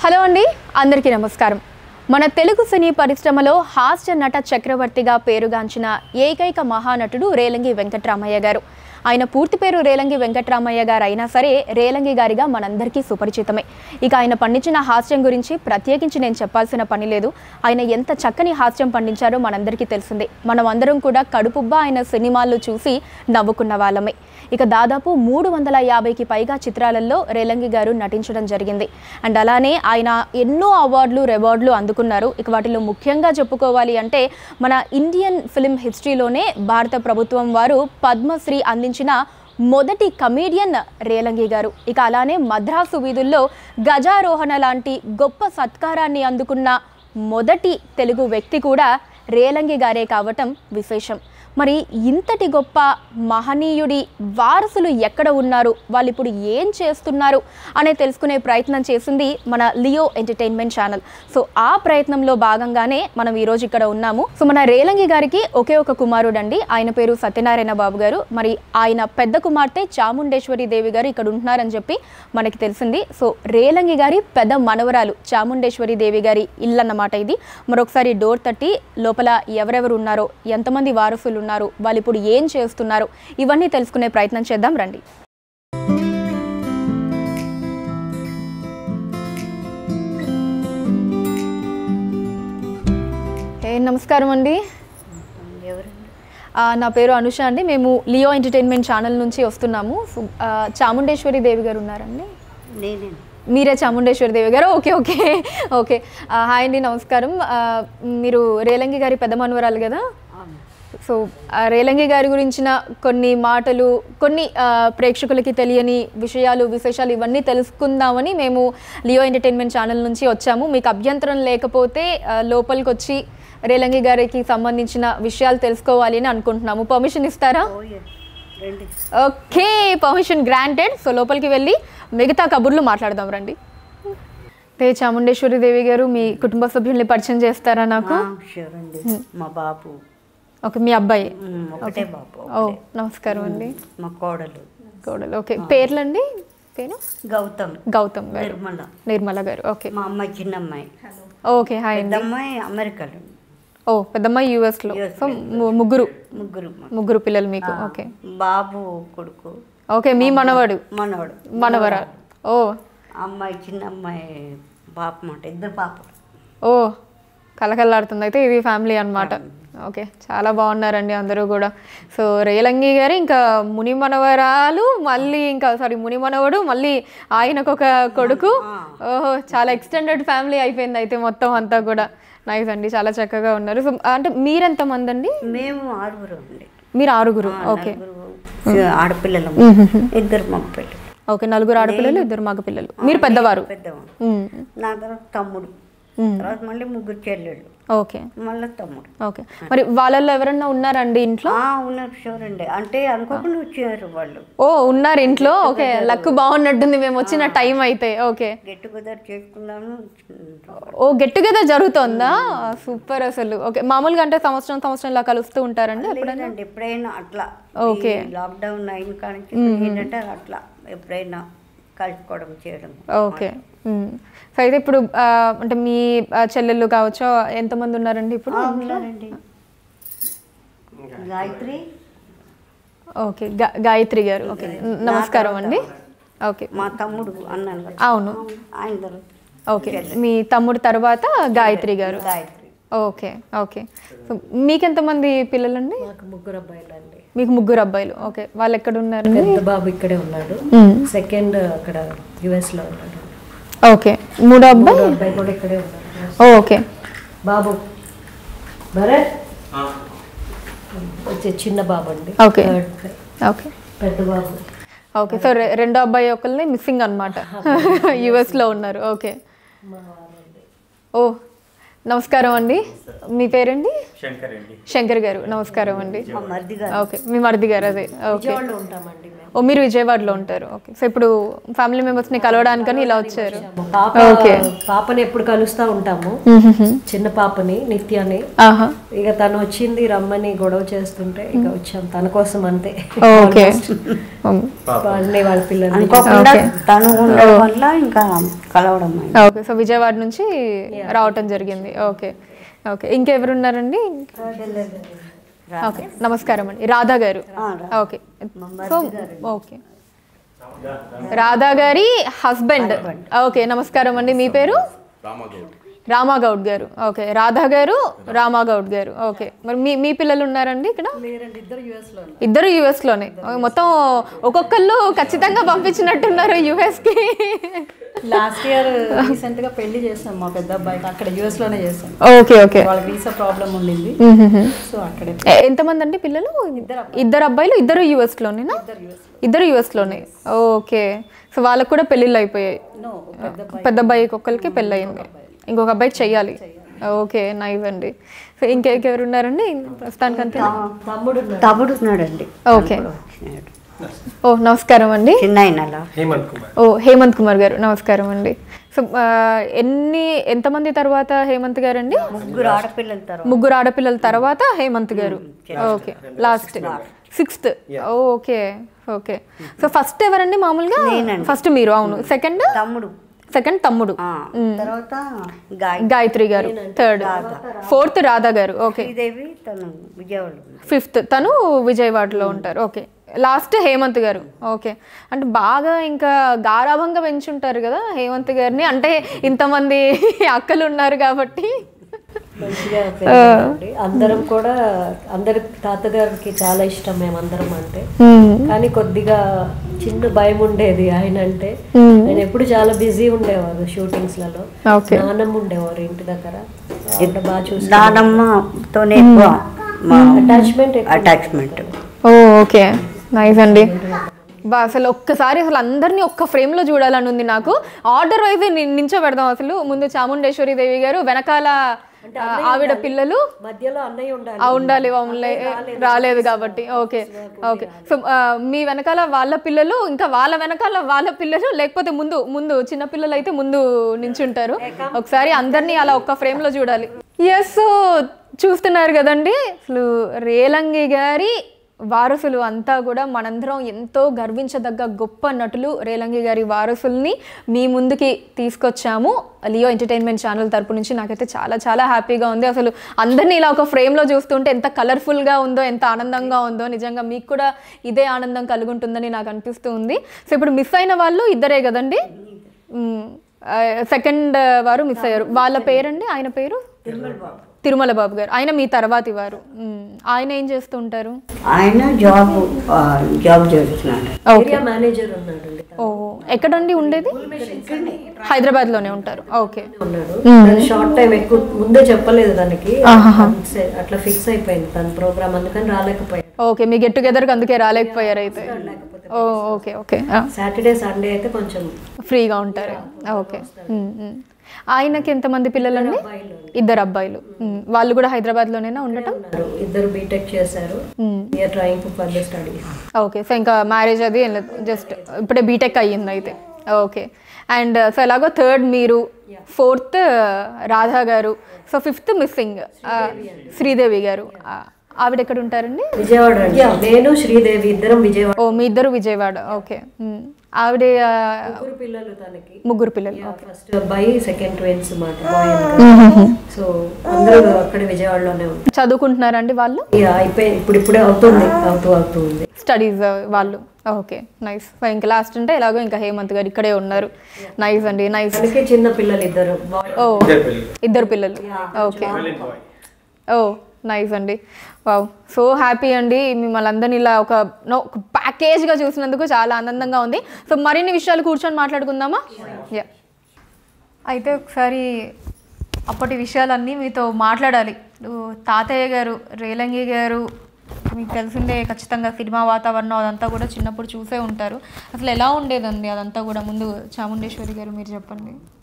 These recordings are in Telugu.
హలో అండి అందరికీ నమస్కారం మన తెలుగు సినీ పరిశ్రమలో హాస్య నట చక్రవర్తిగా పేరుగాంచిన ఏకైక మహానటుడు రేలంగి వెంకట్రామయ్య గారు ఆయన పూర్తి పేరు రేలంగి వెంకట్రామయ్య గారు అయినా సరే రేలంగి గారిగా మనందరికీ సుపరిచితమే ఇక ఆయన పండించిన హాస్యం గురించి ప్రత్యేకించి నేను చెప్పాల్సిన పని లేదు ఆయన ఎంత చక్కని హాస్యం పండించారో మనందరికీ తెలిసిందే మనం అందరం కూడా కడుపుబ్బా ఆయన సినిమాల్లో చూసి నవ్వుకున్న వాళ్ళమే ఇక దాదాపు మూడు వందల యాభైకి పైగా చిత్రాలలో రేలంగి గారు నటించడం జరిగింది అండ్ అలానే ఆయన ఎన్నో అవార్డులు రివార్డులు అందుకున్నారు ఇక వాటిలో ముఖ్యంగా చెప్పుకోవాలి అంటే మన ఇండియన్ ఫిల్మ్ హిస్టరీలోనే భారత ప్రభుత్వం వారు పద్మశ్రీ అందించిన మొదటి కమీడియన్ రేలంగి గారు ఇక అలానే మద్రాసు వీధుల్లో గజారోహణ లాంటి గొప్ప సత్కారాన్ని అందుకున్న మొదటి తెలుగు వ్యక్తి కూడా రేలంగి గారే కావటం విశేషం మరి ఇంతటి గొప్ప మహనీయుడి వారసులు ఎక్కడ ఉన్నారు వాళ్ళు ఇప్పుడు ఏం చేస్తున్నారు అనే తెలుసుకునే ప్రయత్నం చేసింది మన లియో ఎంటర్టైన్మెంట్ ఛానల్ సో ఆ ప్రయత్నంలో భాగంగానే మనం ఈరోజు ఇక్కడ ఉన్నాము సో మన రేలంగి గారికి ఒకే ఒక కుమారుడు అండి ఆయన పేరు సత్యనారాయణ బాబు గారు మరి ఆయన పెద్ద కుమార్తె చాముండేశ్వరి దేవి గారు ఇక్కడ ఉంటున్నారని చెప్పి మనకి తెలిసింది సో రేలంగి గారి పెద్ద మనవరాలు చాముండేశ్వరి దేవి గారి ఇల్లు అన్నమాట ఇది మరొకసారి డోర్ తట్టి లోపల ఎవరెవరు ఉన్నారో ఎంతమంది వారసులు ఉన్నారు వాళ్ళు ఇప్పుడు ఏం చేస్తున్నారు ఇవన్నీ తెలుసుకునే ప్రయత్నం చేద్దాం రండి ఏ నమస్కారం అండి ఎవరండి ఆ, నా పేరు అనుష అండి మేము లియో ఎంటర్టైన్మెంట్ ఛానల్ నుంచి వస్తున్నాము సో, ఆ, చాముండేశ్వరి దేవి గారు ఉన్నారండి నేనే మీరే చాముండేశ్వరి దేవి గారు ఓకే ఓకే ఓకే ఆ, హాయ్ అండి నమస్కారం ఆ, మీరు రేలంగి గారి పెద్ద మనవరాలు కదా అవును సో ఆ రేలంగి గారి గురించిన కొన్ని మాటలు కొన్ని ఆ, ప్రేక్షకులకి తెలియని విషయాలు విశేషాలు ఇవన్నీ తెలుసుకుందామని మేము లియో ఎంటర్టైన్మెంట్ ఛానల్ నుంచి వచ్చాము మీకు అభ్యంతరం లేకపోతే ఆ, లోపలికి వచ్చి రేలంగి గారికి సంబంధించిన విషయాలు తెలుసుకోవాలి అని అనుకుంటున్నాము పర్మిషన్ ఇస్తారా ఓ ఎస్ రండి ఓకే పర్మిషన్ గ్రాంటెడ్ సో లోపలికి వెళ్ళి మిగతా కబుర్లు మాట్లాడదాం రండి తే చాముండేశ్వరి దేవి గారు మీ కుటుంబ సభ్యుల్ని పరిచయం చేస్తారా నాకు షూర్ అండి మా బాబు ఓకే మీ అబ్బాయి మ్, ఒకటే బాబు ఓ నమస్కారం అండి మా కోడలు కోడలు ఓకే పేర్లండి పేరు గౌతమ్ గౌతమ్ గారు నిర్మల నిర్మల గారు ఓకే మా అమ్మాయి చిన్న అమ్మాయి ఓకే హాయ్ పెద్ద అండి అమ్మాయి అమెరికాలో ఉంది. ఓ పెద్దమ్మాయి యూఎస్లో US సో ము- ముగ్గురు ముగ్గురు మా- ముగ్గురు పిల్లలు మీకు ఓకే బాబు కొడుకు ఓకే మీ మనవడు మనవడు మనవరా ఓ అమ్మాయి చిన్న అమ్మాయి పాప మాట ఇద్దరు పాపలు ఓ కలకల్లాడుతుంది అయితే ఇది ఫ్యామిలీ అన్నమాట ఓకే చాలా బాగున్నారండి అందరూ కూడా సో రేలంగి గారు ఇంకా ముని మనవరాలు మళ్ళీ ఇంకా సారీ ముని మనవడు మళ్ళీ ఆయనకు ఒక కొడుకు ఓహో చాలా ఎక్స్టెండెడ్ ఫ్యామిలీ అయిపోయింది అయితే మొత్తం అంతా కూడా నైస్ అండి చాలా చక్కగా ఉన్నారు సో అంటే మీరెంత మంది అండి మేము ఆరుగురు అండి మీరు ఆరుగురు ఓకే నలుగురు ఆడపిల్లలు ఇద్దరు మగ పిల్లలు ఓకే నలుగురు ఆడపిల్లలు ఇద్దరు మగ పిల్లలు మీరు పెద్దవారు పెద్దవాడు మ్మ్. నా తర్వాత తమ్ముడు మ్మ్. తర్వాత మళ్ళీ ముగ్గురు చెల్లెళ్ళు ఓకే మళ్ళీ తమ్ముడు ఓకే మరి వాళ్ళల్లో ఎవరన్నా ఉన్నారండి ఇంట్లో ఆ, ఉన్నారు షూర్ అండి అంటే అనుకోకుండా వచ్చారు వాళ్ళు ఓ ఉన్నారు ఇంట్లో ఓకే లక్ బాగున్నట్టుంది మేము వచ్చిన టైం అయితే ఓకే గెట్ టుగెదర్ చేసుకున్నాము ఓ గెట్ టుగెదర్ జరుగుతుందా సూపర్ అసలు ఓకే మామూలుగా అంటే సంవత్సరం సంవత్సరం ఇలా కలుస్తూ ఉంటారండి లేదండి ఎప్పుడైనా అట్లా ఓకే. లాక్డౌన్ అయిన కానీ ఏంటంటే అట్లా ఎప్పుడైనా కలుపుకోవడం చేయడం ఓకే మ్మ్. సో అయితే ఇప్పుడు ఆ, అంటే మీ ఆ, చెల్లెళ్ళు కావచ్చు ఎంతమంది ఉన్నారండి ఇప్పుడు ఆ, ఉన్నారండి గాయత్రి ఓకే గా- గాయత్రి గారు ఓకే నమస్కారం అండి ఓకే మా తమ్ముడు అన్నాను కదా అవును ఆయన తర్వాత ఓకే మీ తమ్ముడు తర్వాత గాయత్రి గారు గాయత్రి ఓకే ఓకే సో మీకెంతమంది పిల్లలండి నాకు ముగ్గురు అబ్బాయిలు అండి మీకు ముగ్గురు అబ్బాయిలు ఓకే వాళ్ళు ఎక్కడ ఉన్నారండి పెద్ద బాబు ఇక్కడే ఉన్నాడు సెకండ్ అక్కడ యుఎస్ లో ఉన్నాడు ఓకే మూడో అబ్బాయి మూడో అబ్బాయి కూడా ఇక్కడే ఉన్నాడు ఓ, ఓకే బాబు భరత్ వచ్చే చిన్న బాబు అండి ఓకే. Third guy. ఓకే పెద్ద బాబు ఓకే సో రె- రెండో అబ్బాయి ఒకరిని మిస్సింగ్ అనమాట యుఎస్లో ఉన్నారు ఓకే మా వారండి ఓ నమస్కారం అండి మీ పేరండి శంకర్ అండి శంకర్ గారు నమస్కారం అండి మా మరిది గారు ఓకే మీ మరిది గారు అదే ఓకే విజయవాడలో ఉంటామండి మేము ఓ మీరు విజయవాడలో ఉంటారు ఓకే సో ఇప్పుడు ఫ్యామిలీ మెంబర్స్ని కలవడానికని ఇలా వచ్చారు పాప ఓకే. పాపని ఎప్పుడు కలుస్తా ఉంటాము చిన్న పాపని నిత్యాని ఆహా ఇక తను వచ్చింది రమ్మని గొడవ చేస్తుంటే ఇక వచ్చాం తన కోసం అంతే ఓకే వాళ్ళని వాళ్ళ పిల్లల్ని అనుకోకుండా తను ఉండడం వల్ల ఇంకా కలవడం అయింది. ఓకే సో విజయవాడ నుంచి రావటం జరిగింది ఓకే ఓకే ఇంకెవరు ఉన్నారండి ఓకే నమస్కారం అండి రాధా గారు ఆ, ఓకే సో ఓకే రాధా గారి హస్బెండ్ ఓకే నమస్కారం అండి మీ పేరు రామాగౌడ్ గారు ఓకే రాధా గారు రామాగౌడ్ గారు ఓకే మరి మీ మీ పిల్లలు ఉన్నారండి ఇక్కడ లేరండి ఇద్దరు యుఎస్ లో ఇద్దరు యుఎస్ లోనే మొత్తం ఒక్కొక్కళ్ళు ఖచ్చితంగా పంపించినట్టున్నారు యుఎస్ కి లాస్ట్ ఇయర్ రీసెంట్ గా పెళ్లి చేసాం మా పెద్ద అబ్బాయికి అక్కడ యుఎస్ లోనే చేసాం ఓకే ఓకే వాళ్ళకి వీసా ప్రాబ్లం ఉండింది సో అక్కడే ఎ- ఎంతమంది అండి పిల్లలు ఇద్దరు అబ్బాయిలు ఇద్దరు యుఎస్ లోనేనా ఇద్దరు యుఎస్ లోనే ఓకే సో వాళ్ళకు కూడా పెళ్ళిళ్ళు అయిపోయాయి నో పెద్ద పెద్ద అబ్బాయికి ఒక్కరికి పెళ్ళి అయింది ఇంకొక అబ్బాయికి చెయ్యాలి ఓకే నైవ్ అండి సో ఇంకెవరు ఉన్నారండి ప్రస్తుతానికి అంతే తమ్ముడు ఉన్నాడు. తమ్ముడు ఉన్నాడండి ఓకే వచ్చినాడు. ఓ నమస్కారం అండి చిన్న అయినలా హేమంత్ కుమార్ ఓ హేమంత్ కుమార్ గారు నమస్కారం అండి సో ఆ, ఎన్ని ఎంతమంది తర్వాత హేమంత్ గారు అండి ముగ్గురు ఆడపిల్లల తర్వాత ముగ్గురు ఆడపిల్లల తర్వాత హేమంత్ గారు okay last sixth okay okay so first ఎవరండి మామూలుగా ఫస్ట్ మీరు అవును సెకండ్ తమ్ముడు సెకండ్ తమ్ముడు ఆ, తర్వాత గాయ గాయత్రి గారు థర్డ్ ఫోర్త్ రాధా గారు ఓకే శ్రీదేవి తను విజయవాడలో ఉంది. ఫిఫ్త్ తను విజయవాడలో ఉంటారు ఓకే లాస్ట్ హేమంత్ గారు ఓకే అంటే బాగా ఇంకా గారాభంగా పెంచుంటారు కదా హేమంత్ గారిని అంటే ఇంతమంది అక్కలు ఉన్నారు కాబట్టి మంచిగా పెరిగామండి అందరం కూడా అందరి తాతగారికి చాలా ఇష్టం మేమందరం అంటే కానీ కొద్దిగా చిన్న భయం ఉండేది ఆయన అంటే ఆయన ఎప్పుడు చాలా బిజీ ఉండేవారు షూటింగ్స్ లలో ఓకే నానమ్మ ఉండేవారు ఇంటి దగ్గర ఆవిడ బాగా చూసి నానమ్మతోనే ఎక్కువ మా attachment attachment oh okay nice అండి బా అసలు ఒక్కసారి అసలు అందరినీ ఒక్క ఫ్రేమ్లో చూడాలని ఉంది నాకు ఆర్డర్ వైజ్ నించో పెడదాం అసలు ముందు చాముండేశ్వరి దేవి గారు వెనకాల ఆ, ఆవిడ పిల్లలు మధ్యలో అన్నయ్య ఉండాలి ఆ, ఉండాలి మామూలే రాలేదు కాబట్టి ఓకే ఓకే సో ఆ, మీ వెనకాల వాళ్ళ పిల్లలు ఇంకా వాళ్ళ వెనకాల వాళ్ళ పిల్లలు లేకపోతే ముందు ముందు చిన్న పిల్లలు అయితే ముందు నించుంటారు ఒకసారి అందరినీ అలా ఒక్క ఫ్రేమ్ లో చూడాలి ఎస్ చూస్తున్నారు కదండి అసలు రేలంగి గారి వారసులు అంతా కూడా మనందరం ఎంతో గర్వించదగ్గ గొప్ప నటులు రేలంగి గారి వారసుల్ని మీ ముందుకి తీసుకొచ్చాము లియో ఎంటర్టైన్మెంట్ ఛానల్ తరపు నుంచి నాకైతే చాలా చాలా హ్యాపీగా ఉంది అసలు అందరినీ ఇలా ఒక ఫ్రేమ్లో చూస్తుంటే ఎంత కలర్ఫుల్గా ఉందో ఎంత ఆనందంగా ఉందో నిజంగా మీకు కూడా ఇదే ఆనందం కలుగుంటుందని నాకు అనిపిస్తూ ఉంది సో ఇప్పుడు మిస్ అయిన వాళ్ళు ఇద్దరే కదండి సెకండ్ వారు మిస్ అయ్యారు వాళ్ళ పేరండి ఆయన పేరు తిరుమల బాబు గారు ఆయన మీ తర్వాతి వారు మ్మ్. ఆయన ఏం చేస్తూ ఉంటారు ఆయన జాబ్ ఆ, జాబ్ చేస్తున్నాడు ఓకే ఏరియా మేనేజర్ ఉన్నాడండి ఓ ఎక్కడండి ఉండేది హైదరాబాద్ లోనే ఉంటారు ఓకే ఉన్నాడు తను షార్ట్ టైం ఎక్కువ ముందే చెప్పలేదు తనకి అట్లా ఫిక్స్ అయిపోయింది తన ప్రోగ్రామ్ అందుకని రాలేకపోయాడు ఓకే మీ గెట్ టుగెదర్కి అందుకే రాలేకపోయారు అయితే oh okay okay Saturday Sunday అయితే కొంచెం ఫ్రీగా ఉంటారు ఓకే మ్మ్, మ్మ్. ఆయనకి ఎంతమంది పిల్లలండి ఇద్దరు అబ్బాయిలు మ్మ్. వాళ్ళు కూడా హైదరాబాద్లోనేనా ఉండటం ఉన్నారు ఇద్దరు బీటెక్ చేశారు year trying to further study okay so ఇంకా మ్యారేజ్ అది ఏం లేదు జస్ట్ ఇప్పుడే బీటెక్ అయ్యింది అయితే ఓకే అండ్ సో ఎలాగో థర్డ్ మీరు ఫోర్త్ రాధా గారు సో ఫిఫ్త్ మిస్సింగ్ శ్రీదేవి గారు ఆ, ఆవిడ ఎక్కడ ఉంటారండి విజయవాడ అండి నేను శ్రీదేవి ఇద్దరం విజయవాడ ఓ మీ ఇద్దరు విజయవాడ ఓకే మ్మ్. ఆవిడ ఆ, ముగ్గురు పిల్లలు తనకి ముగ్గురు పిల్లలు ఫస్ట్ అబ్బాయి సెకండ్ ట్విన్స్ మాట బాయ్ సో అందరూ అక్కడ విజయవాడలోనే ఉంటారు చదువుకుంటున్నారండి వాళ్ళు ఇక అయిపోయి ఇప్పుడు ఇప్పుడే అవుతుంది అవుతూ అవుతూ ఉంది స్టడీస్ వాళ్ళు ఓకే నైస్ ఇంకా లాస్ట్ అంటే ఎలాగో ఇంకా హేమంత్ గారు ఇక్కడే ఉన్నారు నైస్ అండి నైస్ అందుకే చిన్న పిల్లలు ఇద్దరు బాయ్ ఓ ఇద్దరు పిల్లలు ఇద్దరు పిల్లలు ఓకే ఓ నైస్ అండి వావ్ సో హ్యాపీ అండి మిమ్మల్ని అందరిని ఇలా ఒక నో ఒక ప్యాకేజ్గా చూసినందుకు చాలా ఆనందంగా ఉంది సో మరిన్ని విషయాలు కూర్చొని మాట్లాడుకుందామా యా అయితే ఒకసారి అప్పటి విషయాలన్నీ మీతో మాట్లాడాలి ఇప్పుడు తాతయ్య గారు రేలంగి గారు మీకు తెలిసిందే ఖచ్చితంగా సినిమా వాతావరణం అదంతా కూడా చిన్నప్పుడు చూసే ఉంటారు అసలు ఎలా ఉండేదండి అదంతా కూడా ముందు చాముండేశ్వరి గారు మీరు చెప్పండి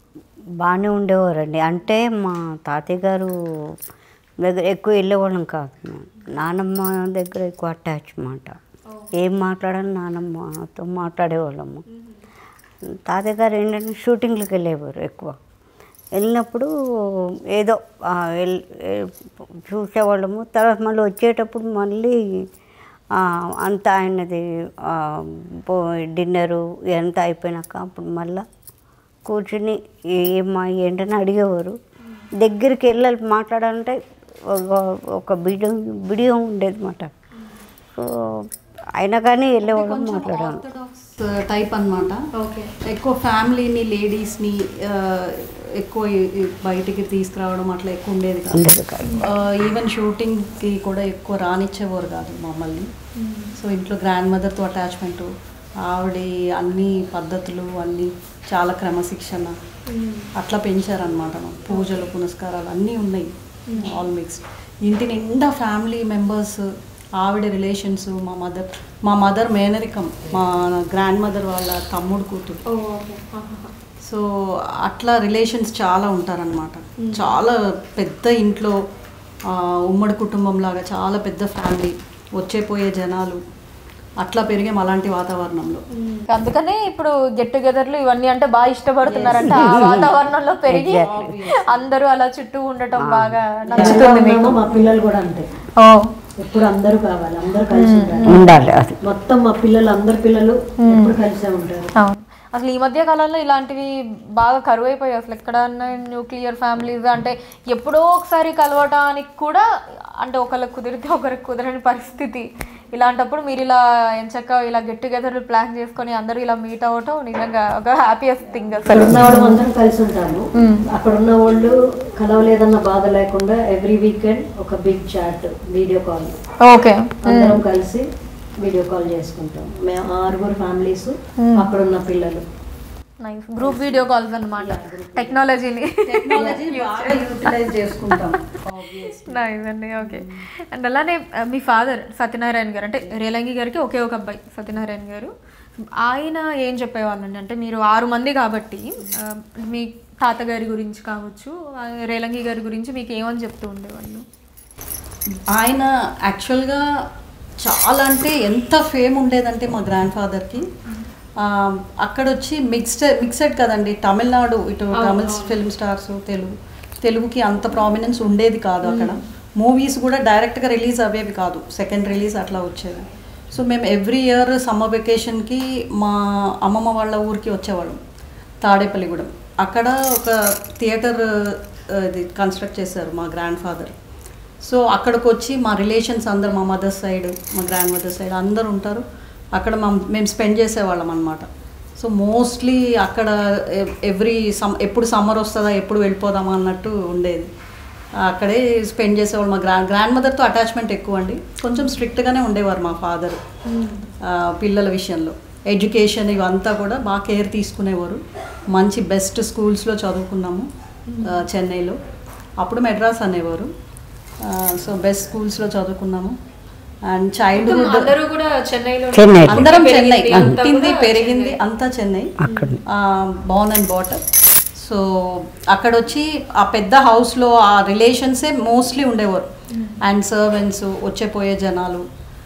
బాగానే ఉండేవారండి అంటే మా తాతయ్య గారు దగ్గర ఎక్కువ వెళ్ళేవాళ్ళం కాదు మేము. నానమ్మ దగ్గర ఎక్కువ అటాచ్ మాట ఏం మాట్లాడాలి నానమ్మతో మాట్లాడేవాళ్ళము తాతయ్య గారు ఏంటంటే షూటింగ్లకు వెళ్ళేవారు ఎక్కువ వెళ్ళినప్పుడు ఏదో ఆ, వెల్- ఏ- చూసేవాళ్ళము తర్వాత మళ్ళీ వచ్చేటప్పుడు మళ్ళీ ఆ, అంతా ఆయనది ఆ, భో- డిన్నరు ఇదంతా అయిపోయినాక అప్పుడు మళ్ళా కూర్చుని ఏమ్మా ఏంటని అడిగేవారు దగ్గరికి వెళ్ళాలి మాట్లాడాలంటే ఒక ఒక బిడియం బిడియం ఉండేది మాట సో అయినా కానీ వెళ్ళేవాళ్ళం మాట్లాడాలి ఆర్థోడాక్స్ టైప్ అన్నమాట ఓకే ఎక్కువ ఫ్యామిలీని లేడీస్ని ఎక్కువ ఈ- ఈ బయటికి తీసుకురావడం అట్లా ఎక్కువ ఉండేది కాదు ఉండేది కాదు ఈవెన్ షూటింగ్కి కూడా ఎక్కువ రానిచ్చేవారు కాదు మమ్మల్ని సో ఇంట్లో గ్రాండ్ మదర్తో అటాచ్మెంట్ ఆవిడ అన్ని పద్ధతులు అన్నీ చాలా క్రమశిక్షణ అట్లా పెంచారనమాట పూజలు పునస్కారాలు అన్నీ ఉన్నాయి ఆల్ మిక్స్డ్ ఇంటి నిండా ఫ్యామిలీ మెంబర్స్ ఆవిడ రిలేషన్స్ మా మదర్ మా మదర్ మేనరికం మా గ్రాండ్ మదర్ వాళ్ళ తమ్ముడు కూతురు సో అట్లా రిలేషన్స్ చాలా ఉంటారనమాట చాలా పెద్ద ఇంట్లో ఆ, ఉమ్మడి కుటుంబం లాగా చాలా పెద్ద ఫ్యామిలీ వచ్చే పోయే జనాలు అట్లా పెరిగాం అలాంటి వాతావరణంలో అందుకనే ఇప్పుడు గెట్ టుగెదర్లు ఇవన్నీ అంటే బాగా ఇష్టపడుతున్నారంట ఆ వాతావరణంలో పెరిగి అందరూ అలా చుట్టూ ఉండటం బాగా నచ్చుతుంది మీకు ఉన్నామో మా పిల్లలు కూడా అంతే ఓ ఎప్పుడు అందరూ కావాలి అందరూ కలిసి ఉండాలి ఉండాలి అది మొత్తం మా పిల్లలు అందరు పిల్లలు ఎప్పుడు కలిసే ఉంటారు అవును అసలు ఈ మధ్య కాలంలో ఇలాంటివి బాగా కరువు అయిపోయాయి అసలు ఎక్కడన్నా న్యూక్లియర్ ఫ్యామిలీస్ అంటే ఎప్పుడో ఒకసారి కలవటానికి కూడా అంటే ఒకరికి కుదిరితే ఒకరికి కుదరని పరిస్థితి ఇలాంటప్పుడు మీరు ఇలా ఎంచక్క ఇలా గెట్ టుగెదర్ ప్లాన్ చేసుకొని అందరూ ఇలా మీట్ అవ్వటం నిజంగా ఒక హ్యాపీయెస్ట్ థింగ్ ఇక్కడ అసలు ఉన్న వాళ్ళు అందరం కలిసి ఉంటాము అక్కడ ఉన్న వాళ్ళు కలవలేదన్న బాధ లేకుండా ఎవ్రీ వీకెండ్ ఒక big chat video call okay అందరం కలిసి వీడియో కాల్ చేసుకుంటాం మేము ఆరుగురు ఫ్యామిలీస్ అక్కడ ఉన్న పిల్లలు నైస్ గ్రూప్ వీడియో కాల్స్ అన్నమాట టెక్నాలజీని టెక్నాలజీ బాగా యూటిలైజ్ చేసుకుంటాం నైస్ అండి ఓకే అండ్ అలానే ఆ, మీ ఫాదర్ సత్యనారాయణ గారు అంటే రేలంగి గారికి ఒకే ఒక అబ్బాయి సత్యనారాయణ గారు ఆయన ఏం చెప్పేవాళ్ళండి అంటే మీరు ఆరు మంది కాబట్టి ఆ, మీ తాతగారి గురించి కావచ్చు ఆ, రేలంగి గారి గురించి మీకు ఏమని చెప్తూ ఉండేవాళ్ళు ఆయన యాక్చువల్గా చాలా అంటే ఎంత ఫేమ్ ఉండేదంటే మా గ్రాండ్ ఫాదర్కి అక్కడ వచ్చి మిక్స్డ్ మిక్సెడ్ కదండి తమిళనాడు ఇటు తమిళ ఫిల్మ్ స్టార్స్ తెలుగు తెలుగుకి అంత ప్రామినెన్స్ ఉండేది కాదు అక్కడ మూవీస్ కూడా డైరెక్ట్గా రిలీజ్ అయ్యేవి కాదు సెకండ్ రిలీజ్ అట్లా వచ్చేవి సో మేము ఎవ్రీ ఇయర్ సమ్మర్ వెకేషన్కి మా అమ్మమ్మ వాళ్ళ ఊరికి వచ్చేవాళ్ళం తాడేపల్లిగూడెం అక్కడ ఒక థియేటర్ ఇది కన్స్ట్రక్ట్ చేశారు మా గ్రాండ్ ఫాదర్ సో అక్కడికి వచ్చి మా రిలేషన్స్ అందరు మా మదర్ సైడ్ మా గ్రాండ్ మదర్ సైడ్ అందరు ఉంటారు అక్కడ మా మేము స్పెండ్ చేసేవాళ్ళం అనమాట సో మోస్ట్లీ అక్కడ ఎవ్రీ సమ్ ఎప్పుడు సమ్మర్ వస్తుందా ఎప్పుడు వెళ్ళిపోదామా అన్నట్టు ఉండేది అక్కడే స్పెండ్ చేసేవాళ్ళు మా గ్రాండ్ గ్రాండ్ మదర్తో అటాచ్మెంట్ ఎక్కువ అండి కొంచెం స్ట్రిక్ట్గానే ఉండేవారు మా ఫాదర్ పిల్లల విషయంలో ఎడ్యుకేషన్ ఇవంతా కూడా బాగా కేర్ తీసుకునేవారు మంచి బెస్ట్ స్కూల్స్లో చదువుకున్నాము ఆ, చెన్నైలో అప్పుడు మెడ్రాస్ అనేవారు సో బెస్ట్ స్కూల్స్లో చదువుకున్నాము అండ్ చైల్డ్హుడ్ అందరూ కూడా చెన్నైలో చెన్నై అందరం చెన్నై పెరిగింది అంతా పుట్టింది కూడా పెరిగింది అంతా చెన్నై అక్కడ బోర్న్ అండ్ బాటర్ సో అక్కడ వచ్చి ఆ పెద్ద హౌస్లో ఆ రిలేషన్సే మోస్ట్లీ ఉండేవారు అండ్ సర్వెంట్స్ వచ్చే పోయే జనాలు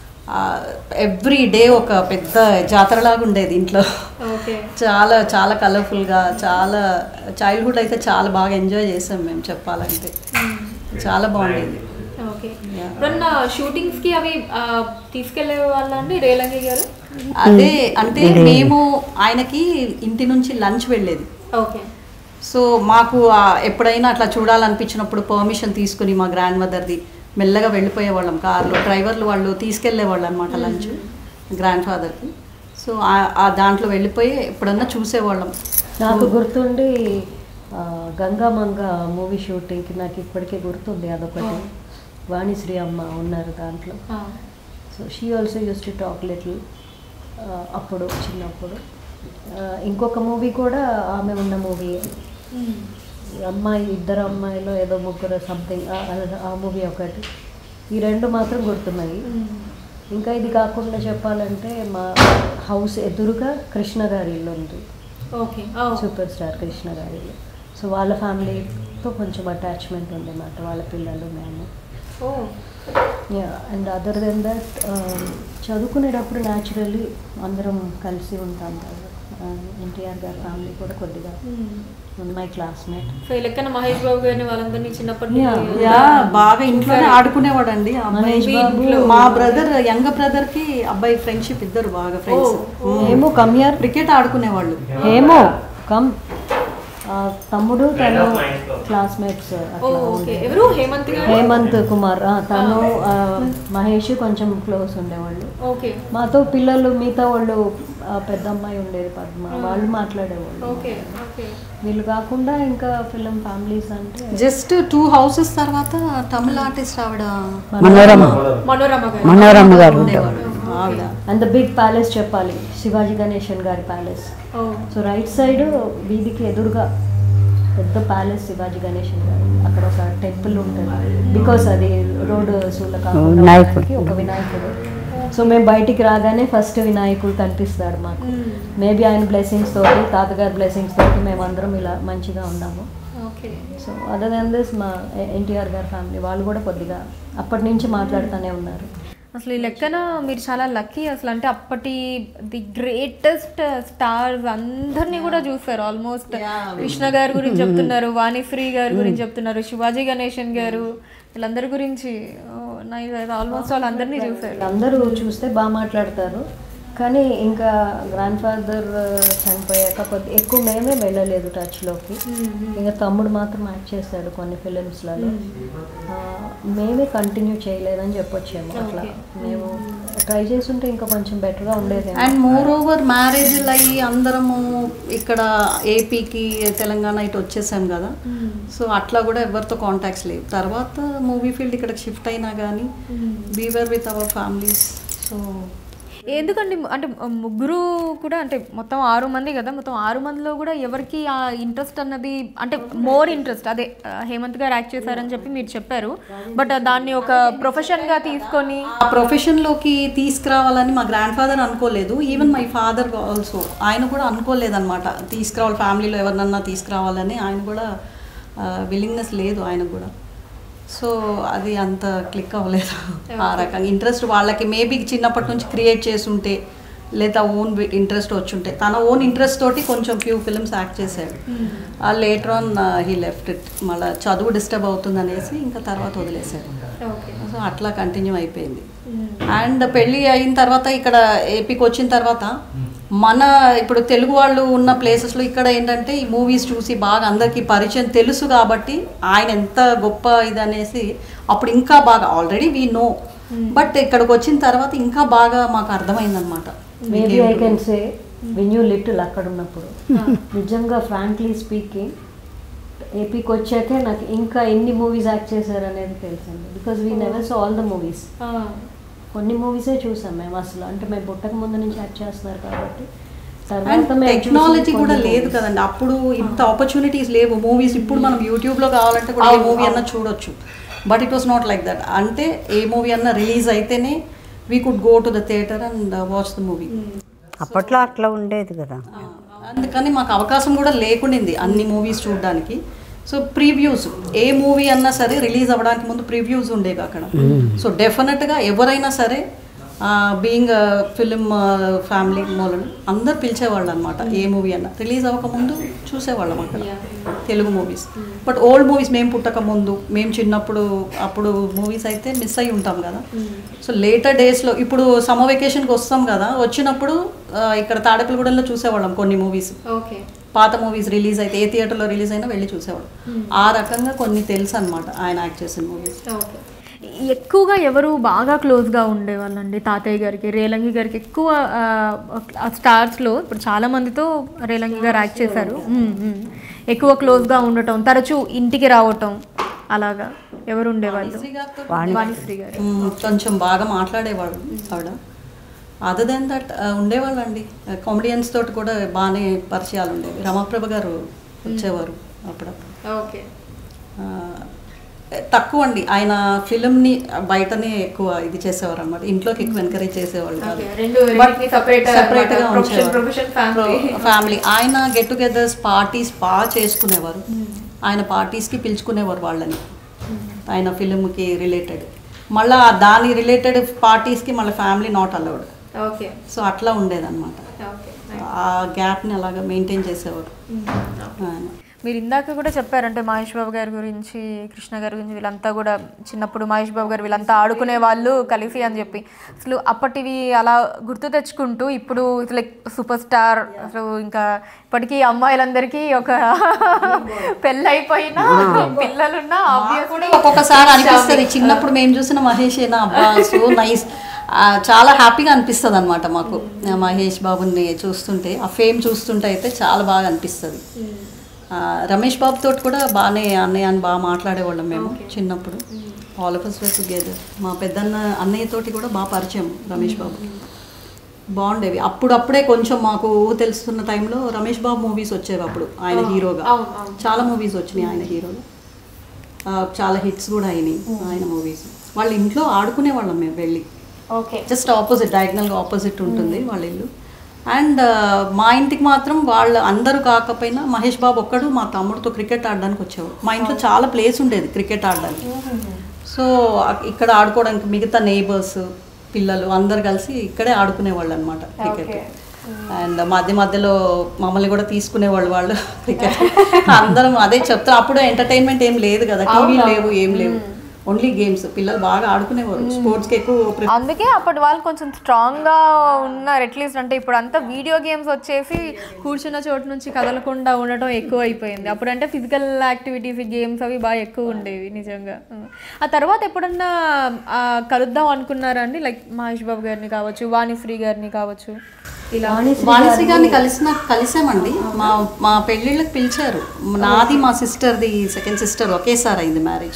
ఎవ్రీ డే ఒక పెద్ద జాతరలాగా ఉండేది ఇంట్లో ఓకే చాలా చాలా కలర్ఫుల్గా చాలా చైల్డ్హుడ్ అయితే చాలా బాగా ఎంజాయ్ చేసాం మేము చెప్పాలంటే చాలా బాగుండేది ఓకే ఎప్పుడన్నా షూటింగ్స్ కి అవి ఆ, తీసుకెళ్లే వాళ్ళండి రేలంగి గారు అదే అంటే మేము ఆయనకి ఇంటి నుంచి లంచ్ వెళ్ళేది ఓకే సో మాకు ఆ ఎప్పుడైనా అట్లా చూడాలనిపించినప్పుడు పర్మిషన్ తీసుకుని మా గ్రాండ్ మదర్ది మెల్లగా వెళ్ళిపోయేవాళ్ళం కార్లో డ్రైవర్లు వాళ్ళు తీసుకెళ్లేవాళ్ళు అనమాట లంచ్ గ్రాండ్ ఫాదర్కి సో ఆ- ఆ దాంట్లో వెళ్ళిపోయి ఎప్పుడన్నా చూసేవాళ్ళం నాకు గుర్తుండి ఆ, గంగామంగ మూవీ షూటింగ్కి నాకు ఇప్పటికే గుర్తుంది అదొకటి వాణిశ్రీ అమ్మ ఉన్నారు దాంట్లో so she also used to talk little అప్పుడు చిన్నప్పుడు ఆ, ఇంకొక మూవీ కూడా ఆమె ఉన్న మూవీ అమ్మాయి ఇద్దరు అమ్మాయిలో ఏదో ముగ్గురు సంథింగ్ ఆ మూవీ ఒకటి ఈ రెండు మాత్రం గుర్తున్నాయి ఇంకా ఇది కాకుండా చెప్పాలంటే మా హౌస్ ఎదురుగా కృష్ణ గారి ఇల్లు ఉంది ఓకే సూపర్ స్టార్ కృష్ణ గారి ఇల్లు సో సో వాళ్ళ ఫ్యామిలీతో కొంచెం అటాచ్మెంట్ ఉండేమాట వాళ్ళ పిల్లలు మేము yeah and other then that చదువుకునేటప్పుడు న్యాచురల్లీ అందరం కలిసి ఉంటాం కదా ఎన్టీఆర్ గారి ఫ్యామిలీ కూడా కొద్దిగా మై క్లాస్మేట్ సో ఈ లెక్కన మహేష్ బాబు గారిని వాళ్ళందరినీ చిన్నప్పటి Yeah. నుంచి యా బాగా ఇంట్లోనే ఆడుకునేవాడండి ఆ అబ్బాయి మహేష్ బాబు. మా బ్రదర్ యంగ్ బ్రదర్ కి అబ్బాయి ఫ్రెండ్షిప్ ఇద్దరు బాగా ఫ్రెండ్స్ ఏమో కమ్యార్ క్రికెట్ ఆడుకునేవాళ్ళు ఏమో కమ్ ఆ, తమ్ముడు తను క్లాస్మేట్స్ ఓకే ఎవరు హేమంత్ గారు హేమంత్ కుమార్ ఆ, తను ఆ, మహేష్ కొంచెం క్లోజ్ ఉండేవాళ్ళు ఓకే మాతో పిల్లలు మిగతా వాళ్ళు ఆ, పెద్ద అమ్మాయి ఉండేది పద్మ వాళ్ళు మాట్లాడేవాళ్ళు ఓకే ఓకే వీళ్ళు కాకుండా ఇంకా ఫిలిం ఫ్యామిలీస్ అంటే జస్ట్ టూ హౌసెస్ తర్వాత తమిళ ఆర్టిస్ట్ ఆవిడ మనోరమ మనోరమ గారు మనోరమ గారు ఉండేవాడు ఆవిడ అండ్ ద బిగ్ ప్యాలెస్ చెప్పాలి శివాజీ గణేషన్ గారి palace oh so right side వీధికి ఎదురుగా పెద్ద ప్యాలెస్ శివాజీ గణేషన్ గారు అక్కడ ఒక టెంపుల్ ఉంటుంది బికాస్ అది రోడ్డు సూల కాకుండా వినాయకుడు. ఉండడానికి ఒక వినాయకుడు సో మేము బయటికి రాగానే ఫస్ట్ వినాయకుడు కనిపిస్తాడు మాకు మేబీ ఆయన బ్లెస్సింగ్స్ తోటి తాతగారి బ్లెస్సింగ్స్ తోటి మేమందరం ఇలా మంచిగా ఉన్నాము okay so other than this మా ఎన్టీఆర్ గారి ఫ్యామిలీ వాళ్ళు కూడా కొద్దిగా అప్పటి నుంచి మాట్లాడుతూనే ఉన్నారు అసలు ఈ లెక్కన మీరు చాలా లక్కీ అసలు అంటే అప్పటి ది గ్రేటెస్ట్ స్టార్స్ అందరినీ కూడా చూస్తారు ఆల్మోస్ట్ కృష్ణ గారి గురించి చెప్తున్నారు వాణిశ్రీ గారి గురించి చెప్తున్నారు శివాజీ గణేశన్ గారు వీళ్ళందరి గురించి ఆల్మోస్ట్ వాళ్ళందరినీ చూసారు అందరూ చూస్తే బాగా మాట్లాడతారు కానీ ఇంకా గ్రాండ్ ఫాదర్ చనిపోయాక కొద్ది ఎక్కువ మేమే వెళ్ళలేదు టచ్లోకి ఇంకా తమ్ముడు మాత్రం యాక్ట్ చేశాడు కొన్ని ఫిలిమ్స్లలో మేమే కంటిన్యూ చేయలేదని చెప్పొచ్చేమో అట్లా మేము ట్రై చేస్తుంటే ఇంకా కొంచెం బెటర్గా ఉండేది అండ్ మోర్ ఓవర్ మ్యారేజ్ అయ్యి అందరము ఇక్కడ ఏపీకి తెలంగాణ ఇటు వచ్చేసాం కదా సో అట్లా కూడా ఎవరితో కాంటాక్ట్స్ లేవు తర్వాత మూవీ ఫీల్డ్ ఇక్కడ షిఫ్ట్ అయినా కానీ we were with our families so ఎందుకండి అంటే ముగ్గురు కూడా అంటే మొత్తం ఆరు మంది కదా మొత్తం ఆరు మందిలో కూడా ఎవరికి ఆ ఇంట్రెస్ట్ అన్నది అంటే మోర్ ఇంట్రెస్ట్ అదే ఆ, హేమంత్ గారు యాక్ట్ చేశారని చెప్పి మీరు చెప్పారు బట్ దాన్ని ఒక ప్రొఫెషన్గా తీసుకొని ఆ ప్రొఫెషన్లోకి తీసుకురావాలని మా గ్రాండ్ ఫాదర్ అనుకోలేదు ఈవెన్ మై ఫాదర్ ఆల్సో ఆయన కూడా అనుకోలేదన్నమాట తీసుకురావాలి ఫ్యామిలీలో ఎవరినన్నా తీసుకురావాలని ఆయన కూడా విల్లింగ్నెస్ లేదు ఆయనకు కూడా సో అది అంత క్లిక్ అవ్వలేదు ఆ రకంగా ఇంట్రెస్ట్ వాళ్ళకి మేబీ చిన్నప్పటి నుంచి క్రియేట్ చేసి ఉంటే లేదా ఓన్ ఇంట్రెస్ట్ వచ్చుంటే తన ఓన్ ఇంట్రెస్ట్ తోటి కొంచెం ఫ్యూ ఫిల్మ్స్ యాక్ట్ చేశాడు ఆ later on he left it మళ్ళీ చదువు డిస్టర్బ్ అవుతుంది అనేసి ఇంకా తర్వాత వదిలేశాడు సో అట్లా కంటిన్యూ అయిపోయింది అండ్ పెళ్ళి అయిన తర్వాత ఇక్కడ ఏపీకి వచ్చిన తర్వాత మన ఇప్పుడు తెలుగు వాళ్ళు ఉన్న ప్లేసెస్లో ఇక్కడ ఏంటంటే ఈ మూవీస్ చూసి బాగా అందరికీ పరిచయం తెలుసు కాబట్టి ఆయన ఎంత గొప్ప ఇది అనేసి అప్పుడు ఇంకా బాగా ఆల్రెడీ వీ నో బట్ ఇక్కడికి వచ్చిన తర్వాత ఇంకా బాగా మాకు అర్థమైందనమాట maybe I can say when you little అక్కడ ఉన్నప్పుడు నిజంగా ఫ్రాంక్లీ స్పీకింగ్ ఏపీకి వచ్చాకే నాకు ఇంకా ఎన్ని మూవీస్ యాక్ట్ చేశారు అనేది తెలిసింది because we never so all the movies కొన్ని మూవీసే చూసాం మేము అసలు అంటే మేము పుట్టక ముందు నుంచి యాక్ట్ చేస్తున్నారు కాబట్టి అండ్ తర్వాత మేము చూసిన టెక్నాలజీ కూడా కొన్ని లేదు movies. కదండి అప్పుడు ఇంత ఆపర్చునిటీస్ లేవు మూవీస్ ఇప్పుడు మనం యూట్యూబ్లో కావాలంటే కూడా ఏ మూవీ అన్నా చూడొచ్చు but it was not like that అంటే ఏ మూవీ అన్నా రిలీజ్ అయితేనే we could go to the theatre and watch the movie అప్పట్లో అట్లా ఉండేది కదా అందుకని మాకు అవకాశం కూడా లేకుండింది అన్ని మూవీస్ చూడడానికి సో ప్రీవ్యూస్ ఏ మూవీ అన్నా సరే రిలీజ్ అవ్వడానికి ముందు ప్రివ్యూస్ ఉండేవి అక్కడ సో డెఫినెట్గా ఎవరైనా సరే బీయింగ్ ఫిలిం ఫ్యామిలీ మూలను అందరు పిలిచేవాళ్ళు అనమాట ఏ మూవీ అన్నా రిలీజ్ అవ్వకముందు చూసేవాళ్ళం అక్కడ Telugu movies but old movies మేము పుట్టక ముందు మేము చిన్నప్పుడు అప్పుడు మూవీస్ అయితే మిస్ అయి ఉంటాం కదా సో లేటర్ డేస్లో ఇప్పుడు సమ్మర్ వెకేషన్కి వస్తాం కదా వచ్చినప్పుడు ఆ, ఇక్కడ తాడేపల్లిగూడెంలో చూసేవాళ్ళం కొన్ని మూవీస్ ఓకే పాత మూవీస్ రిలీజ్ అయితే ఏ థియేటర్లో రిలీజ్ అయినా వెళ్ళి చూసేవాడు ఆ రకంగా కొన్ని తెలుసు అనమాట ఆయన యాక్ట్ చేసిన మూవీస్ ఓకే ఎక్కువగా ఎవరు బాగా క్లోజ్గా ఉండేవాళ్ళండి తాతయ్య గారికి రేలంగి గారికి ఎక్కువ ఆ, స్టార్స్లో ఇప్పుడు చాలా మందితో రేలంగి గారు యాక్ట్ చేశారు మ్మ్, మ్మ్. ఎక్కువ క్లోజ్గా ఉండటం తరచూ ఇంటికి రావటం అలాగా ఎవరు ఉండేవాళ్ళు వాణిశ్రీ గారు మ్మ్, కొంచెం బాగా మాట్లాడేవాడు ఆవిడ అదర్ దెన్ దట్ ఉండేవాళ్ళండి కామెడియన్స్ తోటి కూడా బాగానే పరిచయాలు ఉండేవి రమాప్రభ గారు వచ్చేవారు అప్పుడప్పుడు ఓకే తక్కువ అండి ఆయన ఫిలింని బయటనే ఎక్కువ ఇది చేసేవారు అనమాట ఇంట్లోకి ఎక్కువ ఎంకరేజ్ చేసేవాళ్ళు కాదు Okay, రెండు రెండింటిని separate గా Separate గా అన్నమాట. Profession, ఉంచేవారు. profession, family. Pro- ఫ్యామిలీ ఆయన గెట్ టుగెదర్స్ పార్టీస్ బాగా చేసుకునేవారు ఆయన పార్టీస్కి పిలుచుకునేవారు వాళ్ళని ఆయన ఫిలింకి రిలేటెడ్ మళ్ళీ దాని రిలేటెడ్ పార్టీస్కి మళ్ళీ family not allowed okay so అట్లా ఉండేదన్నమాట ఓకే ఆ గ్యాప్ని అలాగా మెయింటైన్ చేసేవారు ఆయన మీరు ఇందాక కూడా చెప్పారంటే మహేష్ బాబు గారి గురించి కృష్ణ గారి గురించి వీళ్ళంతా కూడా చిన్నప్పుడు మహేష్ బాబు గారు వీళ్ళంతా ఆడుకునే వాళ్ళు కలిసి అని చెప్పి అసలు అప్పటివి అలా గుర్తు తెచ్చుకుంటూ ఇప్పుడు లైక్ సూపర్ స్టార్ అసలు ఇంకా ఇప్పటికీ అమ్మాయిలందరికీ ఒక పెళ్ళైపోయినా పిల్లలున్నా కూడా ఒక్కొక్కసారి అనిపిస్తుంది చిన్నప్పుడు మేము చూసిన మహేష్ ఏనా అబ్బా సో నైస్ చాలా హ్యాపీగా అనిపిస్తుంది అనమాట మాకు ఆ మహేష్ బాబుని చూస్తుంటే ఆ ఫేమ్ చూస్తుంటే అయితే చాలా బాగా అనిపిస్తుంది ఆ, రమేష్ బాబు తోటి కూడా బాగానే అన్నయ్య అని బాగా మాట్లాడేవాళ్ళం మేము చిన్నప్పుడు all of us were together మా పెద్దన్న అన్నయ్య తోటి కూడా బాగా పరిచయం రమేష్ బాబు బాగుండేవి అప్పుడు అప్పుడే కొంచెం మాకు ఊహ తెలుస్తున్న టైంలో రమేష్ బాబు మూవీస్ వచ్చేవి అప్పుడు ఆయన హీరోగా చాలా మూవీస్ వచ్చినాయి ఆయన హీరోగా ఆ, చాలా హిట్స్ కూడా అయినాయి ఆయన మూవీస్ వాళ్ళ ఇంట్లో ఆడుకునే వాళ్ళం మేము వెళ్ళి ఓకే జస్ట్ ఆపోజిట్ డయాగ్నల్గా ఆపోజిట్ ఉంటుంది వాళ్ళ ఇల్లు అండ్ మా ఇంటికి మాత్రం వాళ్ళు అందరూ కాకపోయినా మహేష్ బాబు ఒక్కడు మా తమ్ముడితో క్రికెట్ ఆడడానికి వచ్చేవాడు మా ఇంట్లో చాలా ప్లేస్ ఉండేది క్రికెట్ ఆడడానికి సో అక్- ఇక్కడ ఆడుకోవడానికి మిగతా నేబర్స్ పిల్లలు అందరు కలిసి ఇక్కడే ఆడుకునేవాళ్ళు అనమాట క్రికెట్ అండ్ మధ్య మధ్యలో మమ్మల్ని కూడా తీసుకునేవాళ్ళు వాళ్ళు క్రికెట్ అందరం అదే చెప్తాం అప్పుడు ఎంటర్టైన్మెంట్ ఏం లేదు కదా టీవీ లేవు ఏం లేవు ఓన్లీ గేమ్స్ పిల్లలు బాగా ఆడుకునేవారు స్పోర్ట్స్కి ఎక్కువ ప్రిఫర్ అందుకే అప్పటి వాళ్ళు కొంచెం స్ట్రాంగ్గా ఉన్నారు అట్లీస్ట్ అంటే ఇప్పుడు అంతా వీడియో గేమ్స్ వచ్చేసి కూర్చున్న చోటు నుంచి కదలకుండా ఉండటం ఎక్కువ అయిపోయింది అప్పుడంటే ఫిజికల్ యాక్టివిటీస్ గేమ్స్ అవి బాగా ఎక్కువ ఉండేవి నిజంగా ఉం. ఆ తర్వాత ఎప్పుడన్నా ఆ, కలుద్దాం అనుకున్నారా అండి లైక్ మహేష్ బాబు గారిని కావచ్చు వాణిశ్రీ గారిని కావచ్చు ఇలా వాణిశ్రీ గారిని కలిసిన కలిసామండి మా మా పెళ్ళిళ్ళకి పిలిచారు నాది మా సిస్టర్ది సెకండ్ సిస్టర్ ఒకేసారి అయింది మ్యారేజ్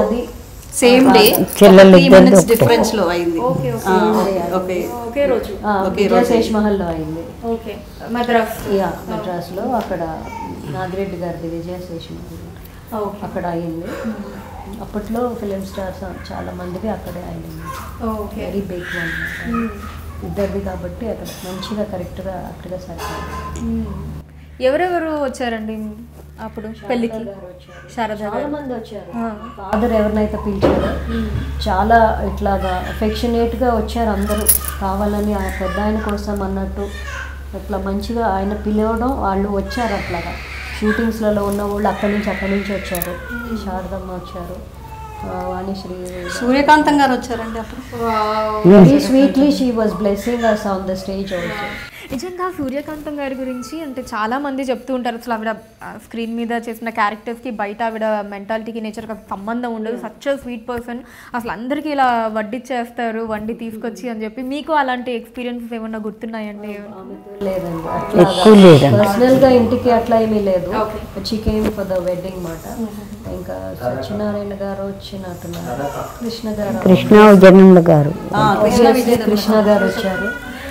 సేమ్ డే చెల్లెలు త్రీ ఇద్దరిది మినిట్స్ ఒకటే. డిఫరెన్స్ లో అయింది ఆ, ఓకే ఒకే రోజు ఓకే విజయ శేష్ మహల్లో అయింది ఓకే మద్రాస్ యా మద్రాస్లో అక్కడ నాగిరెడ్డి గారిది విజయ శేష్ మహల్ ఓకే అక్కడ అయింది అప్పట్లో ఫిలిం స్టార్స్ చాలా మందివి అక్కడే అయింది ఓకే వెరీ బిగ్ వన్ ఇద్దరిది కాబట్టి అక్కడ మంచిగా కరెక్ట్గా అక్కడగా సరిపోయింది ఎవరెవరు వచ్చారండి అప్పుడు పెళ్ళికి శారద చాలా గారు మంది వచ్చారు ఫాదర్ ఎవరినైతే పిలిచారో చాలా ఇట్లాగా affectionate గా వచ్చారు అందరూ కావాలని ఆ పెద్ద ఆయన కోసం అన్నట్టు అట్లా మంచిగా ఆయన పిలవడం వాళ్ళు వచ్చారు అట్లాగా షూటింగ్స్లలో ఉన్న వాళ్ళు అక్కడి నుంచి అక్కడి నుంచి వచ్చారు శారదమ్మ వచ్చారు ఆ, వాణిశ్రీ సూర్యకాంతం గారు వచ్చారండి అప్పుడు very sweetly she was blessing us on the stage also నిజంగా సూర్యకాంతం గారి గురించి అంటే చాలా మంది చెప్తూ ఉంటారు అసలు ఆవిడ స్క్రీన్ మీద చేసిన క్యారెక్టర్స్కి బయట ఆవిడ మెంటాలిటీకి నేచర్కి సంబంధం ఉండదు సచ్ స్వీట్ పర్సన్ అసలు అందరికీ ఇలా వడ్డిచ్చేస్తారు వండి తీసుకొచ్చి అని చెప్పి మీకు అలాంటి ఎక్స్పీరియన్సెస్ ఏమన్నా గుర్తున్నాయండి లేదండి ఎక్కువ లేదండి. పర్సనల్ గా ఇంటికి అట్లా ఏమీ లేదు వచ్చి కేమ్ ఫర్ ద వెడ్డింగ్ మాట ఇంకా సత్యనారాయణ గారు వచ్చినట్టున్నారు కృష్ణ గారు కృష్ణ విజయనంద గారు ఆ, కృష్ణ విజయ్ కృష్ణ గారు వచ్చారు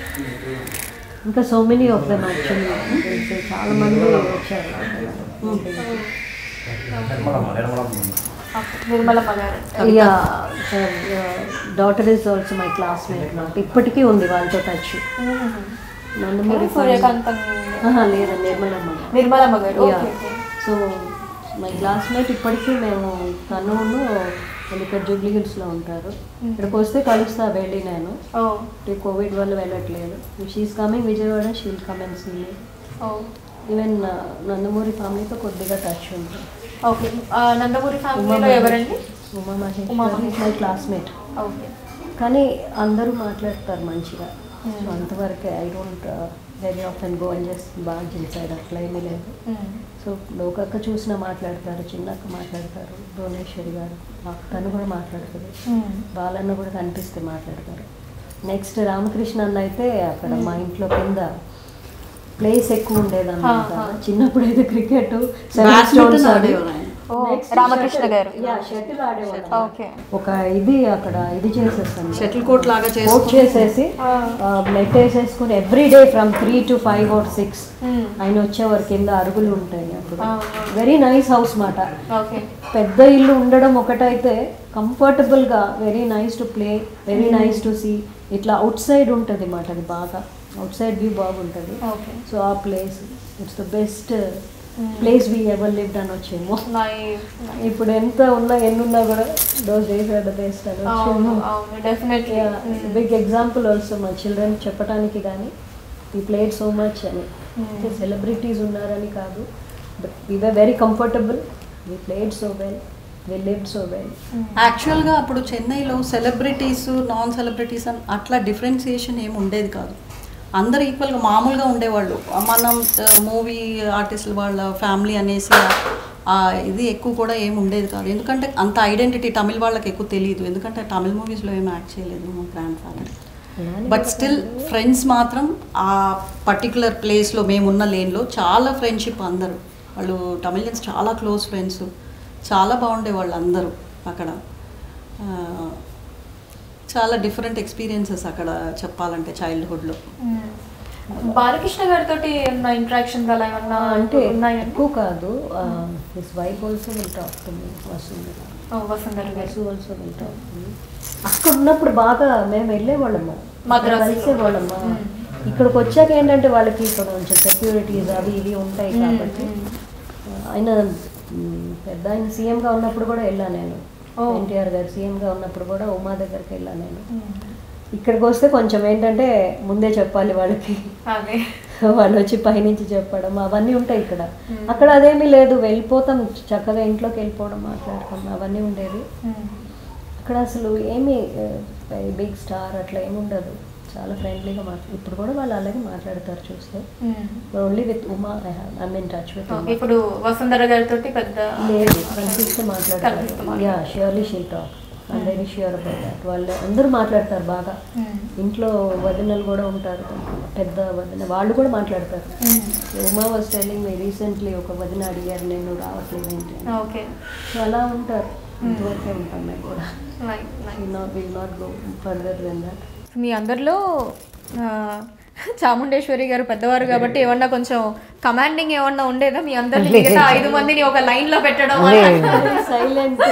ఇంకా so many of them actually చాలా మంది వచ్చారు నిర్మలమ్మ గారు yeah daughter is also my classmate మాట ఇప్పటికీ ఉంది వాళ్ళతో టచ్ నందమూరి సూర్యకాంతం ఆహా, లేదండి నిర్మలమ్మ గారు. నిర్మలమ్మ గారు యా సో మై క్లాస్మేట్ ఇప్పటికీ మేము తనును వాళ్ళు ఇక్కడ జూబ్లీ హిల్స్లో ఉంటారు ఇక్కడికి వస్తే కలుస్తా వెళ్ళి నేను ఓ అంటే కోవిడ్ వల్ల వెళ్ళట్లేదు she's coming Vijayawada she'll come and see oh even Nandamuri ఫ్యామిలీతో కొద్దిగా టచ్ ఉంది ఓకే నందమూరి ఫ్యామిలీలో ఎవరండి Uma Uma Mahesh my classmate okay కానీ అందరూ మాట్లాడతారు మంచిగా సో అంతవరకే I don't very often go and just బాగా జిన్సైడ్ అట్లా ఏమీ లేదు సో లోకక్క చూసినా మాట్లాడతారు చిన్నక్క మాట్లాడతారు భువనేశ్వరి గారు ఆ, తను కూడా మాట్లాడుతుంది బాలన్న కూడా కనిపిస్తే మాట్లాడతారు నెక్స్ట్ రామకృష్ణ అన్న అయితే అక్కడ మా ఇంట్లో కింద ప్లేస్ ఎక్కువ ఉండేదన్నమాట చిన్నప్పుడు అయితే క్రికెట్ Badminton ఆడేవారు ఆయన. ఓ రామకృష్ణ గారు యా షటిల్ ఆడేవాళ్ళం ఓకే ఒక ఇది అక్కడ ఇది చేసేస్తాం షటిల్ కోట్ లాగా కోట్ చేసి చేసేసి నెట్ వేసేసుకుని every day from three to five or six ఆయన వచ్చేవారు కింద అరుగులు ఉంటాయి అప్పుడు వెరీ నైస్ హౌస్ మాట ఓకే పెద్ద ఇల్లు ఉండడం ఒకటైతే కంఫర్టబుల్గా very nice to play very nice to see ఇట్లా అవుట్ సైడ్ ఉంటుంది మాట అది బాగా అవుట్ సైడ్ వ్యూ బాగుంటుంది ఓకే సో ఆ place it's the best place we ever lived అని వచ్చేమో నైస్ ఇప్పుడు ఎంత ఉన్నా ఎన్ని ఉన్నా కూడా those days are the best అని వచ్చేమో అవును డెఫినెట్లీ బిగ్ ఎగ్జాంపుల్ ఆల్సో మా చిల్డ్రన్ చెప్పడానికి కానీ ఈ ప్లేడ్ సో మచ్ అని సెలబ్రిటీస్ ఉన్నారని కాదు but we were very comfortable we played so well we lived so well యాక్చువల్గా అప్పుడు చెన్నైలో సెలబ్రిటీస్ నాన్ సెలబ్రిటీస్ అని అట్లా డిఫరెన్సియేషన్ ఏమి ఉండేది కాదు అందరు ఈక్వల్గా మామూలుగా ఉండేవాళ్ళు మనం మూవీ ఆర్టిస్టుల వాళ్ళ ఫ్యామిలీ అనేసి ఆ ఇది ఎక్కువ కూడా ఏమి ఉండేది కాదు ఎందుకంటే అంత ఐడెంటిటీ తమిళ వాళ్ళకి ఎక్కువ తెలియదు ఎందుకంటే తమిళ మూవీస్లో ఏమి యాక్ట్ చేయలేదు మా grandfather but still friends మాత్రం ఆ పర్టికులర్ ప్లేస్లో మేమున్న లేన్లో చాలా ఫ్రెండ్షిప్ అందరూ వాళ్ళు తమిళియన్స్ చాలా క్లోజ్ ఫ్రెండ్స్ చాలా బాగుండే వాళ్ళు అందరూ అక్కడ ఆ, చాలా డిఫరెంట్ ఎక్స్పీరియన్సెస్ అక్కడ చెప్పాలంటే చైల్డ్హుడ్లో బాలకృష్ణ గారితో ఏమన్నా ఇంట్రాక్షన్ అలా ఏమన్నా అంటే ఉన్నాయా ఎక్కువ కాదు his wife also will talk to me వస్తుంది ఓ, వసుంధర గారు Vasu also will talk to me అక్కడ ఉన్నప్పుడు బాగా మేము వెళ్ళేవాళ్ళము మద్రాసులో. కలిసేవాళ్ళము ఇక్కడికి వచ్చాక ఏంటంటే వాళ్ళకి ఇక్కడ కొంచెం సెక్యూరిటీస్ అవి ఇవి ఉంటాయి కాబట్టి ఆయన మ్, పెద్ద ఆయన సీఎంగా ఉన్నప్పుడు కూడా వెళ్ళాను నేను ఓ. ఎన్టీఆర్ గారు సీఎంగా ఉన్నప్పుడు కూడా ఉమా దగ్గరికి వెళ్ళాను నేను ఇక్కడికి వస్తే కొంచెం ఏంటంటే ముందే చెప్పాలి వాళ్ళకి అదే వాళ్ళు వచ్చి పైనుంచి చెప్పడం అవన్నీ ఉంటాయి ఇక్కడ అక్కడ అదేమీ లేదు వెళ్ళిపోతాం చక్కగా ఇంట్లోకి వెళ్ళిపోవడం మాట్లాడటం అవన్నీ ఉండేది అక్కడ అసలు ఏమి బిగ్ స్టార్ అట్లా ఏమి ఉండదు చాలా ఫ్రెండ్లీగా మాట్లా ఇప్పుడు కూడా వాళ్ళు అలాగే మాట్లాడతారు చూస్తే only with Uma I mean touch with Uma ఇప్పుడు వసుంధర గారితో పెద్ద లేదు ఫ్రెండ్స్తో మాట్లాడతారు కనిపిస్తూ yeah surely she talk and very sure about that వాళ్ళు అందరూ మాట్లాడతారు బాగా ఇంట్లో వదినలు కూడా ఉంటారు పెద్ద వదిన వాళ్ళు కూడా మాట్లాడతారు Uma was telling me recently ఒక వదిన అడిగారు నేను రావట్లేదు ఏంటి అని. ఓకే సో అలా ఉంటారు ఇంతవరకే ఉంటాం మేము కూడా nice nice will not will not go further than that మీ అందరిలో ఆ, చాముండేశ్వరి గారు పెద్దవారు కాబట్టి ఏమన్నా కొంచెం కమాండింగ్ ఏమన్నా ఉండేదా మీ అందరిని మిగతా ఐదు మందిని ఒక లైన్ లో పెట్టడం అలా? సైలెంట్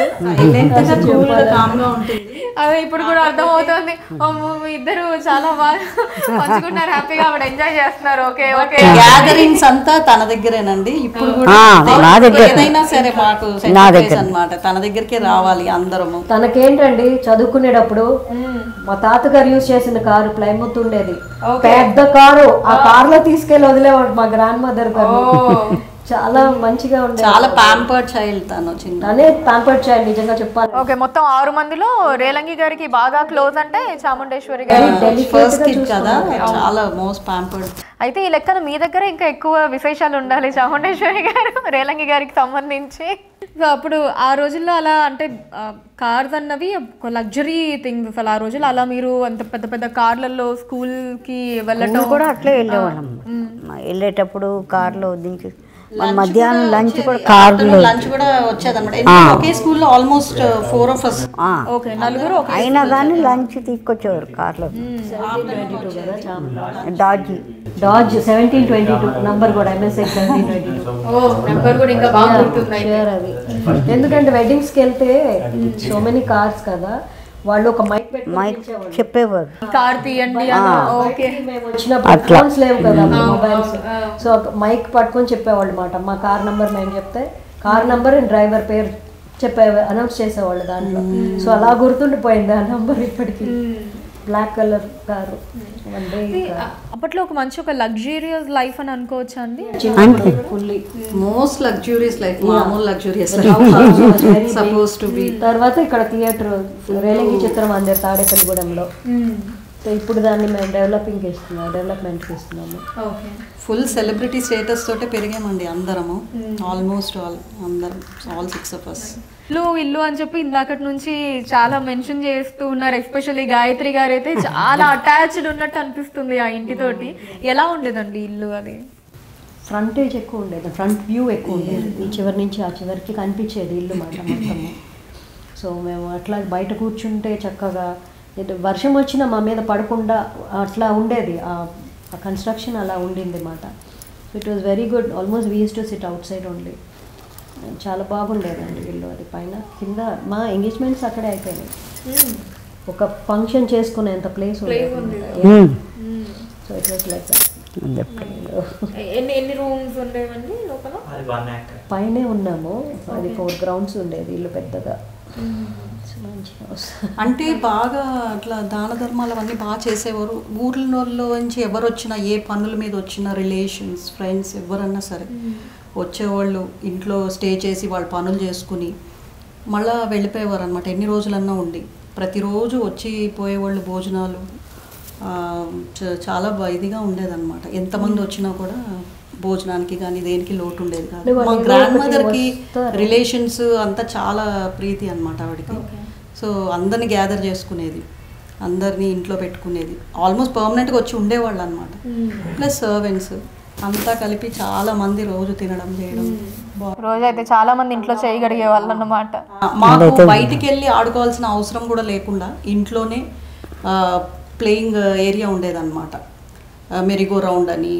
కామ్గా ఉంటుంది అదే ఇప్పుడు కూడా అర్థమవుతుంది అమ్మో, మీ ఇద్దరు చాలా బాగా పంచుకుంటున్నారు హ్యాపీగా ఆవిడ ఎంజాయ్ చేస్తున్నారు ఓకే ఓకే గ్యాదరింగ్స్ అంతా తన దగ్గరేనండి ఇప్పుడు కూడా ఆ, నా దగ్గర. ఏదైనా సరే మాకు నా సెంటర్ దగ్గర. అన్నమాట తన దగ్గరికే రావాలి అందరము తనకేంటండి చదువుకునేటప్పుడు మా తాతగారు యూజ్ చేసిన కారు ప్లైముత్ ఉండేది పెద్ద కారు ఆ కారులో తీసుకెళ్లి వదిలేవాడు మా గ్రాండ్ మదర్ గారు చాలా మంచిగా ఉండేది చాలా ప్యాంపర్డ్ చైల్డ్ తను చిన్న తనే ప్యాంపర్డ్ చైల్డ్ నిజంగా చెప్పాలి ఓకే మొత్తం ఆరు మందిలో రేలంగి గారికి బాగా క్లోజ్ అంటే చాముండేశ్వరి గారు ఫస్ట్ కిడ్ కదా చాలా మోస్ట్ ప్యాంపర్డ్ అయితే ఈ లెక్కన మీ దగ్గర ఇంకా ఎక్కువ విశేషాలు ఉండాలి చాముండేశ్వరి గారు రేలంగి గారికి సంబంధించి సో అప్పుడు ఆ రోజుల్లో అలా అంటే కార్స్ అన్నవి ఒక లగ్జరీ థింగ్స్ అసలు ఆ రోజుల్లో అలా మీరు అంత పెద్ద పెద్ద కార్లలో స్కూల్కి వెళ్ళటం మేము కూడా అట్లే వెళ్ళేవాళ్ళం వెళ్ళేటప్పుడు కార్లో దించి మధ్యాహ్నం లంచ్ కూడా కార్లో లంచ్ కూడా వచ్చేదన్నమాట ఎందుకంటే ఒకే స్కూల్లో ఆల్మోస్ట్ ఫోర్ ఆఫ్ అస్ ఆ, ఓకే నలుగురు ఒక అయినా కానీ లంచ్ తీసుకొచ్చేవారు కార్లో డాజీ Dodge seventeen twenty two number కూడా MSI seventeen twenty two O number కూడా ఇంకా బాగా గుర్తుంది అయితే. షూర్ అది ఎందుకంటే వెడ్డింగ్స్కి వెళ్తే సో మెనీ కార్స్ కదా వాళ్ళు ఒక మైక్ పెట్టి మైక్ చెప్పేవారు కార్ తీయండి అని ఓకే మేము వచ్చినప్పుడు ఫోన్స్ లేవు కదా మొబైల్స్ సో ఒక మైక్ పట్టుకొని చెప్పేవాళ్ళు అనమాట మా కార్ నంబర్ మేము చెప్తే కార్ నంబర్ అండ్ డ్రైవర్ పేరు చెప్పే అనౌన్స్ చేసేవాళ్ళు దాంట్లో సో అలా గుర్తుండిపోయింది ఆ నంబర్ ఇప్పటికి black colour car one day అప్పట్లో ఒక మంచి ఒక లగ్జూరియస్ లైఫ్ అని అనుకోవచ్చా అండి అంతే ఫుల్లీ మోస్ట్ లగ్జూరియస్ లైఫ్ మామూలు లగ్జూరియస్ సపోజ్ టు బి తర్వాత ఇక్కడ థియేటర్ రేలింగి చిత్రం అందరు తాడేపల్లిగూడెంలో సో ఇప్పుడు దాన్ని మేము డెవలపింగ్ ఇస్తున్నాం డెవలప్మెంట్కి ఇస్తున్నాము ఓకే ఫుల్ సెలబ్రిటీ స్టేటస్ తోటే పెరిగామండి అందరము ఆల్మోస్ట్ ఆల్ అందరం ఆల్ సిక్స్ ఆఫ్ అస్ ఇల్లు ఇల్లు అని చెప్పి ఇందాకటి నుంచి చాలా మెన్షన్ చేస్తూ ఉన్నారు ఎస్పెషల్లీ గాయత్రి గారు అయితే చాలా అటాచ్డ్ ఉన్నట్టు అనిపిస్తుంది ఆ ఇంటితోటి ఎలా ఉండేదండి ఇల్లు అది ఫ్రంటేజ్ ఎక్కువ ఉండేది ఫ్రంట్ వ్యూ ఎక్కువ ఉండేది ఈ చివరి నుంచి ఆ చివరికి కనిపించేది ఇల్లు మాట మొత్తము సో మేము అట్లా బయట కూర్చుంటే చక్కగా ఏదో వర్షం వచ్చినా మా మీద పడకుండా అట్లా ఉండేది ఆ కన్స్ట్రక్షన్ అలా ఉండింది మాట so it was very good almost వీస్ to sit outside only చాలా బాగుండేదండి ఇల్లు అది పైన కింద మా ఎంగేజ్మెంట్స్ అక్కడే అయిపోయినాయి ఒక ఫంక్షన్ చేసుకునేంత place um. So it was like అదే. ఎన్ని ఎన్ని రూమ్స్ ఉండేవండి లోపల అది వన్ యాక్టర్ పైనే ఉన్నాము అది ఫోర్ గ్రౌండ్స్ ఉండేది ఇల్లు పెద్దగా మంచి హౌస్ అంటే బాగా అట్లా దాన ధర్మాలు అవన్నీ బాగా చేసేవారు ఊర్లలో నుంచి ఎవరు వచ్చినా ఏ పనుల మీద వచ్చినా రిలేషన్స్ ఫ్రెండ్స్ ఎవరన్నా సరే వచ్చేవాళ్ళు ఇంట్లో స్టే చేసి వాళ్ళ పనులు చేసుకుని మళ్ళా వెళ్ళిపోయేవారు అనమాట ఎన్ని రోజులన్నా ఉండి ప్రతిరోజు వచ్చి పోయేవాళ్ళు భోజనాలు ఆ, చ- చాలా బ- ఇదిగా ఉండేదన్నమాట ఎంతమంది వచ్చినా కూడా భోజనానికి కానీ దేనికి లోటు ఉండేది కాదు అంటే వాళ్ళు మా ఏదో గ్రాండ్ ఒకటి మదర్కి వస్తారు. రిలేషన్స్ అంతా చాలా ప్రీతి అనమాట ఆవిడకి సో అందరిని గ్యాదర్ చేసుకునేది అందరినీ ఇంట్లో పెట్టుకునేది ఆల్మోస్ట్ పర్మనెంట్గా వచ్చి ఉండేవాళ్ళు అనమాట ప్లస్ సర్వెంట్స్ అంతా కలిపి చాలా మంది రోజు తినడం చేయడం బా- రోజు అయితే చాలా మంది ఇంట్లో చేయగలిగే వాళ్ళు అన్నమాట మాకు బయటికి వెళ్ళి ఆడుకోవాల్సిన అవసరం కూడా లేకుండా ఇంట్లోనే ప్లేయింగ్ ఏరియా ఉండేదన్నమాట మెరిగో రౌండ్ అని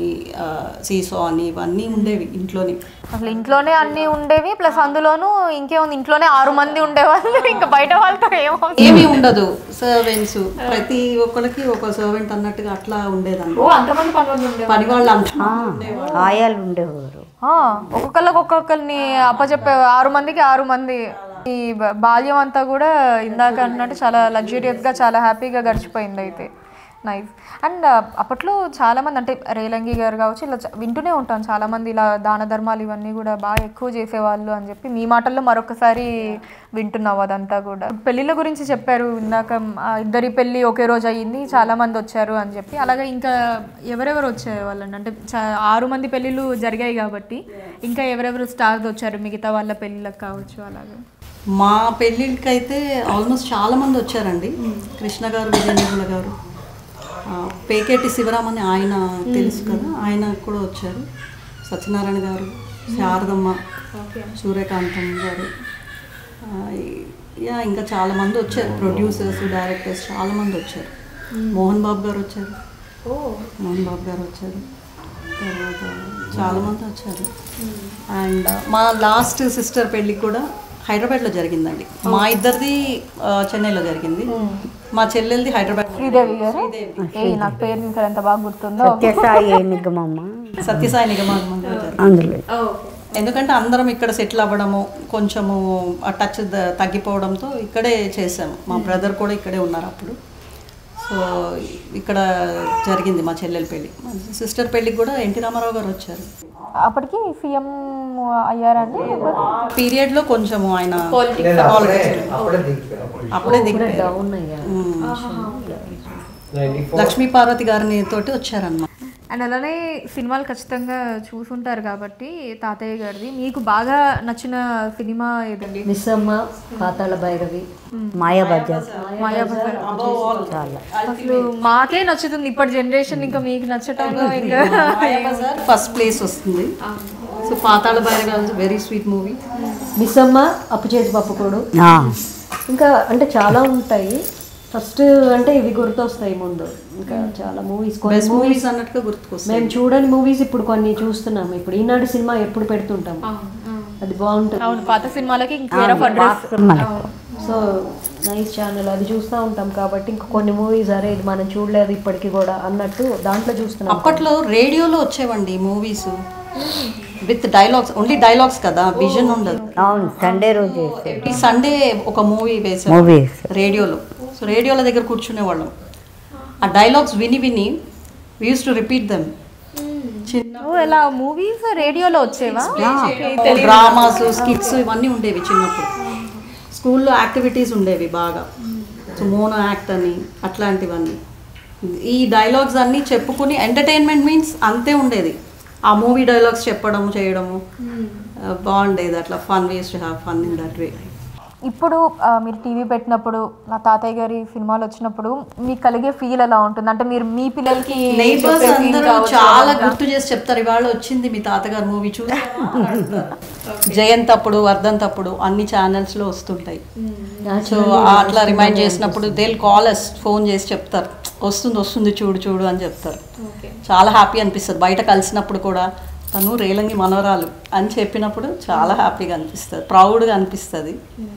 సీసో అని ఇవన్నీ ఉండేవి ఇంట్లోనే అసలు ఇంట్లోనే అన్ని ఉండేవి ప్లస్ అందులోనూ ఇంకేముంది ఇంట్లోనే ఆరు మంది ఉండేవాళ్ళు ఇంకా బయట వాళ్ళతో ఏమో ఏమీ ఉండదు సర్వెంట్స్ ప్రతి ఒక్కరికి ఒక సర్వెంట్ అన్నట్టుగా అట్లా ఉండేదన్నమాట అంతమంది పనులు ఉండేవి పని వాళ్ళు అంతా ఆ, ఆయాలు ఉండేవారు ఒక్కొక్కరికి ఒక్కొక్కరిని అప్పచెప్పే ఆరు మందికి ఆరు మంది ఈ బ- బాల్యం అంతా కూడా ఇందాక అన్నట్టు చాలా లగ్జూరియస్గా చాలా హ్యాపీగా గడిచిపోయింది అయితే నైస్ అండ్ అప్పట్లో చాలా మంది అంటే రేలంగి గారు కావచ్చు ఇలా చ- వింటూనే ఉంటాం చాలా మంది ఇలా దాన ధర్మాలు ఇవన్నీ కూడా బాగా ఎక్కువ చేసేవాళ్ళు అని చెప్పి మీ మాటల్లో మరొకసారి వింటున్నావు అదంతా కూడా పెళ్ళిళ్ళ గురించి చెప్పారు ఇందాక ఆ ఇద్దరి పెళ్ళి ఒకే రోజు అయ్యింది చాలా మంది వచ్చారు అని చెప్పి అలాగే ఇంకా ఎవరెవరు వచ్చేవాళ్ళండి అంటే చా- ఆరు మంది పెళ్ళిళ్ళు జరిగాయి కాబట్టి ఇంకా ఎవరెవరు స్టార్స్ వచ్చారు మిగతా వాళ్ళ పెళ్ళిళ్ళకి కావచ్చు అలాగే మా పెళ్ళిళ్ళకైతే ఆల్మోస్ట్ చాలా మంది వచ్చారండి కృష్ణ గారు విజయనిర్మల గారు ఆ, పేకేటి శివరామ్ అని ఆయన తెలుసు కదా ఆయన కూడా వచ్చారు సత్యనారాయణ గారు శారదమ్మ సూర్యకాంతం గారు ఆ, ఈ- యా ఇంకా చాలా మంది వచ్చారు ప్రొడ్యూసర్స్ డైరెక్టర్స్ చాలా మంది వచ్చారు మోహన్ బాబు గారు వచ్చారు మోహన్ బాబు గారు వచ్చారు తర్వాత చాలా మంది వచ్చారు అండ్ మా లాస్ట్ సిస్టర్ పెళ్ళి కూడా హైదరాబాద్లో జరిగిందండి మా ఇద్దరిది ఆ, చెన్నైలో జరిగింది మా చెల్లెలది హైదరాబాద్ శ్రీదేవి గారు ఏ నాకు పేరు ఇంకా ఎంత బాగా గుర్తుందో సత్యసాయి నిగమమ్మ సత్యసాయి నిగమాగమం గారు జరిగింది. అందులో ఎందుకంటే అందరం ఇక్కడ సెటిల్ అవ్వడము కొంచెము ఆ టచ్ ద- తగ్గిపోవడంతో ఇక్కడే చేసాము మా బ్రదర్ కూడా ఇక్కడే ఉన్నారు అప్పుడు సో ఇక్కడ జరిగింది మా చెల్లెల పెళ్ళి మా సిస్టర్ పెళ్ళికి కూడా ఎన్టీ రామారావు గారు వచ్చారు అప్పటికి సీఎం అయ్యారండి పీరియడ్లో కొంచెము ఆయన నేను అప్పుడే politics అప్పుడే దిగిపోయాను అప్పుడే దిగిపోయారు డౌన్ అయ్యా మ్మ్. నైన్టీ ఫోర్ లక్ష్మీ పార్వతి గారిని తోటి వచ్చారన్నమాట అండ్ అలానే సినిమాలు ఖచ్చితంగా చూసుంటారు కాబట్టి తాతయ్య గారిది మీకు బాగా నచ్చిన సినిమా ఏదండి మిస్సమ్మ పాతాళ భైరవి మాయాబజార్ మాయాబజార్ చాలా అసలు మాకే నచ్చుతుంది ఇప్పటి జనరేషన్ ఇంకా మీకు నచ్చటంలో ఇంకా ఫస్ట్ ప్లేస్ వస్తుంది so Pathala Bhairavi very sweet movie Missamma Appu Chesi పప్పుకోడు ఆ, ఇంకా అంటే చాలా ఉంటాయి ఫస్ట్ అంటే ఇవి గుర్తొస్తాయి ముందు ఇంకా చాలా మూవీస్ కొన్ని బెస్ట్ మూవీస్ మూవీస్ అన్నట్టుగా గుర్తుకొస్తాయి మేము చూడని మూవీస్ ఇప్పుడు కొన్ని చూస్తున్నాం ఇప్పుడు ఈనాడు సినిమా ఎప్పుడు పెడుతుంటాం అది బాగుంటుంది అవును పాత సినిమాలకి కేర్ ఆఫ్ అడ్రస్ మనకు సో నైస్ ఛానల్ అది చూస్తూ ఉంటాం కాబట్టి ఇంక కొన్ని మూవీస్ అరే ఇది మనం చూడలేదు ఇప్పటికి కూడా అన్నట్టు దాంట్లో చూస్తున్నాం అప్పట్లో రేడియోలో వచ్చేవండి movies with dialogues only dialogues కదా విజన్ ఉండదు అవును సండే రోజు వేసేది ఈ సండే ఒక మూవీ వేసాం మూవీస్ రేడియోలో సో రేడియోల దగ్గర కూర్చునే వాళ్ళం ఆ డైలాగ్స్ విని విని యూస్ టు రిపీట్ దెమ్ చిన్న ఓ, ఎలా మూవీస్ రేడియోలో వచ్చేవా డ్రామాస్ స్కిట్స్ ఇవన్నీ ఉండేవి చిన్నప్పుడు స్కూల్లో యాక్టివిటీస్ ఉండేవి బాగా సో మోనో యాక్ట్ అని అట్లాంటివన్నీ ఈ డైలాగ్స్ అన్నీ చెప్పుకుని ఎంటర్టైన్మెంట్ మీన్స్ అంతే ఉండేది ఆ మూవీ డైలాగ్స్ చెప్పడము చేయడము ఆ, బాగుండేది అట్లా fun ways to have fun in that way ఇప్పుడు ఆ, మీరు టీవీ పెట్టినప్పుడు నా తాతయ్య గారి సినిమాలు వచ్చినప్పుడు మీకు కలిగే ఫీల్ ఎలా ఉంటుంది అంటే మీరు మీ పిల్లలకి నైబర్స్ చెప్పే feel అందరూ కావచ్చు చాలా అదంతా. గుర్తు చేసి చెప్తారు ఇవాళ వచ్చింది మీ తాతగారు మూవీ చూసావా అని అడుగుతారు. జయంత్ అప్పుడు వర్ధంత్ అప్పుడు అన్ని ఛానల్స్ లో వస్తుంటాయి సో అట్లా రిమైండ్ చేసినప్పుడు దేల్ కాల్ అస్ ఫోన్ చేసి చెప్తారు వస్తుంది వస్తుంది చూడు చూడు అని చెప్తారు చాలా హ్యాపీ అనిపిస్తుంది బయట కలిసినప్పుడు కూడా తను రేలంగి మనవరాలు అని చెప్పినప్పుడు చాలా హ్యాపీగా అనిపిస్తుంది ప్రౌడ్గా అనిపిస్తుంది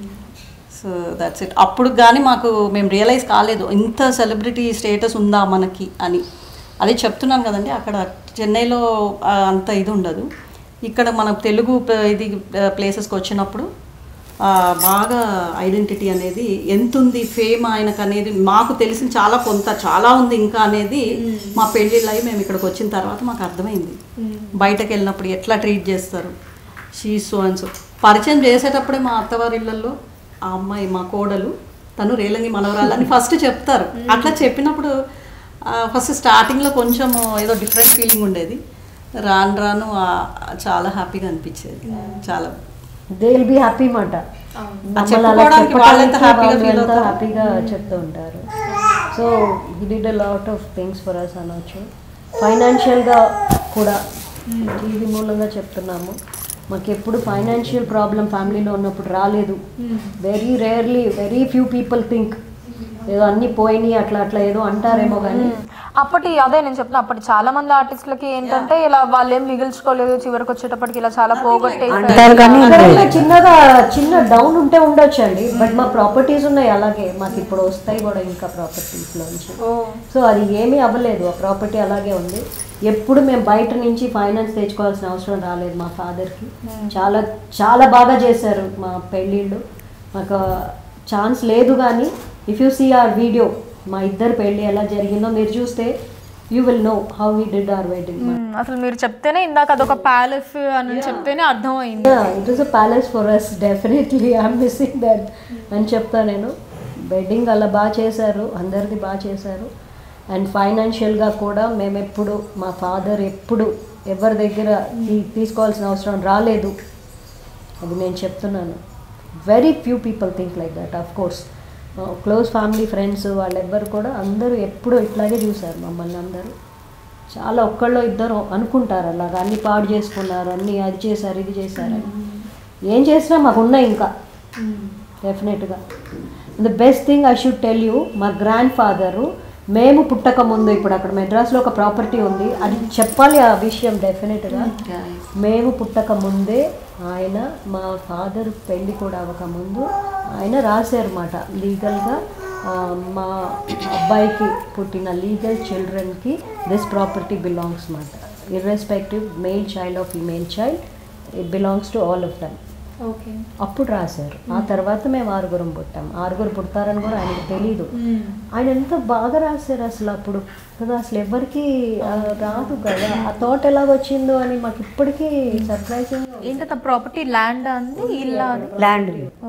సో దట్స్ ఇట్ అప్పుడు కానీ మాకు మేము రియలైజ్ కాలేదు ఇంత సెలబ్రిటీ స్టేటస్ ఉందా మనకి అని అదే చెప్తున్నాను కదండి అక్కడ చెన్నైలో ఆ, అంత ఇది ఉండదు ఇక్కడ మన తెలుగు ప- ఇది ప్లేసెస్కి వచ్చినప్పుడు ఆ, బాగా ఐడెంటిటీ అనేది ఎంత ఉంది ఫేమ్ ఆయనకు అనేది మాకు తెలిసిన చాలా కొంత చాలా ఉంది ఇంకా అనేది మా పెళ్ళిళ్ళు అయ్యి మేము ఇక్కడికి వచ్చిన తర్వాత మాకు అర్థమైంది బయటకు వెళ్ళినప్పుడు ఎట్లా ట్రీట్ చేస్తారు షీ సో అండ్ సో పరిచయం చేసేటప్పుడే మా అత్తవారి ఇళ్ళల్లో ఆ అమ్మాయి మా కోడలు తను రేలంగి మనవరాలు అని ఫస్ట్ చెప్తారు అట్లా చెప్పినప్పుడు ఫస్ట్ స్టార్టింగ్లో కొంచెం ఏదో డిఫరెంట్ ఫీలింగ్ ఉండేది రాను రాను ఆ, చాలా హ్యాపీగా అనిపించేది చాలా దే విల్ బి హ్యాపీ మాట చెప్పుకోవడానికి వాళ్ళెంత హ్యాపీగా ఫీల్ అవుతారు హ్యాపీగా చెప్తూ ఉంటారు so he did a lot of things for us అనొచ్చు ఫైనాన్షియల్గా కూడా టీవీ మూలంగా చెప్తున్నాము మాకు ఎప్పుడు ఫైనాన్షియల్ ప్రాబ్లం ఫ్యామిలీలో ఉన్నప్పుడు రాలేదు very rarely very few people think ఏదో అన్నీ పోయినాయి అట్లా అట్లా ఏదో అంటారేమో కానీ అప్పటి అదే నేను చెప్తున్నా అప్పటి చాలా మంది ఆర్టిస్టులకి ఏంటంటే ఇలా వాళ్ళు ఏం మిగిల్చుకోలేదు చివరికి వచ్చేటప్పటికి ఇలా చాలా పోగొట్టేసారు అంటారు కానీ ఎక్కడైనా చిన్నగా చిన్న డౌన్ ఉంటే ఉండొచ్చు అండి బట్ మా ప్రాపర్టీస్ ఉన్నాయి అలాగే మాకు ఇప్పుడు వస్తాయి కూడా ఇంకా ప్రాపర్టీస్ లోంచి సో అది ఏమీ అవ్వలేదు ఆ ప్రాపర్టీ అలాగే ఉంది ఎప్పుడు మేము బయట నుంచి ఫైనాన్స్ తెచ్చుకోవాల్సిన అవసరం రాలేదు మా ఫాదర్కి చాలా చాలా బాగా చేశారు మా పెళ్ళిళ్ళు మాకు ఛాన్స్ లేదు కానీ if you see our video మా ఇద్దరు పెళ్ళి ఎలా జరిగిందో మీరు చూస్తే you will know how we did our wedding hmm. అసలు మీరు చెప్తేనే ఇందాక అదొక ప్యాలెస్ అని చెప్తేనే అర్థమైంది it is a palace for us definitely I'm missing that అని చెప్తా నేను వెడ్డింగ్ అలా బాగా చేశారు అందరిది బాగా చేశారు అండ్ ఫైనాన్షియల్గా కూడా మేము ఎప్పుడు మా ఫాదర్ ఎప్పుడు ఎవరి దగ్గర తీ- తీసుకోవాల్సిన అవసరం రాలేదు అది నేను చెప్తున్నాను very few people think like that of course close family friends వాళ్ళెవ్వరు కూడా అందరూ ఎప్పుడూ ఇట్లాగే చూశారు మమ్మల్ని అందరూ చాలా ఒక్కళ్ళు ఇద్దరు అనుకుంటారు అలాగా అన్ని పాడు చేసుకున్నారు అన్ని అది చేశారు ఇది చేశారు అని ఏం చేసినా మాకు ఉన్నాయి ఇంకా డెఫినెట్గా the best thing I should tell you మా గ్రాండ్ ఫాదరు మేము పుట్టక ముందు ఇప్పుడు అక్కడ మెడ్రాస్లో ఒక ప్రాపర్టీ ఉంది అది చెప్పాలి ఆ విషయం డెఫినెట్గా మేము పుట్టక ముందే ఆయన మా ఫాదర్ పెళ్లి కూడా అవ్వక ముందు ఆయన రాశారన్నమాట లీగల్గా మా అబ్బాయికి పుట్టిన లీగల్ చిల్డ్రన్కి దిస్ ప్రాపర్టీ బిలాంగ్స్ మాట irrespective male child of female child it belongs to all of them okay అప్పుడు రాశారు ఆ తర్వాత మేము ఆరుగురం పుట్టాం ఆరుగురు పుడతారని కూడా ఆయనకు తెలీదు ఆయన ఎంత బాగా రాశారు అసలు అప్పుడు కదా అసలు ఎవరికి ఆ, రాదు కదా ఆ థాట్ ఎలా వచ్చిందో అని మాకు ఇప్పటికీ సర్ప్రైజింగ్ ఏంటంటే ప్రాపర్టీ ల్యాండ్ అంది ఇల్లా అని ల్యాండ్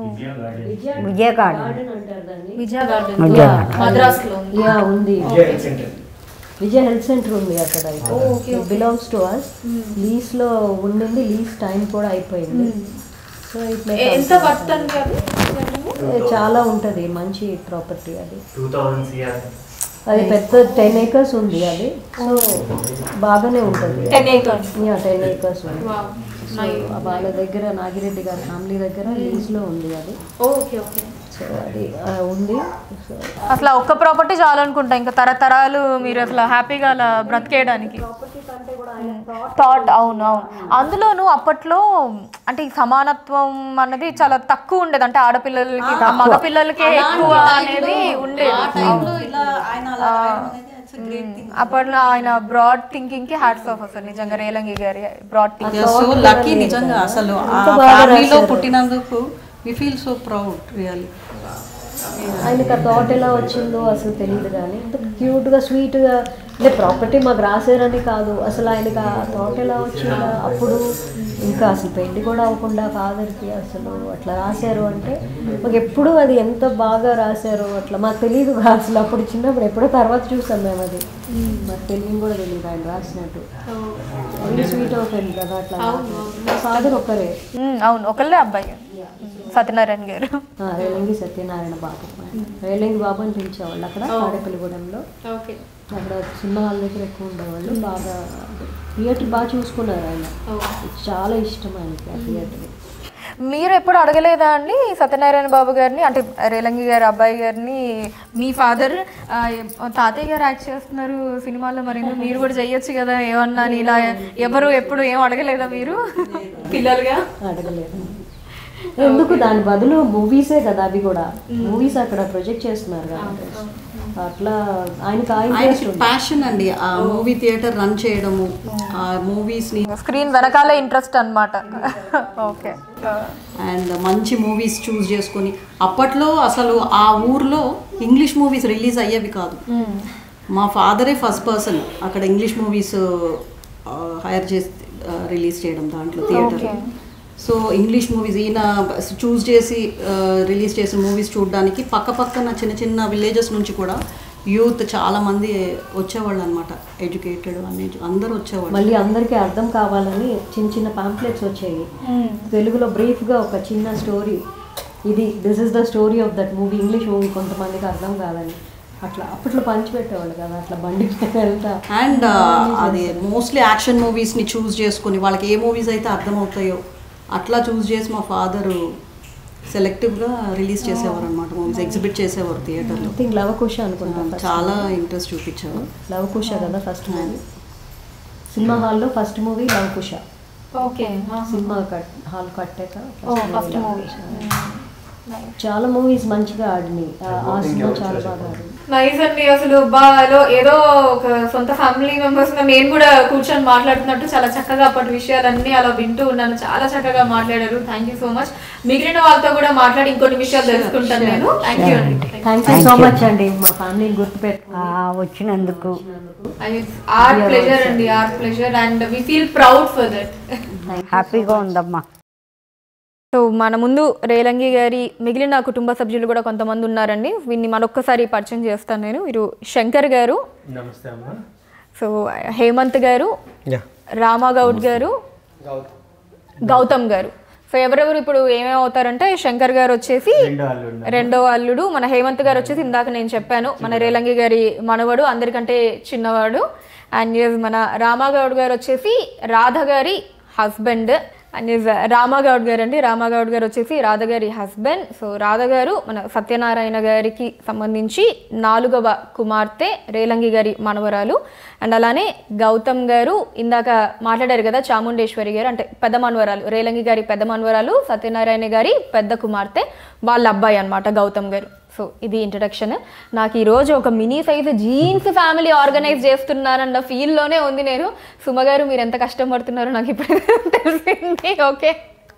విజయకాడ అంటారు దాన్ని విజయ గార్డెన్ విజయ మద్రాస్ లో ఉంది యా ఉంది Vijay centre Vijay health centre ఉంది అక్కడ బిలాంగ్స్ టు అస్ లీజ్ లో ఉండింది లీజ్ టైం కూడా అయిపోయింది సో ఇట్ ఎంత వర్త్ అండి అది చాలా ఉంటది మంచి ప్రాపర్టీ అది టూ థౌజండ్ సిఆర్ అది పెద్ద టెన్ ఏకర్స్ ఉంది అది సో బాగానే ఉంటుంది ten acres yeah ten acres ఉంది సో వాళ్ళ దగ్గర నాగిరెడ్డి గారి ఫ్యామిలీ దగ్గర లీజ్ లో ఉంది అది ఓకే ఓకే సో అది ఆ, ఉంది సో అసలు ఆ ఒక్క ప్రాపర్టీ చాలనుకుంటా ఇంకా తరతరాలు మీరు అసలు హ్యాపీగా అలా బ్రతికేయడానికి థాట్ అవును అవును అందులోనూ అప్పట్లో అంటే ఈ సమానత్వం అన్నది చాలా తక్కువ ఉండేది అంటే ఆడపిల్లలకి మగపిల్లలకే ఎక్కువ అనేది ఉండేది టైంలో ఇలా ఆయన అలా రాయడం అనేది it's a great thing. అప్పట్లో ఆయన బ్రాడ్ థింకింగ్ కి హ్యాట్స్ ఆఫ్ అసలు నిజంగా రేలంగి గారి బ్రాడ్ థింకింగ్ సో లక్కీ నిజంగా అసలు ఆ ఎంత బాగా ఫ్యామిలీలో రాశారు. పుట్టినందుకు we feel so proud really ఆయనకి ఆ థాట్ ఎలా వచ్చిందో అసలు తెలియదు కానీ అంత క్యూట్గా స్వీట్గా అంటే ప్రాపర్టీ మాకు రాశారని కాదు అసలు ఆయనకి ఆ థాట్ ఎలా వచ్చిందా అప్పుడు ఇంకా అసలు పెళ్లి కూడా అవ్వకుండా ఫాదర్కి అసలు అట్లా రాశారు అంటే మాకు ఎప్పుడు అది ఎంత బాగా రాశారో అట్లా మాకు తెలియదు అసలు అప్పుడు చిన్నప్పుడు ఎప్పుడో తర్వాత చూసాం మేము అది మాకు తెలియని కూడా తెలియదు ఆయన రాసినట్టు వెరీ స్వీట్ అవుతుంది కదా అట్లా మా ఫాదర్ ఒక్కరే అవును ఒకళ్ళే అబ్బాయి సత్యనారాయణ గారు ఆ, రేలంగి సత్యనారాయణ బాబు రేలంగి బాబు అని పిలిచేవాళ్ళు అక్కడ తాడేపల్లిగూడెంలో ఓకే అక్కడ సినిమా హాల్ దగ్గర ఎక్కువ ఉండేవాళ్ళు బాగా థియేటర్ బాగా చూసుకున్నారు ఆయన చాలా ఇష్టం ఆయనకి ఆ థియేటర్ మీరు ఎప్పుడు అడగలేదా అండి సత్యనారాయణ బాబు గారిని అంటే రేలంగి గారి అబ్బాయి గారిని మీ ఫాదర్ తాతయ్య గారు యాక్ట్ చేస్తున్నారు సినిమాలో మరి ఎందుకు మీరు కూడా చెయ్యొచ్చు కదా ఏమన్నా అని ఇలా ఎవరు ఎప్పుడు ఏం అడగలేదా మీరు పిల్లలుగా అడగలేదు ఎందుకు దాని బదులు మూవీసే కదా అవి కూడా మూవీస్ అక్కడ ప్రొజెక్ట్ చేస్తున్నారు కదా అట్లా ఆయనకి ఆ interest ఆయనకి ఉంది. ప్యాషన్ అండి ఆ మూవీ థియేటర్ రన్ చేయడము ఆ మూవీస్ ని స్క్రీన్ వెనకాల ఇంట్రెస్ట్ అన్నమాట ఓకే అండ్ మంచి మూవీస్ చూస్ చేసుకొని అప్పట్లో అసలు ఆ ఊర్లో ఇంగ్లీష్ మూవీస్ రిలీజ్ అయ్యేవి కాదు మా ఫాదరే ఫస్ట్ పర్సన్ అక్కడ ఇంగ్లీష్ మూవీస్ హైర్ చేసి రిలీజ్ చేయడం దాంట్లో థియేటర్ సో ఇంగ్లీష్ మూవీస్ ఈయన చూస్ చేసి రిలీజ్ చేసిన మూవీస్ చూడడానికి పక్క పక్కన చిన్న చిన్న విలేజెస్ నుంచి కూడా యూత్ చాలా మంది వచ్చేవాళ్ళు అనమాట ఎడ్యుకేటెడ్ అన్ని అందరూ వచ్చేవాళ్ళు మళ్ళీ అందరికీ అర్థం కావాలని చిన్న చిన్న పాంప్లెట్స్ వచ్చాయి తెలుగులో బ్రీఫ్గా ఒక చిన్న స్టోరీ ఇది this is the story of that movie English movie కొంతమందికి అర్థం కాదని అట్లా అప్పట్లో పంచిపెట్టేవాళ్ళు కదా అట్లా బండి వెళ్తా అండ్ అది మోస్ట్లీ యాక్షన్ మూవీస్ని చూస్ చేసుకొని వాళ్ళకి ఏ మూవీస్ అయితే అర్థమవుతాయో అట్లా చూస్ చేసి మా ఫాదరు సెలెక్టివ్గా రిలీజ్ చేసేవారు అనమాట మూవీస్ ఎగ్జిబిట్ చేసేవారు థియేటర్లో ఐ థింక్ లవకుశ అనుకుంటాం చాలా ఇంట్రెస్ట్ చూపించారు లవకుశ కదా ఫస్ట్ మూవీ సినిమా హాల్లో first movie Lavakusa okay cinema cut hall కట్టాక ఫస్ట్ మూవీ చాలా మూవీస్ మంచిగా ఆడినాయి ఆ- ఆ సినిమా చాలా బాగా ఆడింది నైస్ అండి అసలు బాలో ఏదో ఒక సొంత ఫ్యామిలీ మెంబర్స్ నేను కూడా కూర్చొని మాట్లాడుతున్నట్టు చాలా చక్కగా అప్పటి విషయాలన్నీ అలా వింటూ ఉన్నాను చాలా చక్కగా మాట్లాడారు థ్యాంక్ యూ సో మచ్ మిగిలిన వాళ్ళతో కూడా మాట్లాడి ఇంకొన్ని విషయాలు తెలుసుకుంటాను నేను థ్యాంక్ యూ అండి థ్యాంక్ యూ సో మచ్ అండి మా ఫ్యామిలీని గుర్తుపెట్టుకుని ఆ, వచ్చినందుకు ఆర్ ప్లెజర్ అండి our pleasure and we feel proud for that హ్యాపీగా ఉందమ్మా సో మన ముందు రేలంగి గారి మిగిలిన కుటుంబ సభ్యులు కూడా కొంతమంది ఉన్నారండి వీన్ని మరొక్కసారి పరిచయం చేస్తాను నేను వీరు శంకర్ గారు నమస్తే అమ్మా సో హేమంత్ గారు యా రామాగౌడ్ గారు గౌతమ్ గారు సో ఎవరెవరు ఇప్పుడు ఏమేమి అవుతారంటే శంకర్ గారు వచ్చేసి రెండో వాళ్ళు ఉన్నారు. రెండో అల్లుడు మన హేమంత్ గారు వచ్చేసి ఇందాక నేను చెప్పాను మన రేలంగి గారి మనవడు అందరికంటే చిన్నవాడు అండ్ yes, మన రామాగౌడ్ గారు వచ్చేసి రాధ గారి హస్బెండ్ అండ్ yes, రామాగౌడ్ గారు అండి రామాగౌడ్ గారు వచ్చేసి రాధ గారి హస్బెండ్ సో రాధ గారు మన సత్యనారాయణ గారికి సంబంధించి నాలుగవ కుమార్తె రేలంగి గారి మనవరాలు అండ్ అలానే గౌతమ్ గారు ఇందాక మాట్లాడారు కదా చాముండేశ్వరి గారు అంటే పెద్ద మనవరాలు రేలంగి గారి పెద్ద మనవరాలు సత్యనారాయణ గారి పెద్ద కుమార్తె వాళ్ళ అబ్బాయి అన్నమాట గౌతమ్ గారు సో ఇది ఇంట్రడక్షన్ నాకు ఈరోజు ఒక mini size jeans family organize చేస్తున్నానన్న ఫీల్లోనే ఉంది నేను సుమ గారు మీరు ఎంత కష్టపడుతున్నారో నాకు ఇప్పుడు తెలిసింది ఓకే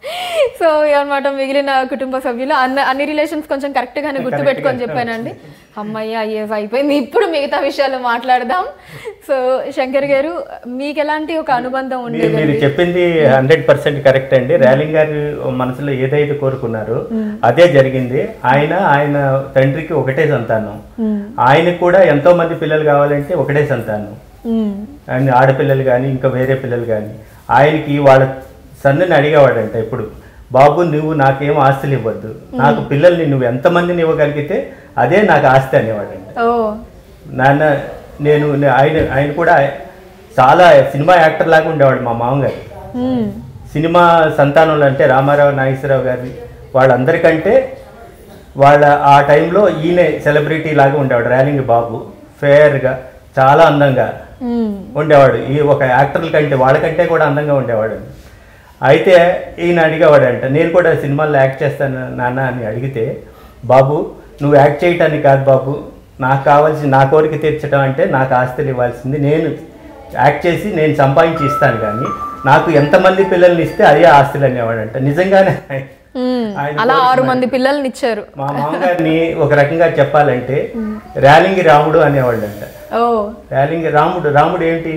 సో అనమాట మిగిలిన కుటుంబ సభ్యులు అన్న అన్ని రిలేషన్స్ కొంచెం కరెక్ట్గానే గుర్తుపెట్టుకొని చెప్పానండి అమ్మయ్య ఐఏఎస్ అయిపోయింది ఇప్పుడు మిగతా విషయాలు మాట్లాడదాం సో శంకర్ గారు మీకు ఎలాంటి ఒక అనుబంధం మీరు ఉండేది మీరు చెప్పింది హండ్రెడ్ పర్సెంట్ కరెక్ట్ అండి ర్యాలింగ్ గారు మనసులో ఏదైతే కోరుకున్నారో అదే జరిగింది ఆయన ఆయన తండ్రికి ఒకటే సంతానం ఆయనకు కూడా ఎంతో మంది పిల్లలు కావాలంటే ఒకటే సంతానం అండ్ ఆడపిల్లలు కానీ ఇంకా వేరే పిల్లలు కానీ ఆయనకి వాళ్ళ సన్నుని అడిగేవాడంట ఇప్పుడు బాబు నువ్వు నాకేం ఆస్తులు ఇవ్వద్దు నాకు పిల్లల్ని నువ్వు ఎంతమందిని ఇవ్వగలిగితే అదే నాకు ఆస్తి అనేవాడంట ఓ నాన్న నేను నే- ఆయన ఆయన కూడా చాలా సినిమా యాక్టర్ లాగా ఉండేవాడు మా మామగారు మ్మ్. సినిమా సంతానంలో అంటే రామారావు నాగేశ్వరరావు గారి వాళ్ళందరికంటే వాళ్ళ ఆ టైంలో ఈయన సెలబ్రిటీ లాగా ఉండేవాడు ర్యాలింగ్ బాబు ఫేర్గా చాలా అందంగా మ్మ్. ఉండేవాడు ఈ ఒక యాక్టర్ల కంటే వాళ్ళకంటే కూడా అందంగా ఉండేవాడు అయితే ఈయన అడిగేవాడంట నేను కూడా సినిమాల్లో యాక్ట్ చేస్తాను నాన్న అని అడిగితే బాబు నువ్వు యాక్ట్ చేయటానికి కాదు బాబు నాకు కావాల్సి నా కోరిక తీర్చడం అంటే నాకు ఆస్తులు ఇవ్వాల్సింది నేను యాక్ట్ చేసి నేను సంపాదించి ఇస్తాను కానీ నాకు ఎంతమంది పిల్లల్ని ఇస్తే అదే ఆస్తులు అనేవాడంట నిజంగానే మ్మ్. ఆయన అలా కోరిక ఆరు మరి. మంది పిల్లల్ని ఇచ్చారు మా మామగారిని ఒక రకంగా చెప్పాలంటే ర్యాలింగి రాముడు అనేవాళ్ళంట ఓ ర్యాలింగ్ రాముడు రాముడు ఏంటి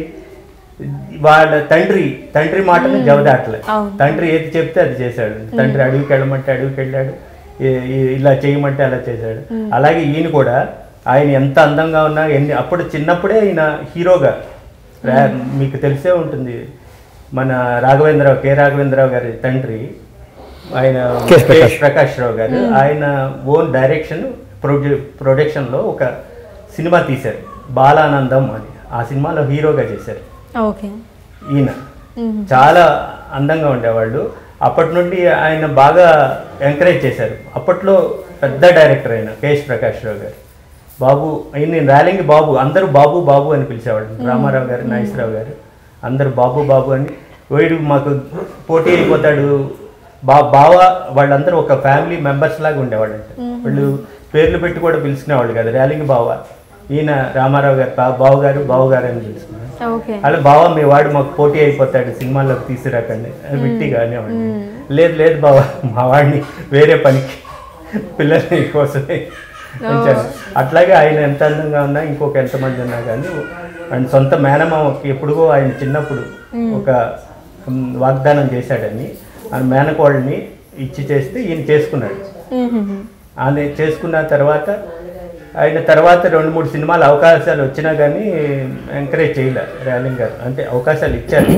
వాళ్ళ తండ్రి తండ్రి మాటని జవదాటలే అవును. తండ్రి ఏది చెప్తే అది చేశాడు తండ్రి అడవికి వెళ్ళమంటే అడవికి వెళ్ళాడు ఈ- ఈ- ఇలా చేయమంటే అలా చేశాడు అలాగే ఈయన కూడా ఆయన ఎంత అందంగా ఉన్నా ఎన్ని అప్పుడు చిన్నప్పుడే ఈయన హీరోగా రా- మీకు తెలిసే ఉంటుంది మన రాఘవేంద్రరావు కె రాఘవేంద్రరావు గారి తండ్రి ఆయన కేఎస్ ప్రకాష్. కేఎస్ ప్రకాష్ రావు గారు ఆయన ఓన్ డైరెక్షన్ ప్రొడ్యూ ప్రొడక్షన్లో ఒక సినిమా తీశారు బాలానందం అని ఆ సినిమాలో హీరోగా చేశారు ఓకే ఈయన చాలా అందంగా ఉండేవాళ్ళు అప్పటి నుండి ఆయన బాగా ఎంకరేజ్ చేశారు అప్పట్లో పెద్ద డైరెక్టర్ ఆయన కేఎస్ ప్రకాష్ రావు గారు బాబు ఈయన ర్యాలింగ్ బాబు అందరూ బాబు బాబు అని పిలిచేవాళ్ళు రామారావు గారు నాగేశ్వరరావు గారు అందరూ బాబు బాబు అని వీడు మాకు పోటీ అయిపోతాడు బా బావ వాళ్ళందరూ ఒక ఫ్యామిలీ మెంబర్స్ లాగా ఉండేవాళ్ళు అంట వాళ్ళు పేర్లు పెట్టి కూడా పిలుచుకునేవాళ్ళు కదా ర్యాలింగ్ బావ ఈయన రామారావు గారు బా- బావ గారు బావ గారు అని పిలుచుకున్నారు ఓకే అలా బావ మీ వాడు మాకు పోటీ అయిపోతాడు సినిమాలోకి తీసుకురాకండి విట్టిగా అనేవాడు లేదు లేదు బావ మా వాడిని వేరే పనికి పిల్లల్ని కోసమే ఉంచాను అట్లాగే ఆయన ఎంత అందంగా ఉన్నా ఇంకొక ఎంతమంది ఉన్నా కానీ ఆయన సొంత మేనమామకి ఎప్పుడుగో ఆయన చిన్నప్పుడు ఒక ఉమ్, వాగ్దానం చేశాడని ఆయన మేనకోళ్ళని ఇచ్చి చేస్తే ఈయన చేసుకున్నాడు ఆయన చేసుకున్న తర్వాత ఆయన తర్వాత రెండు మూడు సినిమాలు అవకాశాలు వచ్చినా కానీ ఎంకరేజ్ చేయలే ర్యాలింగ్ గారు అంటే అవకాశాలు ఇచ్చారు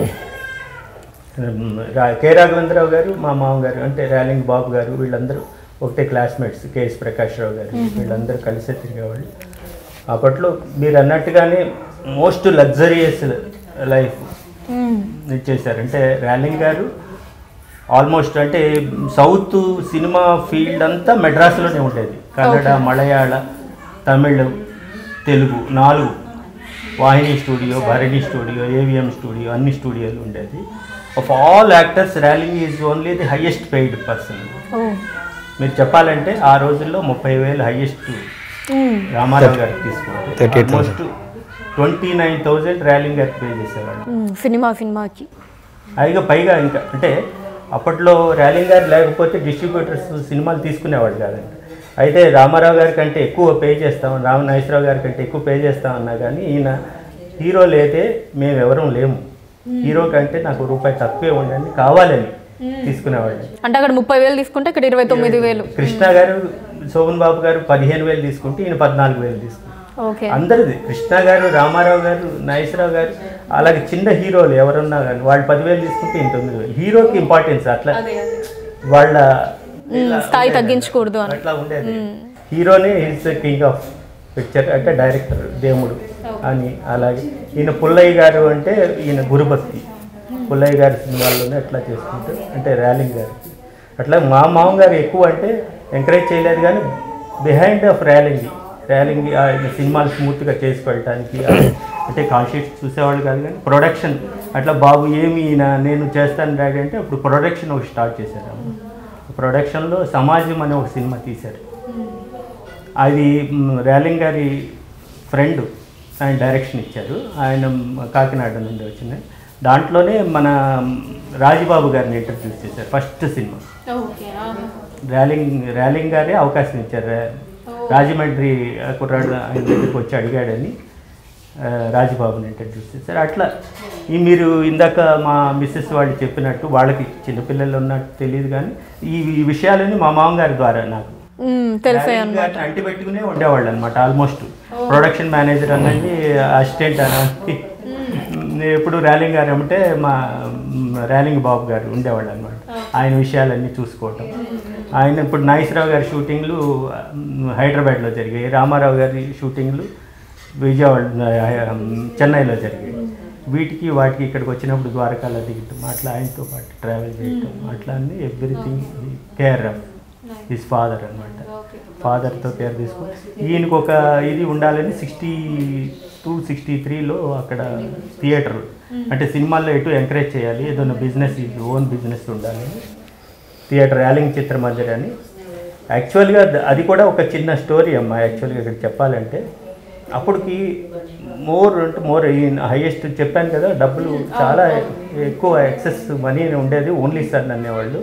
రా- కె రాఘవేంద్రరావు గారు మా మామగారు అంటే ర్యాలింగ్ బాబు గారు వీళ్ళందరూ ఒకటే క్లాస్మేట్స్ కేఎస్ ప్రకాష్ రావు గారు వీళ్ళందరూ కలిసే తిరిగేవాళ్ళు అప్పట్లో మీరు అన్నట్టుగానే మోస్ట్ లగ్జరియస్ లైఫ్ ఇచ్చేసారు అంటే ర్యాలింగ్ గారు ఆల్మోస్ట్ అంటే సౌత్ సినిమా ఫీల్డ్ అంతా మెడ్రాస్లోనే ఉండేది కన్నడ మలయాళ తమిళ్ తెలుగు నాలుగు Vahini studio Bharani studio AVM studio అన్ని స్టూడియోలు ఉండేది of all actors Relangi is only the highest paid person మీరు చెప్పాలంటే ఆ రోజుల్లో ముప్పై వేలు హైయెస్ట్ రామారావు గారికి తీసుకుంటే 38,000. Almost twenty nine thousand Relangi గారికి పే చేసేవాళ్ళు సినిమా సినిమాకి పైగా పైగా ఇంకా అంటే అప్పట్లో ర్యాలింగ్ గారు లేకపోతే డిస్ట్రిబ్యూటర్స్ సినిమాలు తీసుకునేవాడు కాదండి అయితే రామారావు గారి కంటే ఎక్కువ పే చేస్తాం రామనాగేశ్వరరావు గారి కంటే ఎక్కువ పే చేస్తామన్నా కానీ ఈయన హీరోలు అయితే మేము ఎవరం లేము హీరో కంటే నాకు రూపాయి తక్కువే ఉండండి కావాలని తీసుకునేవాళ్ళు అంటే అక్కడ ముప్పై వేలు తీసుకుంటే ఇక్కడ ఇరవై తొమ్మిది వేలు కృష్ణ గారు శోభన్ బాబు గారు పదిహేను వేలు తీసుకుంటే ఈయన పద్నాలుగు వేలు తీసుకుంటారు ఓకే అందరిది కృష్ణ గారు రామారావు గారు నాగేశ్వరరావు గారు అలాగే చిన్న హీరోలు ఎవరున్నా కానీ వాళ్ళు పదివేలు తీసుకుంటే ఈయన తొమ్మిది వేలు హీరోకి ఇంపార్టెన్స్ అట్లా వాళ్ళ ఇలా స్థాయి ఉండేది. తగ్గించకూడదు అని అట్లా ఉండేది హీరోనే is the king of picture అంటే డైరెక్టర్ దేవుడు అని అలాగే ఈయన పుల్లయ్య గారు అంటే ఈయన గురుభక్తి పుల్లయ్య గారి సినిమాల్లోనే అట్లా చేసుకుంటూ అంటే ర్యాలింగ్ గారికి అట్లా మా మామగారు ఎక్కువ అంటే ఎంకరేజ్ చేయలేదు కానీ బిహైండ్ ఆఫ్ ర్యాలింగ్ ర్యాలింగ్ ఆయన సినిమాలు స్మూత్గా చేసుకెళ్ళటానికి అంటే కాన్షియస్ చూసేవాళ్ళు కాదు కానీ ప్రొడక్షన్ అట్లా బాబు ఏమి ఈయన నేను చేస్తాను డాడీ అంటే అప్పుడు ప్రొడక్షన్ ఒకటి స్టార్ట్ చేశారు ప్రొడక్షన్లో సమాజం అనే ఒక సినిమా తీశారు అది మ్, ర్యాలింగ్ గారి ఫ్రెండ్ ఆయన డైరెక్షన్ ఇచ్చారు ఆయన మ్, కాకినాడ నుండి వచ్చింది దాంట్లోనే మన మ్, రాజబాబు గారిని ఇంట్రడ్యూస్ చేశారు ఫస్ట్ సినిమా ర్యాలింగ్ ర్యాలింగ్ గారే అవకాశం ఇచ్చారు రా- రాజమండ్రి ఆ కుర్రాడు ఆయన దగ్గరికి వచ్చి అడిగాడని ఆ, రాజబాబుని ఇంట్రడ్యూస్ చేశారు అట్లా ఈ మీరు ఇందాక మా మిస్సెస్ వాళ్ళు చెప్పినట్టు వాళ్ళకి చిన్నపిల్లలు ఉన్నట్టు తెలియదు కానీ ఈ ఈ విషయాలన్నీ మా మామగారి ద్వారా నాకు మ్మ్, తెలిసాయి ర్యాలింగ్ గారిని అంటి పెట్టుకునే ఉండేవాళ్ళు అనమాట ఆల్మోస్ట్ ప్రొడక్షన్ మేనేజర్ అనండి అసిస్టెంట్ అనండి ఎప్పుడు ర్యాలింగ్ గారు ఏమంటే మా మ్, ర్యాలింగ్ బాబు గారు ఉండేవాళ్ళు అనమాట ఆయన విషయాలన్నీ చూసుకోవటం ఆయన ఇప్పుడు నాగేశ్వరరావు గారి షూటింగ్లు మ్, హైదరాబాద్లో జరిగాయి రామారావు గారి షూటింగ్లు విజయవాడ ఆ, చెన్నైలో జరిగాయి వీటికి వాటికి ఇక్కడికి వచ్చినప్పుడు ద్వారకాలో దిగటం అట్లా ఆయనతో పాటు ట్రావెల్ చేయటం అట్లా అన్ని everything care of his father అనమాట ఫాదర్తో కేర్ తీసుకుని ఈయనకు ఒక ఇది ఉండాలని సిక్స్టీ టూ సిక్స్టీ త్రీలో అక్కడ థియేటర్ అంటే సినిమాల్లో ఎటు ఎంకరేజ్ చేయాలి ఏదైనా బిజినెస్ ఓన్ బిజినెస్ ఉండాలి థియేటర్ ర్యాలింగ్ చిత్రమంజరి అని యాక్చువల్గా ద- అది కూడా ఒక చిన్న స్టోరీ అమ్మా యాక్చువల్గా ఇక్కడ చెప్పాలంటే అప్పటికి మోర్ అంటే మోర్ హైయెస్ట్ చెప్పాను కదా డబ్బులు చాలా ఎక్కువ ఎక్సెస్ మనీ ఉండేది ఓన్లీ సార్ అనేవాళ్ళు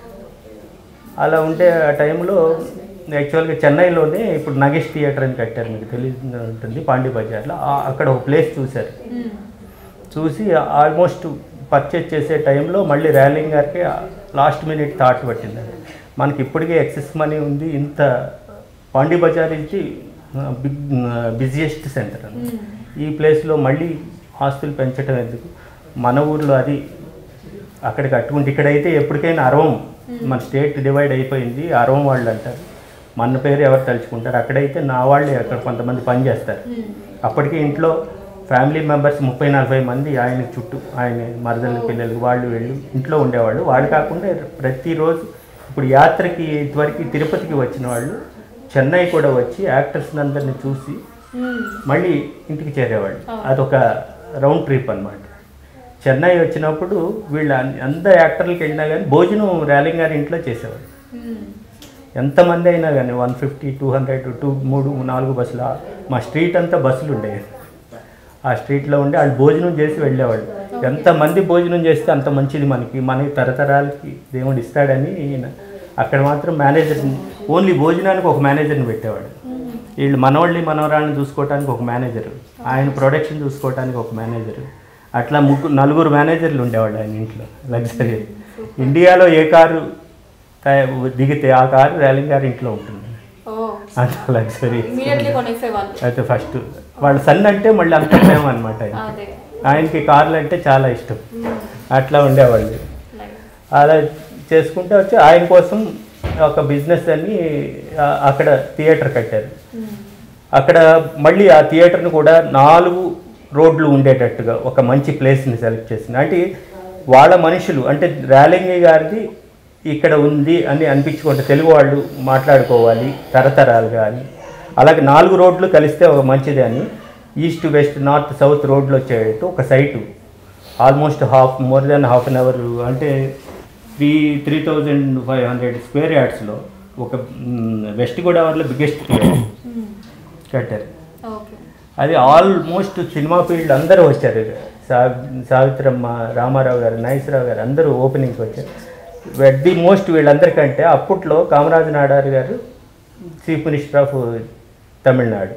అలా ఉండే ఆ టైంలో యాక్చువల్గా చెన్నైలోనే ఇప్పుడు నగేష్ థియేటర్ అని కట్టారు మీకు తెలియదు ఉంటుంది పాండి బజార్లో ఆ- అక్కడ ఒక ప్లేస్ చూశారు చూసి ఆల్మోస్ట్ పర్చేజ్ చేసే టైంలో మళ్ళీ ర్యాలింగ్ గారికి లాస్ట్ మినిట్ థాట్ పట్టింది మనకి ఇప్పటికే ఎక్సెస్ మనీ ఉంది ఇంత పాండి బజార్ నుంచి బిగ్ బిజియెస్ట్ సెంటర్ అన్నమాట ఈ ప్లేస్లో మళ్ళీ ఆస్తులు పెంచడం ఎందుకు మన ఊర్లో అది అక్కడ కట్టుకుంటే ఇక్కడైతే ఎప్పటికైనా అరవం మన స్టేట్ డివైడ్ అయిపోయింది అరవం వాళ్ళు అంటారు మన పేరు ఎవరు తలుచుకుంటారు అక్కడైతే నా వాళ్ళే అక్కడ కొంతమంది పని చేస్తారు అప్పటికి ఇంట్లో ఫ్యామిలీ మెంబర్స్ ముప్పై నలభై మంది ఆయన చుట్టూ ఆయన మరదల పిల్లలు వాళ్ళు వెళ్ళి ఇంట్లో ఉండేవాళ్ళు వాళ్ళు కాకుండా ప్రతిరోజు ఇప్పుడు యాత్రకి ఇటువరకు తిరుపతికి వచ్చిన వాళ్ళు చెన్నై కూడా వచ్చి యాక్టర్స్ అందరిని చూసి మళ్ళీ ఇంటికి చేరేవాళ్ళు అదొక రౌండ్ ట్రిప్ అన్నమాట చెన్నై వచ్చినప్పుడు వీళ్ళ అన్- అందరు యాక్టర్లకి వెళ్ళినా కానీ భోజనం ర్యాలింగ్ గారి ఇంట్లో చేసేవాళ్ళు ఎంతమంది అయినా కానీ one fifty two hundred two మూడు నాలుగు బస్సులు ఆ- మా స్ట్రీట్ అంతా బస్సులు ఉండేవి ఆ స్ట్రీట్లో ఉండి వాళ్ళు భోజనం చేసి వెళ్ళేవాళ్ళు ఎంతమంది భోజనం చేస్తే అంత మంచిది మనకి మనకి తరతరాలకి దేవుడు ఇస్తాడని ఈయన అక్కడ మాత్రం మేనేజర్ ఓన్లీ భోజనానికి ఒక మేనేజర్ని పెట్టేవాడు వీళ్ళు మనవాళ్ళని మనవరాళ్ళని చూసుకోవడానికి ఒక మేనేజర్ ఆయన ప్రొడక్షన్ చూసుకోవడానికి ఒక మేనేజర్ అట్లా ముగ్గురు నలుగురు మేనేజర్లు ఉండేవాళ్ళు ఆయన ఇంట్లో లగ్జరీ ఇండియాలో ఏ కారు తయ- దిగితే ఆ కారు ర్యాలింగ్ గారి ఇంట్లో ఉంటుంది అంత లగ్జరీ ఇమీడియట్లీ కొనేసేవాళ్ళు అయితే ఫస్ట్ వాళ్ళ సన్ అంటే మళ్ళీ అంత ప్రేమ అనమాట అదే ఆయనకి కార్లు అంటే చాలా ఇష్టం అట్లా ఉండేవాళ్ళు అలా చేసుకుంటే వచ్చి ఆయన కోసం ఒక బిజినెస్ అని ఆ, అక్కడ థియేటర్ కట్టారు అక్కడ మళ్ళీ ఆ థియేటర్ని కూడా నాలుగు రోడ్లు ఉండేటట్టుగా ఒక మంచి ప్లేస్ని సెలెక్ట్ చేసింది అంటే వాళ్ళ మనుషులు అంటే ర్యాలింగి గారిది ఇక్కడ ఉంది అని అనిపించుకుంటే తెలుగు వాళ్ళు మాట్లాడుకోవాలి తరతరాలుగా అని అలాగే నాలుగు రోడ్లు కలిస్తే ఒక మంచిది అని ఈస్ట్ వెస్ట్ నార్త్ సౌత్ రోడ్లు వచ్చేటట్టు ఒక site almost half more than half an hour అంటే three three thousand five hundred square యార్డ్స్లో ఒక మ్, వెస్ట్ గోదావరిలో బిగ్గెస్ట్ కట్టారు ఓకే అది ఆల్మోస్ట్ సినిమా ఫీల్డ్ అందరూ వచ్చారు సా సావిత్రమ్మ రామారావు గారు నాగేశ్వరరావు గారు అందరూ ఓపెనింగ్కి వచ్చారు ఎట్ ది మోస్ట్ వీళ్ళందరికంటే అప్పట్లో కామరాజు నాడారు గారు చీఫ్ మినిస్టర్ ఆఫ్ తమిళనాడు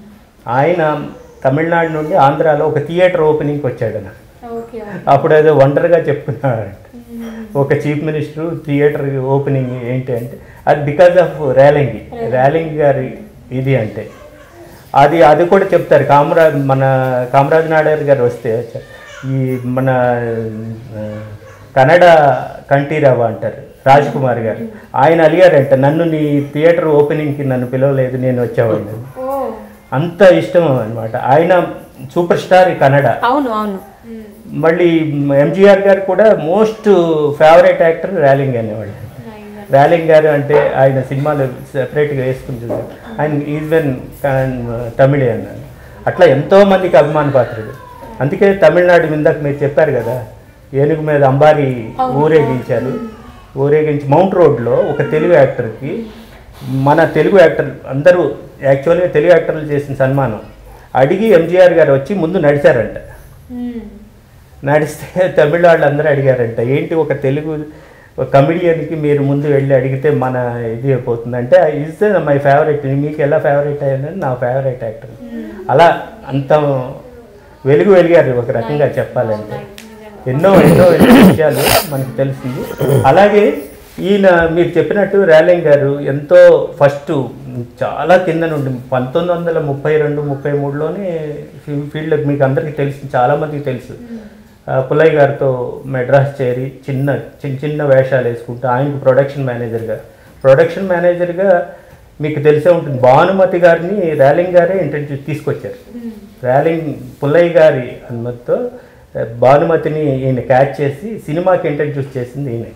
ఆయన తమిళనాడు నుండి ఆంధ్రాలో ఒక థియేటర్ ఓపెనింగ్కి వచ్చాడు నాకు ఓకే అప్పుడు ఏదో వండర్గా చెప్పుకున్నాడు ఒక చీఫ్ మినిస్టర్ థియేటర్ ఓపెనింగ్ ఏంటి అంటే అది బికాజ్ ఆఫ్ ర్యాలింగ్ ర్యాలింగ్ గారి ఇది అంటే అది అది కూడా చెప్తారు కామరాజ్ మన కామరాజ్ నాడార్ గారు వస్తే ఈ మన ఆ, కన్నడ కంఠీరావు అంటారు రాజ్ కుమార్ గారు ఆయన అలిగారంట నన్ను నీ థియేటర్ ఓపెనింగ్కి నన్ను పిలవలేదు నేను వచ్చేవాడిని అంత ఇష్టం అనమాట ఆయన సూపర్ స్టార్ కన్నడ అవును అవును మళ్ళీ ఎంజీఆర్ గారు కూడా మోస్ట్ ఫేవరెట్ యాక్టర్ ర్యాలింగ్ అనేవాళ్ళు ర్యాలింగ్ గారు అంటే ఆయన సినిమాలు సెపరేట్గా వేసుకుని చూసారు ఆయన ఈవెన్ తమిళే అన్నాడు అట్లా ఎంతో మందికి అభిమాన పాత్రుడు అందుకే తమిళనాడు ఇందాక మీరు చెప్పారు కదా ఏనుగు మీద అంబారి ఊరేగించారు ఊరేగించి మౌంట్ రోడ్లో ఒక తెలుగు యాక్టర్కి మన తెలుగు యాక్టర్ అందరూ యాక్చువల్గా తెలుగు యాక్టర్లు చేసిన సన్మానం అడిగి ఎంజీఆర్ గారు వచ్చి ముందు నడిచారంట నడిస్తే తమిళ వాళ్ళు అందరూ అడిగారంట ఏంటి ఒక తెలుగు ఒక కమిడియన్కి మీరు ముందు వెళ్ళి అడిగితే మన ఇది అయిపోతుంది అంటే ఇస్ మై ఫేవరెట్ మీకు ఎలా ఫేవరెట్ అయ్యిందని నా ఫేవరెట్ యాక్టర్ అలా అంత వెలుగు వెలిగారు ఒక రకంగా చెప్పాలంటే ఎన్నో ఎన్నో ఎన్నో విషయాలు మనకు తెలిసింది అలాగే ఈయన మీరు చెప్పినట్టు రేలింగ్ గారు ఎంతో ఫస్ట్ చాలా కింద నుండి పంతొమ్మిది వందల ముప్పై రెండు ముప్పై మూడులోనే ఫీల్డ్ మీకు అందరికీ తెలుసు చాలామందికి తెలుసు ఆ, పుల్లయ్య గారితో మెడ్రాస్ చేరి చిన్న చిన్న చిన్న వేషాలు వేసుకుంటూ ఆయనకు ప్రొడక్షన్ మేనేజర్గా ప్రొడక్షన్ మేనేజర్గా మీకు తెలిసే ఉంటుంది భానుమతి గారిని ర్యాలింగ్ గారే ఇంటర్వ్యూ తీసుకొచ్చారు ర్యాలింగ్ పుల్లయ్య గారి అనుమతితో ఆ, భానుమతిని ఈయన క్యాచ్ చేసి సినిమాకి ఇంట్రడ్యూస్ చేసింది ఈయన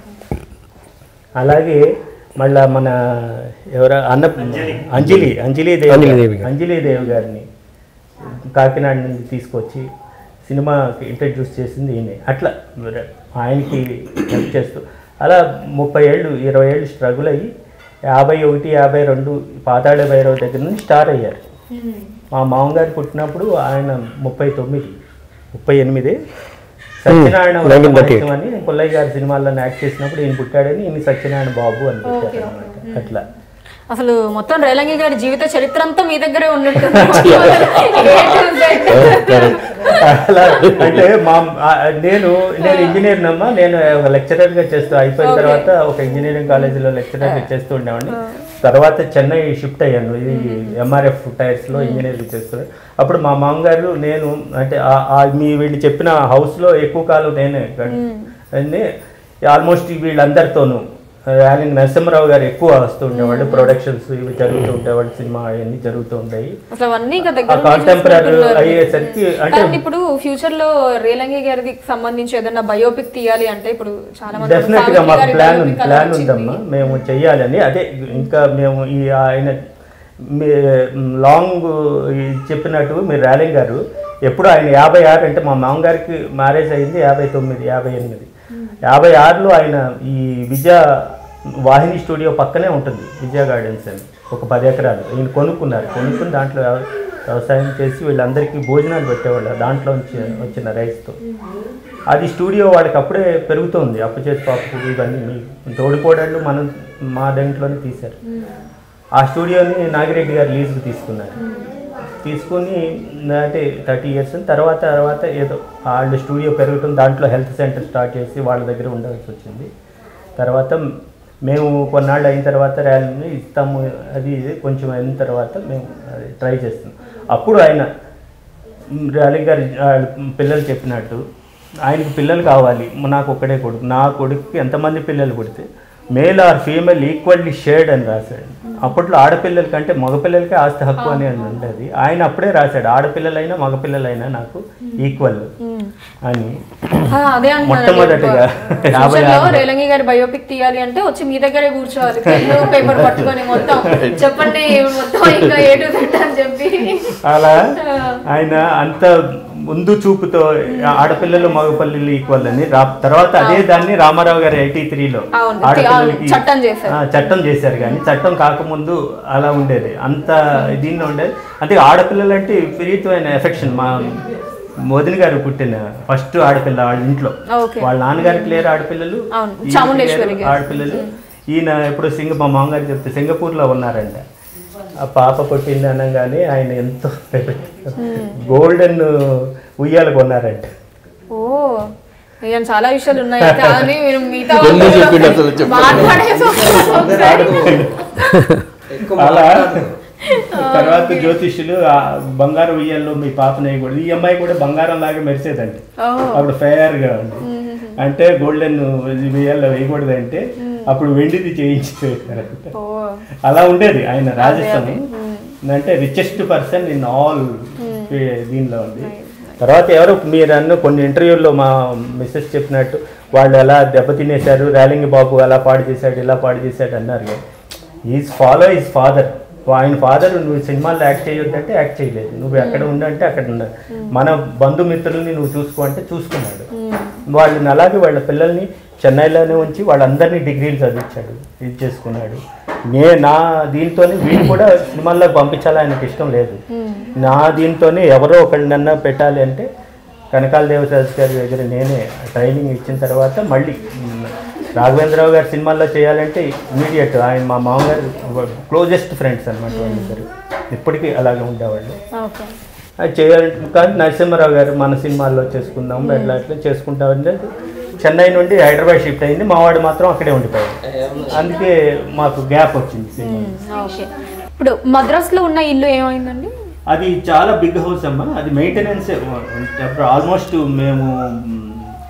అలాగే మళ్ళా మన ఎవర అన్న అంజలి అంజలి దేవి అంజలిదేవి గారు. అంజలి దేవి గారిని కాకినాడ నుండి తీసుకొచ్చి సినిమాకి ఇంట్రడ్యూస్ చేసింది ఈయనే అట్లా ఆయనకి హెల్ప్ చేస్తూ అలా ముప్పై ఏళ్ళు ఇరవై ఏళ్ళు స్ట్రగుల్ అయ్యి యాభై ఒకటి యాభై రెండు పాతాళ భైరవ దగ్గర నుంచి స్టార్ అయ్యారు మా మామగారు పుట్టినప్పుడు ఆయన ముప్పై తొమ్మిది ముప్పై ఎనిమిది సత్యనారాయణ Hmm, 1938. మహత్యం అని పుల్లయ్య గారి సినిమాల్లో యాక్ట్ చేసినప్పుడు ఈయన పుట్టాడని ఈయన సత్యనారాయణ బాబు అని పెట్టారు అనమాట అట్లా అసలు మొత్తం రేలంగి గారి జీవిత చరిత్ర అంతా మీ దగ్గరే ఉన్నట్టుంది A to Z. అలా అంటే మా ఆ, నేను నేను ఇంజనీర్ నమ్మా నేను ఒక లెక్చరర్ గా చేస్తూ అయిపోయిన తర్వాత ఒక ఇంజనీరింగ్ కాలేజీలో లెక్చరర్ గా చేస్తూ ఉండేవాడిని తర్వాత చెన్నై షిఫ్ట్ అయ్యాను ఇది ఎంఆర్ఎఫ్ టైర్స్ లో ఇంజనీరింగ్ చేస్తున్నాను అప్పుడు మా మామగారు నేను అంటే ఆ- ఆ మీ వీళ్ళు చెప్పిన హౌస్ లో ఎక్కువ కాలం నేనే గడి- అన్ని ఆల్మోస్ట్ వీళ్ళందరితోనూ యాలింగ్ నరసింహరావు గారు ఎక్కువ వస్తూ ఉండేవాళ్ళు ప్రొడక్షన్స్ ఇవి జరుగుతూ ఉండేవాళ్ళు సినిమా అవన్నీ జరుగుతూ ఉంటాయి అసలు అవన్నీ ఇంకా ఆ దగ్గర నుంచి కాంటెంపరీ చూసుకుంటున్నారు. అయ్యేసరికి అంటే కానీ ఇప్పుడు ఫ్యూచర్ లో రేలంగి గారికి సంబంధించి ఏదైనా బయోపిక్ తీయాలి అంటే ఇప్పుడు చాలా మంది డెఫినెట్ గా సావిత్రి మాకు గారి ప్లాన్ biopic ఉంది అలా ప్లాన్ వచ్చింది. ఉందమ్మా మేము చెయ్యాలని అదే ఇంకా మేము ఈ ఆయన మీ లాంగ్ ఈ చెప్పినట్టు మీరు ర్యాలింగ్ గారు ఎప్పుడు ఆయన యాభై ఆరు అంటే మా మామగారికి మ్యారేజ్ అయింది యాభై తొమ్మిది యాభై ఎనిమిది యాభై ఆరులో ఆయన ఈ విజయ వాహిని స్టూడియో పక్కనే ఉంటుంది విజయ గార్డెన్స్ అని ఒక పది ఎకరాలు ఈయన కొనుక్కున్నారు కొనుక్కుని దాంట్లో వ్యవ- వ్యవసాయం చేసి వీళ్ళందరికీ భోజనాలు పెట్టేవాళ్ళు దాంట్లో నుంచి వచ్చిన రైస్తో అది స్టూడియో వాళ్ళకి అప్పుడే పెరుగుతుంది అప్పు చేసి పాపు ఇవన్నీ మీ తోడుకోడళ్ళు మనం మా దాంట్లోనే తీశారు ఆ స్టూడియోని నాగిరెడ్డి గారు లీజుకు తీసుకున్నారు తీసుకుని అంటే థర్టీ ఇయర్స్ తర్వాత తర్వాత ఏదో వాళ్ళ స్టూడియో పెరగటం దాంట్లో హెల్త్ సెంటర్ స్టార్ట్ చేసి వాళ్ళ దగ్గర ఉండాల్సి వచ్చింది తర్వాత మేము కొన్నాళ్ళు అయిన తర్వాత ర్యాలీని ఇస్తాము అది ఇది కొంచెం అయిన తర్వాత మేము అది ట్రై చేస్తాం అప్పుడు ఆయన ర్యాలీ గారి ఆ, పిల్లలు చెప్పినట్టు ఆయనకి పిల్లలు కావాలి నాకు ఒక్కడే కొడుకు నా కొడుకుకి ఎంతమంది పిల్లలు పుడితే male or female equally shared అని రాశాడు అప్పట్లో ఆడపిల్లల కంటే మగపిల్లలకే ఆస్తి హక్కు అని అని ఉండేది ఆయన అప్పుడే రాశాడు ఆడపిల్లలైనా మగపిల్లలైనా నాకు ఈక్వల్ అని ఆ, అదే అంటున్నాను మొట్టమొదటిగా యాభై ఫ్యూచర్ లో ఆరు రేలంగి గారి బయోపిక్ తీయాలి అంటే వచ్చి మీ దగ్గరే కూర్చోవాలి పెన్ను పేపర్ పట్టుకొని మొత్తం చెప్పండి మొత్తం ఇంకా ఏ టు జెడ్ అని చెప్పి అలా ఆయన అంత ముందు చూపుతో ఆడపిల్లలు మగపిల్లలు ఈక్వల్ అని రా- తర్వాత అదే దాన్ని రామారావు గారు ఎయిటీ త్రీలో అవును, ఆడపిల్లలకి చట్టం చేశారు. ఆ, చట్టం చేశారు కానీ చట్టం కాకముందు అలా ఉండేది అంత దీనిలో ఉండేది అంటే ఆడపిల్లలు అంటే విపరీతమైన ఎఫెక్షన్ మా మోదిని గారు పుట్టిన ఫస్ట్ ఆడపిల్ల వాళ్ళ ఇంట్లో ఓకే. వాళ్ళ నాన్నగారికి లేరు ఆడపిల్లలు అవును, ఈయనకి చాముండేశ్వరి లేరు గారు. ఆడపిల్లలు ఈయన ఎప్పుడు సింగ మా మామగారు చెప్తే సింగపూర్లో ఉన్నారంట ఆ పాప పుట్టింది అనగానే ఆయన ఎంతో గోల్డెన్ ఉయ్యాలు కొన్నారంట ఓ ఇక చాలా విషయాలు ఉన్నాయి కానీ మీరు మిగతా కొన్ని వాళ్ళు చెప్పిండు అసలు చెప్పండి. మాట్లాడేసి ఒకసారి. ఎక్కువ అలా మాట్లాడదు. తర్వాత జ్యోతిష్యులు ఆ బంగారు ఉయ్యాల్లో మీ పాపను వేయకూడదు ఈ అమ్మాయి కూడా బంగారం లాగా మెరిసేదంట ఓ. అప్పుడు ఫేర్ గా ఉంది అంటే గోల్డెన్ ఉయ్యాల్లో వేయకూడదు అంటే అప్పుడు వెండిది చేయించి వేశారంట. ఓ అలా ఉండేది ఆయన రాజస్థాన్ అంటే రిచెస్ట్ పర్సన్ ఇన్ ఆల్ దీనిలో ఉంది తర్వాత ఎవరు మీరు అన్న కొన్ని ఇంటర్వ్యూల్లో మా మిస్సెస్ చెప్పినట్టు వాళ్ళు ఎలా దెబ్బతినేశారు ర్యాలింగ్ బాబు అలా పాడు చేశాడు ఇలా పాడు చేశాడు అన్నారు ఈజ్ ఫాలో ఈజ్ ఫాదర్ ఆయన ఫాదర్ నువ్వు సినిమాల్లో యాక్ట్ చేయొద్దంటే యాక్ట్ చేయలేదు నువ్వు ఎక్కడ ఉండంటే అక్కడ ఉండ మన బంధుమిత్రుల్ని నువ్వు చూసుకో అంటే చూసుకున్నాడు వాళ్ళని అలాగే వాళ్ళ పిల్లల్ని చెన్నైలోనే ఉంచి వాళ్ళందరినీ డిగ్రీలు చదివించాడు ఇది చేసుకున్నాడు నే నా దీంతోనే వీళ్ళు కూడా సినిమాల్లో పంపించాలి ఆయనకి ఇష్టం లేదు నా దీంతోనే ఎవరో ఒకళ్ళనన్నా పెట్టాలి అంటే కనకాల దేవశాస్త్రి గారి దగ్గర నేనే ట్రైనింగ్ ఇచ్చిన తర్వాత మళ్ళీ మ్, రాఘవేంద్రరావు గారి సినిమాల్లో చేయాలంటే ఇమీడియట్ ఆయన మా మామగారు క్లోజెస్ట్ ఫ్రెండ్స్ అనమాట వాళ్ళిద్దరు ఇప్పటికీ అలాగే ఉండేవాళ్ళు ఓకే అది చేయాలి కానీ నరసింహారావు గారు మన సినిమాల్లో చేసుకుందాం ఎట్లా ఎట్లా చేసుకుంటామంటే చెన్నై నుండి హైదరాబాద్ షిఫ్ట్ అయింది మావాడు మాత్రం అక్కడే ఉండిపోయాడు అందుకే మాకు గ్యాప్ వచ్చింది సినిమా ఓకే ఇప్పుడు మద్రాసులో ఉన్న ఇల్లు ఏమైందండి అది చాలా బిగ్ హౌస్ అమ్మా అది మెయింటెనెన్స్ ఆల్మోస్ట్ మేము మ్,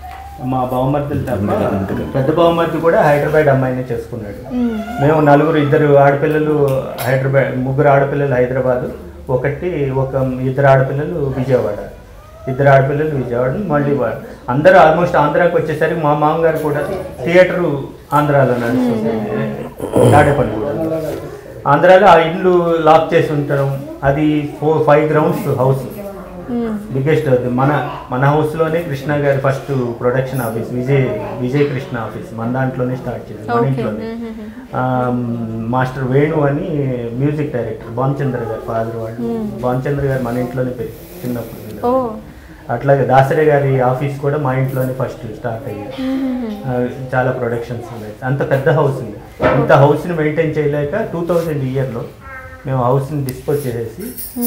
మా బహుమతులు తప్ప పెద్ద బహుమతి కూడా హైదరాబాద్ అమ్మాయినే చేసుకున్నాడు మేము నలుగురు ఇద్దరు ఆడపిల్లలు హైదరాబాద్ ముగ్గురు ఆడపిల్లలు హైదరాబాద్ ఒకటి ఒక ఇద్దరు ఆడపిల్లలు విజయవాడ ఇద్దరు ఆడపిల్లలు విజయవాడ మళ్ళీ వా- అందరూ ఆల్మోస్ట్ ఆంధ్రాకి వచ్చేసరికి మా మామగారు కూడా థియేటరు ఆంధ్రాలో నడుస్తుంది తాడేపల్లి కూడా ఆంధ్రాలో ఆ ఇల్లు లాక్ చేసి ఉంటాం అది four five grounds house biggest అది మన మన హౌస్లోనే కృష్ణ గారి first production office Vijay Vijay Krishna office మన దాంట్లోనే స్టార్ట్ చేసింది మన ఇంట్లోనే ఆ, మాస్టర్ వేణు అని మ్యూజిక్ డైరెక్టర్ భానుచంద్ర గారు ఫాదర్ వాళ్ళు భానుచంద్ర గారు మన ఇంట్లోనే పె- చిన్నప్పుడు ఓ అట్లాగే దాసరే గారి ఆఫీస్ కూడా మా ఇంట్లోనే ఫస్ట్ స్టార్ట్ అయ్యింది ఆ, చాలా ప్రొడక్షన్స్ ఉన్నాయి అంత పెద్ద హౌస్ ఉంది ఇంత హౌస్ని మెయింటైన్ చేయలేక టూ థౌజండ్ ఇయర్లో మేము హౌస్ని డిస్పోజ్ చేసేసి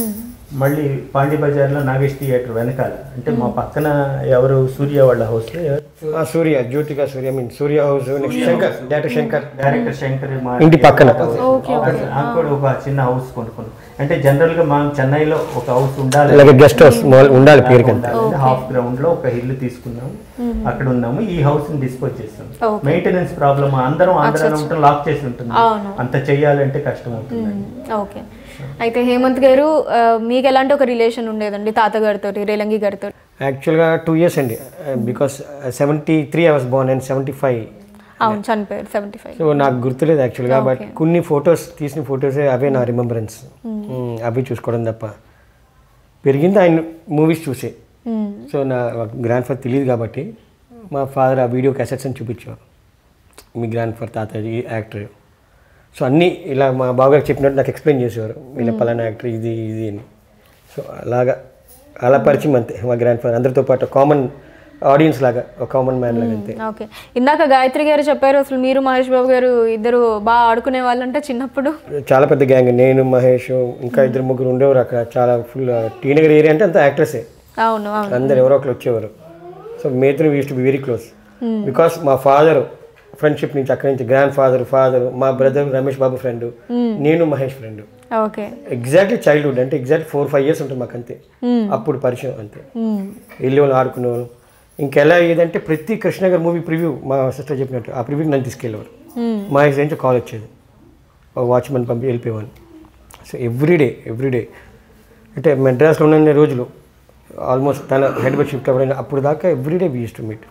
మళ్ళీ పాండి బజార్లో నాగేష్ థియేటర్ వెనకాల అంటే మా పక్కన ఎవరు సూర్య వాళ్ళ హౌస్ ఆ, Surya Jyothika Surya mean Surya house next Shankar director Shankar director Shankar మా ఇంటి పక్కన. అక్కడ ఒక చిన్న హౌస్ కొనుక్కున్నాం అంటే జనరల్ గా మనం చెన్నైలో ఒక హౌస్ ఉండాలి అలాగే గెస్ట్ హౌస్ ఉండాలి పేరుకి అంతే హాఫ్ గ్రౌండ్ లో ఒక ఇల్లు తీసుకున్నాం అక్కడ ఉన్నాము ఈ హౌస్ ని డిస్పోజ్ చేస్తాం Okay. మెయింటెనెన్స్ ప్రాబ్లమ్ అందరం అందరం ఉంటాం లాక్ చేసి ఉంటుంది అవును. అంత చెయ్యాలంటే కష్టం అవుతుంది ఓకే అయితే హేమంత్ గారు ఆ, మీకు ఎలాంటి ఒక రిలేషన్ ఉండేదండి తాతగారితో రేలంగి గారితో యాక్చువల్గా టూ ఇయర్స్ అండి because seventy three I was born and seventy five అవును చనిపోయారు సెవెంటీ ఫైవ్ సో నాకు గుర్తులేదు యాక్చువల్గా బట్ కొన్ని ఫొటోస్ తీసిన ఫొటోసే అవే నా రిమెంబరెన్స్ అవి చూసుకోవడం తప్ప పెరిగింది ఆయన మూవీస్ చూసే సో నా గ్రాండ్ ఫాదర్ తెలియదు కాబట్టి మా ఫాదర్ ఆ వీడియో క్యాసెట్స్ అని చూపించేవారు మీ గ్రాండ్ ఫాదర్ తాతయ్య యాక్టర్ సో అన్నీ ఇలా మా బావగారు చెప్పినట్టు నాకు ఎక్స్ప్లెయిన్ చేసేవారు వీళ్ళ పలానా యాక్టర్ ఇది ఇది అని సో అలాగా అలా పరిచయం అంతే మా గ్రాండ్ ఫాదర్ అందరితో పాటు కామన్ ఆడియన్స్ లాగా ఒక కామన్ మ్యాన్ లాగా అంతే ఓకే ఇందాక గాయత్రి గారు చెప్పారు అసలు మీరు మహేష్ బాబు గారు ఇద్దరు బాగా ఆడుకునే వాళ్ళంటే చిన్నప్పుడు చాలా పెద్ద గ్యాంగ్ నేను మహేష్ ఇంకా ఇద్దరు ముగ్గురు ఉండేవారు అక్కడ చాలా ఫుల్ టీనగర్ ఏరియా అంటే అంత యాక్టర్సే అవును అవును అందరు ఎవరో ఒకరు వచ్చేవారు సో మేత్రి used to be very close because మా ఫాదర్ ఫ్రెండ్షిప్ నుంచి అక్కడి నుంచి గ్రాండ్ ఫాదర్ ఫాదర్ మా బ్రదర్ రమేష్ బాబు ఫ్రెండ్ నేను Mahesh friend okay exactly childhood అంటే ఎగ్జాక్ట్ ఫోర్ ఫైవ్ ఇయర్స్ ఉంటుంది మాకు అంతే అప్పుడు పరిచయం అంతే వెళ్ళి వాళ్ళు ఆడుకునేవాళ్ళు ఇంకెలా ఏదంటే ప్రతి కృష్ణ గారి మూవీ ప్రివ్యూ మా సిస్టర్ చెప్పినట్టు ఆ ప్రివ్యూకి నన్ను తీసుకెళ్ళేవారు మా ఏజ్ నుంచి కాల్ వచ్చేది ఒక వాచ్మెన్ పంపి వెళ్ళిపోయేవాడిని సో ఎవ్రీడే ఎవ్రీడే అంటే మెడ్రాస్లో ఉన్న రోజులు ఆల్మోస్ట్ తన హైదరాబాద్ షిఫ్ట్ అవ్వడం అప్పుడు దాకా everyday we used to meet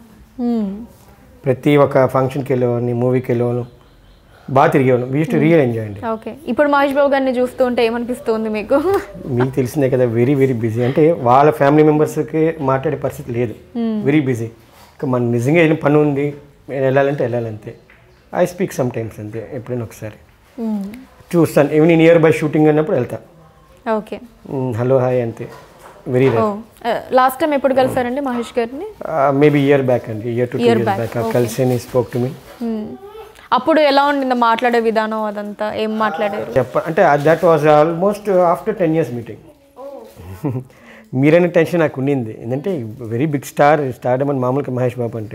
ప్రతి ఒక్క ఫంక్షన్కి వెళ్ళేవాడిని మూవీకి వెళ్ళేవాళ్ళం బాగా తిరిగేవాళ్ళం we used to real enjoy అండి ఓకే ఇప్పుడు మహేష్ బాబు గారిని చూస్తూ ఉంటే ఏమనిపిస్తుంది మీకు మీకు తెలిసిందే కదా వెరీ వెరీ బిజీ అంటే వాళ్ళ ఫ్యామిలీ మెంబర్స్కి మాట్లాడే పరిస్థితి లేదు వెరీ బిజీ ఇంకా మన నిజంగా ఏదైనా పని ఉంది నేను వెళ్ళాలంటే వెళ్ళాలంతే ఐ స్పీక్ సమ్ టైమ్స్ అంతే ఎప్పుడైనా ఒకసారి చూస్తాను ఈవెన్ నియర్ బై షూటింగ్ అన్నప్పుడు వెళ్తా ఓకే హలో హాయ్ అంతే వెరీ ఓ లాస్ట్ టైం ఎప్పుడు కలిసారండి మహేష్ గారిని మేబీ ఇయర్ బ్యాక్ అండి year to two Year years back, back కలిసి స్పోక్ టు మీ మ్మ్. అప్పుడు ఎలా ఉండింది మాట్లాడే విధానం అదంతా ఏం మాట్లాడారు చెప్ప అంటే that was almost after ten years meeting మీరైన టెన్షన్ నాకు ఉండింది ఎందుకంటే వెరీ బిగ్ స్టార్ స్టార్ అని మామూలుగా మహేష్ బాబు అంటే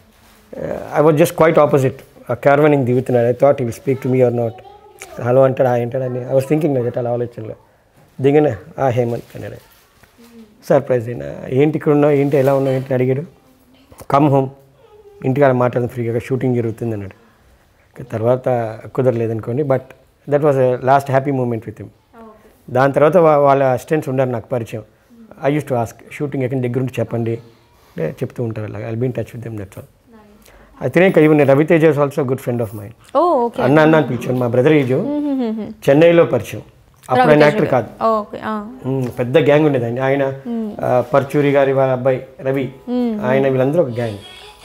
I was just quite opposite ఆ క్యార్వనింగ్ దిగుతున్నాడు I thought he speak to me or not hello అంటాడు ఆ అంటాడు అని ఐ వాజ్ థింకింగ్ దట్ అలా ఆలోచనలో దిగిన ఆ హేమంత్ అన్నాడు సర్ప్రైజ్ అయినా ఏంటి ఇక్కడ ఉన్నావు ఏంటి ఎలా ఉన్నావు ఏంటి అని అడిగాడు కమ్ హోమ్ ఇంటికాడ మాట్లాడడం ఫ్రీగా షూటింగ్ జరుగుతుంది అన్నాడు ఇక తర్వాత కుదరలేదు అనుకోండి but that was last happy moment with him దాని తర్వాత వా- వాళ్ళ అసిస్టెంట్స్ ఉన్నారు నాకు పరిచయం I used to ask shooting ఎక్కడ దగ్గర ఉండి చెప్పండి అంటే చెప్తూ ఉంటారు అలాగా I been touch with them that's all అయితే ఇంకా even Raviteja is also good friend of mind ఓ ఓకే అన్న అన్న అని పిలిచాను మా బ్రదర్ ఏజు చెన్నైలో పరిచయం అప్పుడు ఆయన యాక్టర్ కాదు ఓకే ఆ. మ్మ్. పెద్ద గ్యాంగ్ ఉండేది ఆయన ఆయన ఆ, పర్చూరి గారి వాళ్ళ అబ్బాయి రవి ఆయన వీళ్ళందరూ ఒక గ్యాంగ్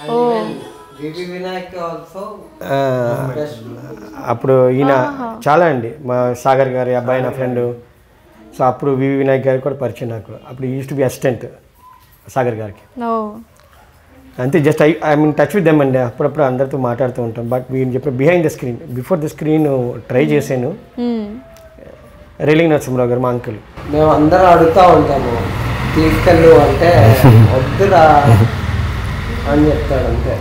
వివి వినాయక్ ఆల్సో ఆ, అప్పుడు ఈయన చాలా అండి మా సాగర్ గారి అబ్బాయి నా ఫ్రెండ్ సో అప్పుడు వివి వినాయక్ గారికి కూడా పరిచయం నాకు అప్పుడు used to be assistant Sagar గారికి ఓ అంతే just I I mean touch with them అండి అప్పుడప్పుడు అందరితో మాట్లాడుతూ ఉంటాం బట్ వీళ్ళు చెప్పిన behind the screen before the screen try చేశాను మ్మ్. రేలింగ్ నరసింహరావు గారు మా అంకుల్ మేము అందరం అడుగుతా ఉంటాము తీసుకెళ్ళు అంటే వద్దురా అని చెప్తాడు అంతే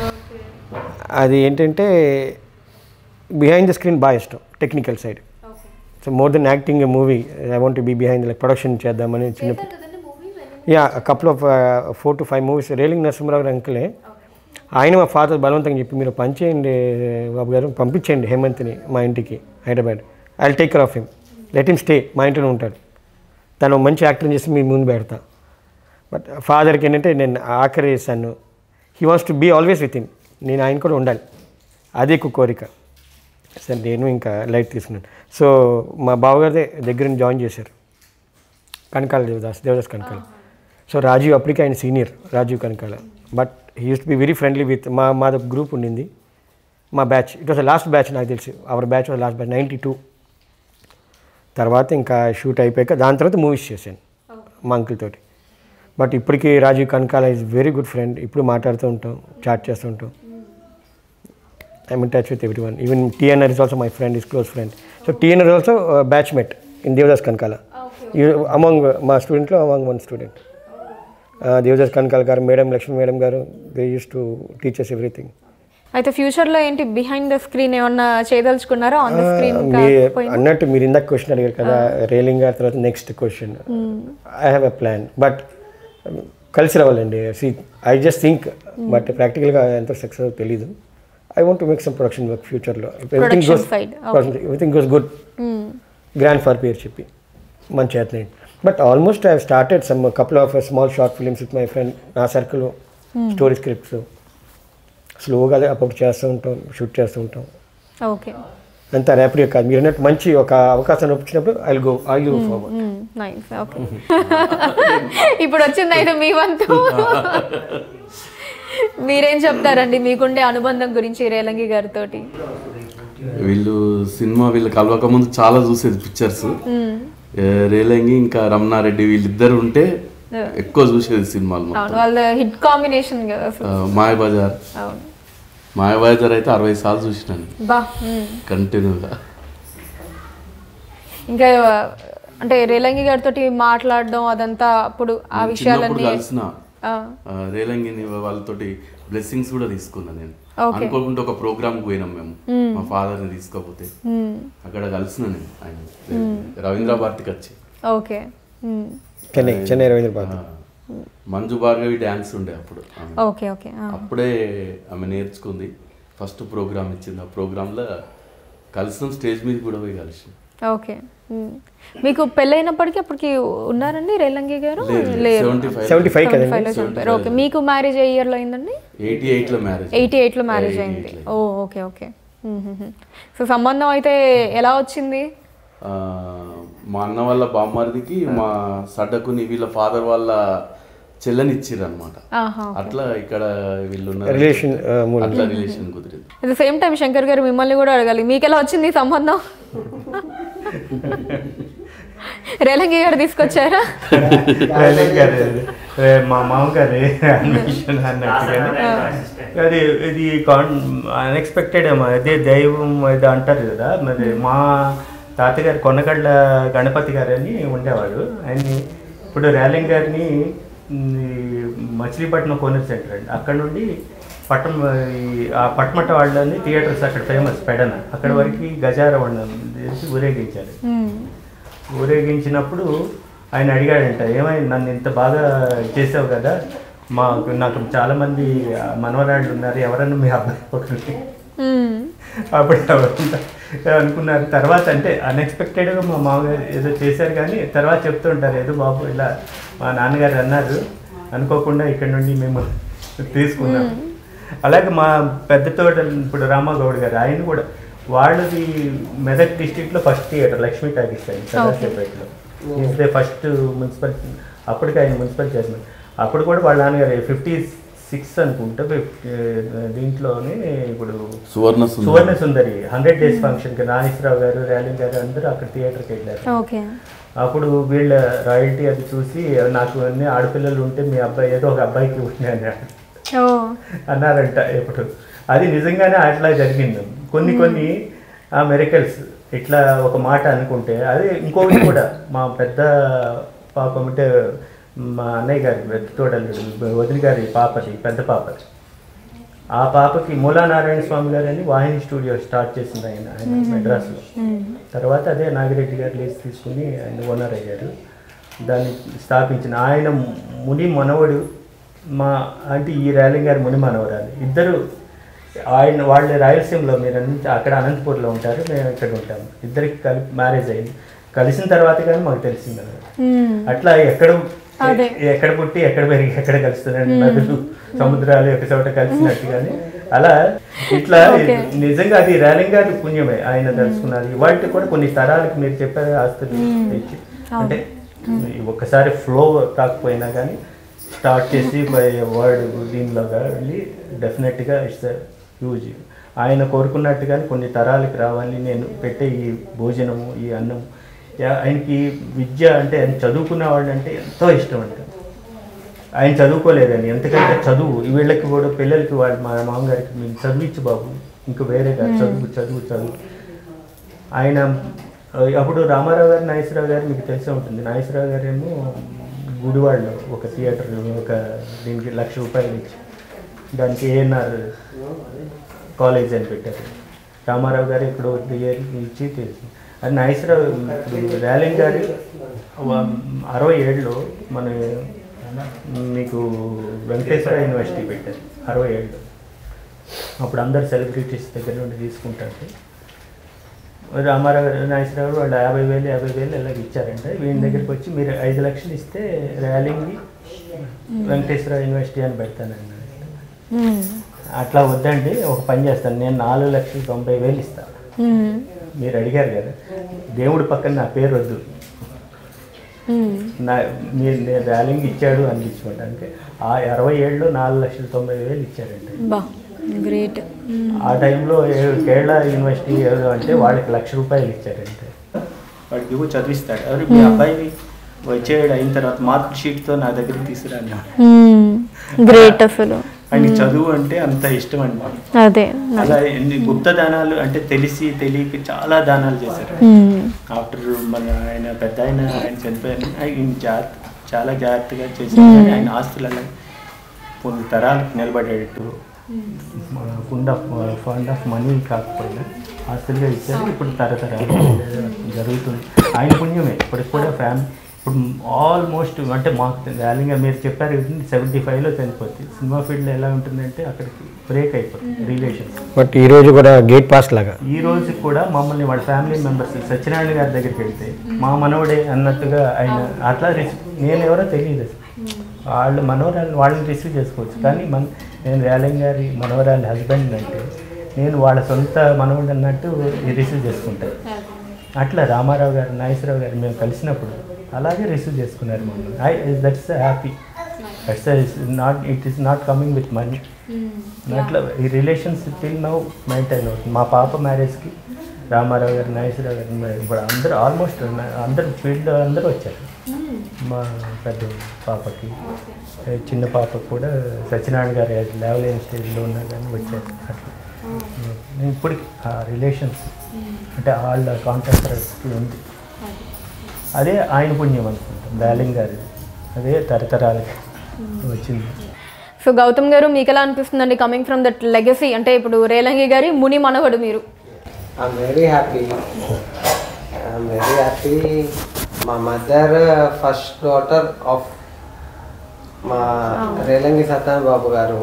అది ఏంటంటే బిహైండ్ ద స్క్రీన్ బాగా ఇష్టం technical side so more than acting a movie I want be behind like production చేద్దామని చిన్న yeah couple of four to five movies Relangi Narasimharao గారు అంకులే ఆయన మా ఫాదర్ బలవంతంగా చెప్పి మీరు పంచేయండి బాబు గారు పంపించేయండి హేమంత్ని మా ఇంటికి Hyderabad I take care of him let him stay మా ఇంట్లోనే ఉంటాడు తను మంచి యాక్టర్ చేసి మీ ముందు పెడతా బట్ ఫాదర్కి ఏంటంటే నేను ఆఖరి చేశాను he wants to be always with him నేను ఆయన కూడా ఉండాలి అదే ఎక్కువ కోరిక సరే నేను ఇంకా లైట్ తీసుకున్నాను సో మా బావగారి దగ్గర నుంచి జాయిన్ చేశారు కనకాల దేవదాస్ దేవదాస్ కనకాల సో రాజీవ్ అప్పటికే ఆయన senior Rajeev Kanakala but he used to be very friendly with మా మాది గ్రూప్ ఉండింది మా batch it was last batch నాకు తెలిసి our batch was last batch ninety two తర్వాత ఇంకా షూట్ అయిపోయాక దాని తర్వాత మూవీస్ చేశాను మా అంకుల్ తోటి బట్ ఇప్పటికీ Rajeev Kanakala is very good friend ఇప్పుడు మాట్లాడుతూ ఉంటాం చాట్ చేస్తూ ఉంటాం I'm in touch with everyone even TNR is also my friend is close friend so TNR also batch met in Devadas Kanakala among మా స్టూడెంట్లో among one student Devadas Kanakala గారు మేడం లక్ష్మీ మేడం గారు they used to teachers everything అయితే ఫ్యూచర్ లో ఏంటి బిహైండ్ ద స్క్రీన్ ఏమన్నా చేయదలుచుకున్నారా ఆన్ ద స్క్రీన్ మీ అన్నట్టు మీరు ఇందాక క్వశ్చన్ అడిగారు కదా రేలింగ్ గారి తర్వాత next question I have a plan but కలిసి రావాలండి see I just think but ప్రాక్టికల్గా ఎంత సక్సెస్ తెలీదు I want make some production work ఫ్యూచర్లో everything Production goes side, everything goes good grandfather పేరు చెప్పి మంచి athlete but almost I started some couple of small short films with my friend నా సర్కిల్ స్టోరీ స్క్రిప్ట్స్ స్లోగా అదే అప్పుడు చేస్తూ ఉంటాం షూట్ చేస్తూ ఉంటాం ఓకే అంత ర్యాపిడ్ కాదు మీరు అన్నట్టు మంచి ఒక అవకాశం వచ్చినప్పుడు I go I go forward nice okay ఇప్పుడు వచ్చింది అయితే మీ వంతు మీరేం చెప్తారండి మీకుండే అనుబంధం గురించి రేలంగి గారితో వీళ్ళు సినిమా వీళ్ళు కలవక ముందు చాలా చూసేది పిక్చర్స్ రేలంగి ఇంకా రమణారెడ్డి వీళ్ళిద్దరు ఉంటే ఎక్కువ చూసేది సినిమాలు మొత్తం. అవును వాళ్ళ హిట్ కాంబినేషన్ కదా అసలు ఆ, మాయబజార్ అవును మాయబజార్ అయితే అరవై సార్లు చూసినాను బా మ్మ్. కంటిన్యూగా ఇంకా అంటే రేలంగి గారితో మాట్లాడడం అదంతా అప్పుడు ఆ చిన్నప్పుడు విషయాలన్నీ కలిసిన ఆ, ఆ, రేలంగిని వాళ్ళతోటి బ్లెస్సింగ్స్ కూడా తీసుకున్నా నేను Okay. అనుకోకుండా ఒక ప్రోగ్రామ్ పోయినాం మేము మా ఫాదర్ ని తీసుకోపోతే మ్మ్. అక్కడ కలిసిన నేను ఆయన రవీంద్ర భారతికి వచ్చి ఓకే మ్మ్. చెన్నై చెన్నై రవీంద్ర భారతి ఆ, మంజు భార్గవి డ్యాన్స్ ఉండే అప్పుడు ఆమె. ఓకే ఓకే ఆ. అప్పుడే ఆమె నేర్చుకుంది ఫస్ట్ ప్రోగ్రామ్ ఇచ్చింది ఆ ప్రోగ్రాంలో కలిసిన స్టేజ్ మీద కూడా పోయి కలిసి ఓకే మ్మ్. మీకు పెళ్ళైనప్పటికీ అప్పటికి ఉన్నారండి రేలంగి గారు లేరు సెవెంటీ ఫైవ్ సెవెంటీ ఫైవ్ 75 కదండి లో చనిపోయారు ఓకే మీకు మ్యారేజ్ ఏ ఇయర్ లో అయిందండి ఎయిటీ ఎయిట్ లో మ్యారేజ్ ఎయిటీ ఎయిట్ లో మ్యారేజ్ అయింది ఓ ఓకే ఓకే సో సంబంధం అయితే ఎలా వచ్చింది ఆ, మా అన్న వాళ్ళ బామ్మరిదికి మా సడ్డకుని వీళ్ళ ఫాదర్ వాళ్ళ చెల్లని ఇచ్చిర్రు అనమాట ఆహా అట్లా ఇక్కడ వీళ్ళు ఉన్నారు రిలేషన్ అట్లా రిలేషన్ కుదిరింది at the same time Shankar గారు మిమ్మల్ని కూడా అడగాలి మీకు ఎలా వచ్చింది ఈ సంబంధం రేలంగి గారు తీసుకొచ్చారా రైలింగ్ గారు రే మా మామగారు అన్వేషణ అన్నట్టుగానే అది ఇది కాన్ అన్ఎక్స్పెక్టెడ్ ఏమో అదే దైవం ఇది అంటారు కదా మరి మా తాతగారు కొనగళ్ళ గణపతి గారు అని ఉండేవాడు ఆయన్ని ఇప్పుడు రేలింగ్ గారిని ఉమ్, ఈ మచిలీపట్నం కోనర్ సెంటర్ అండి అక్కడ నుండి పట్టం ఈ ఆ పట్టమట్ట వాళ్ళని థియేటర్స్ అక్కడ ఫేమస్ పెడన అక్కడ వరకు గజార వాళ్ళని చేసి ఊరేగించారు ఊరేగించినప్పుడు ఆయన అడిగాడంట ఏమైంది నన్ను ఇంత బాగా చేసావు కదా మాకు నాకు చాలామంది మనవరాళ్ళు ఉన్నారు ఎవరన్నా మీ అబ్బాయి ఒకటి మ్మ్. అప్పుడు ఎవరంతా అనుకున్నారు తర్వాత అంటే అన్ఎక్స్పెక్టెడ్గా మా మామగారు ఏదో చేశారు కానీ తర్వాత చెప్తుంటారు ఏదో బాబు ఇలా మా నాన్నగారు అన్నారు అనుకోకుండా ఇక్కడ నుండి మేము తీసుకున్నాం అలాగే మా పెద్ద తోట ఇప్పుడు రామగౌడ్ గారు ఆయన కూడా వాళ్ళది మెదక్ డిస్టిక్లో ఫస్ట్ థియేటర్ లక్ష్మీ టాకీస్ ఆయన సదాశివపేటలో ఈజ్ దే ఫస్ట్ మున్సిపల్ అప్పటికి ఆయన మున్సిపల్ చైర్మన్ అప్పుడు కూడా వాళ్ళ నాన్నగారు ఫిఫ్టీ సిక్స్ అనుకుంటా ఫిఫ్టీ దీంట్లోనే ఇప్పుడు Suvarna Sundari Suvarna Sundari hundred days function కి నాగేశ్వరరావు గారు ర్యాలింగ్ గారు అందరూ అక్కడ థియేటర్కి వెళ్ళారు ఓకే అప్పుడు వీళ్ళ రాయల్టీ అది చూసి నాకు అన్ని ఆడపిల్లలు ఉంటే మీ అబ్బాయి ఏదో ఒక అబ్బాయికి ఉన్నాను ఓ అన్నారంట ఇప్పుడు అది నిజంగానే అట్లా జరిగింది కొన్ని కొన్ని ఆ మెరికల్స్ ఇట్లా ఒక మాట అనుకుంటే అది ఇంకొకటి కూడా మా పెద్ద పాపం అంటే మా అన్నయ్య గారి పెద్ద తోడలు వదిలి గారి పాపది పెద్ద పాపది ఆ పాపకి మూలా నారాయణ స్వామి గారు అని వాహిని స్టూడియో స్టార్ట్ చేసింది ఆయన ఆయన మెడ్రాస్లో తర్వాత అదే నాగిరెడ్డి గారు లీజ్ తీసుకుని ఆయన ఓనర్ అయ్యారు దాన్ని స్థాపించిన ఆయన ముని మనవడు మా అంటే ఈ ర్యాలింగ్ గారి ముని మనవరాలు ఇద్దరు ఆయన వాళ్ళ రాయలసీమలో మీరు అన్ని- అక్కడ అనంతపూర్లో ఉంటారు మేము ఇక్కడ ఉంటాము ఇద్దరికి కలిపి మ్యారేజ్ అయింది కలిసిన తర్వాత కానీ మాకు తెలిసింది అన్నమాట. అట్లా ఎక్కడ ఎక్కడ పుట్టి ఎక్కడ పెరిగి ఎక్కడ కలుస్తున్నాడు నదులు సముద్రాలు ఒక చోట కలిసినట్టుగానే అలా ఇట్లా నిజంగా అది ర్యాలింగ్ గారి పుణ్యమే ఆయన తెలుసుకున్నారు ఇవాళ కూడా కొన్ని తరాలకు మీరు చెప్పారు ఆస్తులు ఇచ్చి అంటే ఒక్కసారి ఫ్లో కాకపోయినా కానీ స్టార్ట్ చేసి వర్డ్ దీనిలోగా వెళ్ళి డెఫినెట్గా ఇట్స్ హ్యూజ్ ఆయన కోరుకున్నట్టుగానే కొన్ని తరాలకు రావాలి నేను పెట్టే ఈ భోజనము ఈ అన్నం యా- ఆయనకి విద్య అంటే ఆయన చదువుకున్న వాళ్ళు అంటే ఎంతో ఇష్టం అంట ఆయన చదువుకోలేదని ఎందుకంటే చదువు ఈ వీళ్ళకి కూడా పిల్లలకి వాళ్ళు మా మామగారికి మేము చదివించు బాబు ఇంక వేరేగా చదువు చదువు చదువు ఆయన అప్పుడు రామారావు గారు నాగేశ్వరరావు గారు మీకు తెలిసే ఉంటుంది నాగేశ్వరరావు గారు ఏమో గుడివాడలో ఒక థియేటర్ ఒక దీనికి లక్ష రూపాయలు ఇచ్చి దానికి ఏఎన్ఆర్ కాలేజ్ అని పెట్టారు రామారావు గారు ఇక్కడ ఒక థియేటర్ ఇచ్చి తెలుసు అది నాగేశ్వరరావు ఇప్పుడు ర్యాలింగ్ గారి వ- అరవై ఏడులో మన మీకు వెంకటేశ్వర యూనివర్సిటీ పెట్టారు అరవై ఏడులో అప్పుడు అందరు సెలబ్రిటీస్ దగ్గర నుండి తీసుకుంటారు రామారావు గారు నాగేశ్వరరావు గారు వాళ్ళు యాభై వేలు యాభై వేలు ఇలాగ ఇచ్చారంటే వీళ్ళ దగ్గరికి వచ్చి మీరు ఐదు లక్షలు ఇస్తే ర్యాలింగ్ వెంకటేశ్వర యూనివర్సిటీ అని పెడతానన్నాడు అట్లా వద్దండి ఒక పని చేస్తాను నేను నాలుగు లక్షల తొంభై వేలు ఇస్తాను మీరు అడిగారు కదా దేవుడి పక్కన నా పేరు వద్దు నా మీరు నేను ర్యాలింగ్ ఇచ్చాడు అనిపించుకోవడానికి ఆ అరవై ఏడులో నాలుగు లక్షల తొంభై వేలు ఇచ్చారండి బా గ్రేట్ ఆ టైంలో ఏ- కేరళ యూనివర్సిటీ ఏదో అంటే వాళ్ళకి లక్ష రూపాయలు ఇచ్చారంటే వాడికి ఇవ్వు చదివిస్తాడు ఎవరు మీ అబ్బాయి వచ్చేడు అయిన తర్వాత మార్క్ షీట్తో నా దగ్గరికి తీసుకురాని గ్రేట్ అసలు ఆయనకి చదువు అంటే అంత ఇష్టం అండి మాకు అదే అలా ఎన్ని గుప్త దానాలు అంటే తెలిసి తెలియక చాలా దానాలు చేశారు మ్మ్. ఆఫ్టర్ మన ఆయన పెద్ద ఆయన ఆయన చనిపోయారు ఆయన జాగ్రత్త చాలా జాగ్రత్తగా చేశారు కానీ ఆయన ఆస్తులలో కొన్ని తరాలకు నిలబడేటట్టు fund of fund of money కాకపోయినా ఆస్తులుగా ఇచ్చారు ఇప్పుడు తరతరాలు జరుగుతుంది ఆయన పుణ్యమే ఇప్పటికి కూడా ఫ్యామిలీ ఇప్పుడు ఆల్మోస్ట్ అంటే మాకు ర్యాలింగ్ మీరు చెప్పారు సెవెంటీ ఫైవ్లో చనిపోతుంది సినిమా ఫీల్డ్లో ఎలా ఉంటుందంటే అక్కడికి బ్రేక్ అయిపోతుంది రిలేషన్స్ బట్ ఈ రోజు కూడా గేట్ పాస్ లాగా ఈ రోజు కూడా మమ్మల్ని వాళ్ళ ఫ్యామిలీ మెంబర్స్ సత్యనారాయణ గారి దగ్గరికి వెళ్తే మా మనవడే అన్నట్టుగా ఆయన అట్లా రిసీవ్ నేను ఎవరో తెలియదు అసలు. వాళ్ళు మనవరాలు వాళ్ళని రిసీవ్ చేసుకోవచ్చు కానీ మన నేను రేలంగ్ గారి మనవరాలి హస్బెండ్ అంటే నేను వాళ్ళ సొంత మనవడు అన్నట్టు రిసీవ్ చేసుకుంటాను అట్లా రామారావు గారు నాగేశ్వరరావు గారు మేము కలిసినప్పుడు అలాగే రిసీవ్ చేసుకున్నారు మమ్మల్ని I that's happy that's not it is not coming with money అట్లా ఈ రిలేషన్స్ టిల్ నౌ మెయింటైన్ అవుతుంది మా పాప మ్యారేజ్కి రామారావు గారు నాగేశ్వరరావు గారు మరి ఇప్పుడు అందరూ ఆల్మోస్ట్ అందరు ఫీల్డ్ అందరూ వచ్చారు మా పెద్ద పాపకి ఏ చిన్న పాపకు కూడా సత్యనారాయణ గారు లేవలేని స్టేజ్లో ఉన్నా కానీ వచ్చారు అట్లా నేను ఇప్పటికి ఆ రిలేషన్స్ అంటే వాళ్ళ కాంటాక్ట్ ఉంది అదే ఆయన పుణ్యం అనుకుంటాం బ్యాలింగ్ గారి అదే తరతరాలకి వచ్చింది సో గౌతమ్ గారు మీకు ఎలా అనిపిస్తుందండి కమింగ్ ఫ్రమ్ దట్ లెగసీ అంటే ఇప్పుడు రేలంగి గారి ముని మనవడు మీరు I'm very happy I'm very happy మా మదర్ ఫస్ట్ డాటర్ ఆఫ్ మా రేలంగి సత్యనారాయణ బాబు గారు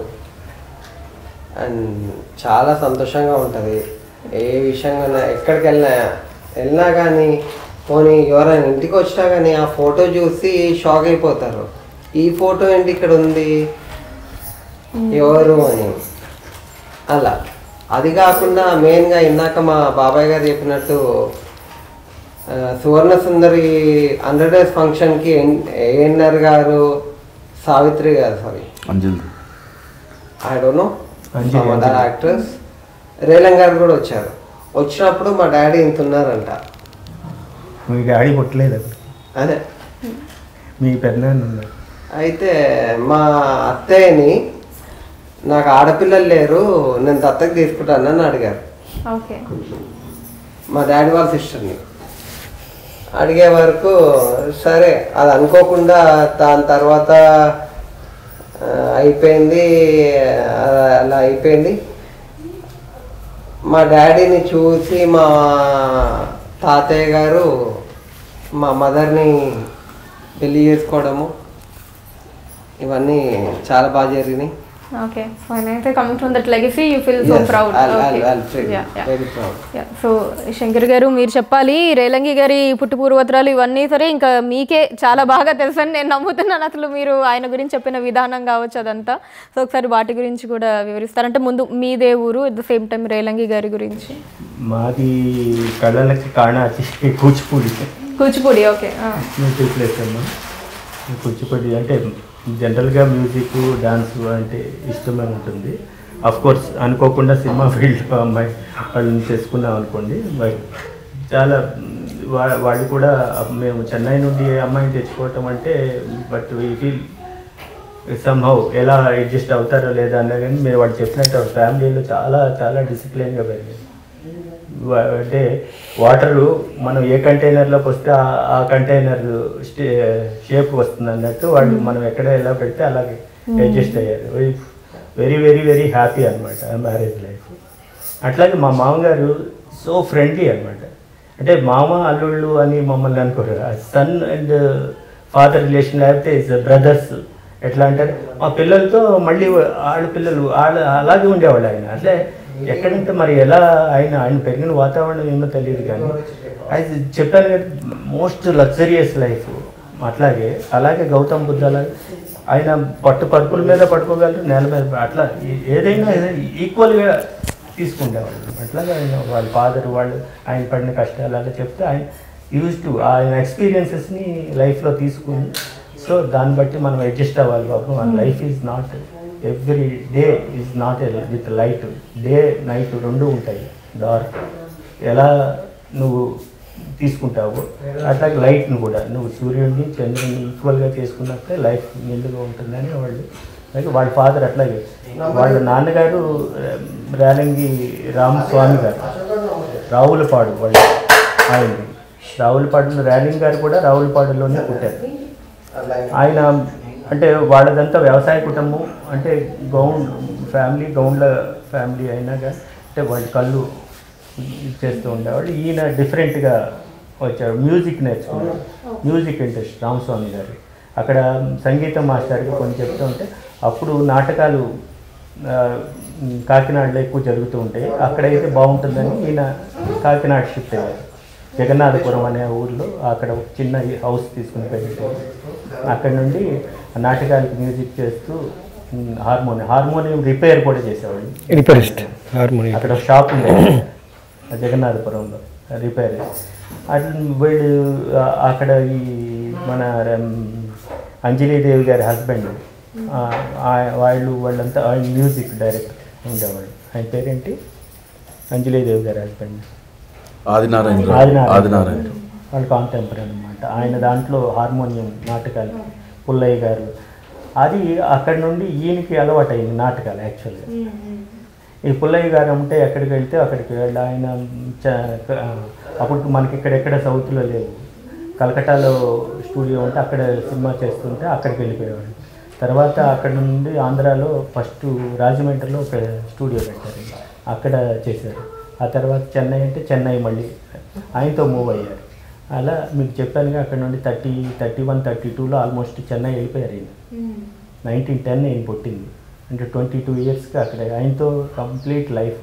అండ్ చాలా సంతోషంగా ఉంటుంది ఏ విషయంగా ఎక్కడికి వెళ్ళినా వెళ్ళినా కానీ పోనీ ఎవరైనా ఇంటికి వచ్చినా కానీ ఆ ఫోటో చూసి షాక్ అయిపోతారు ఈ ఫోటో ఏంటి ఇక్కడ ఉంది ఎవరు అని అలా అది కాకుండా మెయిన్గా ఇందాక మా బాబాయ్ గారు చెప్పినట్టు ఆ, సువర్ణ సుందరి హండ్రెడ్ డేస్ ఫంక్షన్కి ఏఎన్ఆర్ గారు సావిత్రి గారు sorry Anjali I don't know Anjali, other actors రేలం గారు కూడా వచ్చారు వచ్చినప్పుడు మా డాడీ ఇంత ఉన్నారంట మీ డాడీ పుట్టలేదు అప్పుడు అదే మీ పెద్దనాన్న ఉన్నారు అయితే మా అత్తయ్యని నాకు ఆడపిల్లలు లేరు నేను దత్తకు తీసుకుంటానని అడిగారు ఓకే మా డాడీ వాళ్ళ సిస్టర్ని అడిగే వరకు సరే అది అనుకోకుండా దాని తర్వాత ఆ, అయిపోయింది ఆ, అలా అయిపోయింది మా డాడీని చూసి మా తాతయ్య గారు మా మదర్ని పెళ్లి చేసుకోవడము ఇవన్నీ చాలా బాగా జరిగినాయి ఓకే ఫైన్ అయితే coming from that legacy you feel so Yes, proud I'll- I'll- I'll feel very proud. So Shankar గారు మీరు చెప్పాలి రేలంగి గారి పుట్టు పూర్వత్రాలు ఇవన్నీ సరే ఇంకా మీకే చాలా బాగా తెలుసని నేను నమ్ముతున్నాను అసలు మీరు ఆయన గురించి చెప్పిన విధానం కావచ్చు అదంతా సో ఒకసారి వాటి గురించి కూడా వివరిస్తారంటే ముందు మీదే ఊరు at the same time Relangi గారి గురించి మాది కళలకి కాణాచి Kuchipudi Kuchipudi okay music place అమ్మా కూచిపూడి అంటే జనరల్గా మ్యూజిక్ డాన్స్ అంటే ఇష్టమే ఉంటుంది అఫ్ కోర్స్ అనుకోకుండా సినిమా ఫీల్డ్ అమ్మాయి వాళ్ళని చేసుకున్నాం అనుకోండి బట్ చాలా వా- వాళ్ళు కూడా మేము చెన్నై నుండి అమ్మాయిని తెచ్చుకోవటం అంటే బట్ వీ ఫీల్ సమ్హౌ ఎలా అడ్జస్ట్ అవుతారో లేదా అన్నా కానీ మీరు వాళ్ళు చెప్పినట్టు ఫ్యామిలీలో చాలా చాలా డిసిప్లిన్గా పెరిగింది వా- అంటే వాటరు మనం ఏ కంటైనర్లోకి వస్తే ఆ- ఆ కంటైనర్ స్టే షేప్ వస్తుంది అన్నట్టు వాళ్ళు మనం ఎక్కడ ఎలా పెడితే అలాగే అడ్జస్ట్ అయ్యారు వెరీ వెరీ వెరీ హ్యాపీ అనమాట మ్యారేజ్ లైఫ్ అట్లాగే మా మామగారు సో ఫ్రెండ్లీ అనమాట అంటే మామ అల్లుళ్ళు అని మమ్మల్ని అనుకోరు సన్ అండ్ ఫాదర్ రిలేషన్ లేకపోతే ఇస్ బ్రదర్స్ ఎట్లా అంటారు మా పిల్లలతో మళ్ళీ వాళ్ళ పిల్లలు వాళ్ళ అలాగే ఉండేవాళ్ళు ఆయన అట్లే ఎక్కడంటే మరి ఎలా ఆయన ఆయన పెరిగిన వాతావరణం ఏమో తెలియదు కానీ అది చెప్పాను కదా మోస్ట్ లగ్జరియస్ లైఫ్ అట్లాగే అలాగే గౌతమ్ బుద్ధ అలాగే ఆయన పట్టు పరుపుల మీద పడుకోగలరు నేల మీద అట్లా ఏ- ఏదైనా ఈక్వల్గా తీసుకుండేవాళ్ళు అట్లాగే ఆయన వాళ్ళ ఫాదర్ వాళ్ళు ఆయన పడిన కష్టాలు అలా చెప్తే ఆయన యూజ్ టు ఆయన ఎక్స్పీరియన్సెస్ని లైఫ్లో తీసుకుని సో దాన్ని బట్టి మనం అడ్జస్ట్ అవ్వాలి బాబు మన life is not every day is not with light day night రెండు ఉంటాయి డార్క్ ఎలా నువ్వు తీసుకుంటావు అట్లాగే లైట్ను కూడా నువ్వు సూర్యుడిని చంద్రుడిని ఈక్వల్గా చేసుకున్నట్టే లైఫ్ నిండుగా ఉంటుందని వాళ్ళు అలాగే వాళ్ళ ఫాదర్ అట్లాగే వాళ్ళ నాన్నగారు ఆ, రేలంగి రామస్వామి గారు రావులపాడు వాళ్ళు ఆయన రావులపాడులో రేలింగ్ గారు కూడా రావులపాడులోనే పుట్టారు ఆయన అంటే వాళ్ళదంతా వ్యవసాయ కుటుంబం అంటే గౌండ్ ఫ్యామిలీ గౌండ్ల ఫ్యామిలీ అయినా కానీ అంటే వాళ్ళ కళ్ళు ఇది చేస్తూ ఉండేవాళ్ళు ఈయన డిఫరెంట్గా వచ్చాడు మ్యూజిక్ నేర్చుకున్నాడు మ్యూజిక్ ఇంట్రెస్ట్ రామస్వామి గారు అక్కడ సంగీత మాస్టర్కి కొన్ని చెప్తూ ఉంటే అప్పుడు నాటకాలు ఆ, కాకినాడలో ఎక్కువ జరుగుతూ ఉంటాయి అక్కడైతే బాగుంటుందని ఈయన కాకినాడ షిఫ్ట్ అయ్యారు జగన్నాథపురం అనే ఊర్లో అక్కడ ఒక చిన్న హౌస్ తీసుకుని పెట్టారు అక్కడ నుండి నాటకాలకి మ్యూజిక్ చేస్తూ ఉమ్, హార్మోనియం హార్మోనియం రిపేర్ కూడా చేసేవాళ్ళు రిపరిస్ట్ హార్మోనియం అక్కడ షాప్ ఉంది జగన్నాథపురంలో రిపేర్ అట్లా వీళ్ళు ఆ, అక్కడ ఈ మన రమ్, అంజలీదేవి గారి హస్బెండ్ వాళ్ళు వాళ్ళంతా ఆయన మ్యూజిక్ డైరెక్టర్ ఉండేవాళ్ళు ఆయన పేరేంటి అంజలీదేవి గారి హస్బెండ్ ఆదినారాయణ ఆదినారాయణ ఆదినారాయణ వాళ్ళు కాంటెంపరీ అనమాట ఆయన దాంట్లో హార్మోనియం నాటకాలు పుల్లయ్య గారు అది అక్కడ నుండి ఈయనకి అలవాటు అయింది నాటకాలు యాక్చువల్గా ఈ పుల్లయ్య గారు ఉంటే ఎక్కడికి వెళ్తే అక్కడికి వెళ్ళి ఆయన చ- క- అప్పుడు మనకి ఇక్కడెక్కడ సౌత్లో లేవు కలకటాలో స్టూడియో ఉంటే అక్కడ సినిమా చేస్తుంటే అక్కడికి వెళ్ళిపోయేవాడు తర్వాత అక్కడ నుండి ఆంధ్రాలో ఫస్ట్ రాజమండ్రిలో ఒక స్టూడియో పెట్టారు అక్కడ చేశారు ఆ తర్వాత చెన్నై అంటే చెన్నై మళ్ళీ ఆయనతో మూవ్ అయ్యారు అలా మీకు చెప్పానుగా అక్కడ నుండి థర్టీ థర్టీ వన్ థర్టీ టూలో ఆల్మోస్ట్ చెన్నై వెళ్ళిపోయారు ఈయన నైన్టీన్ టెన్ నేను పుట్టింది అంటే ట్వంటీ టూ ఇయర్స్కి అక్కడ ఆయనతో కంప్లీట్ లైఫ్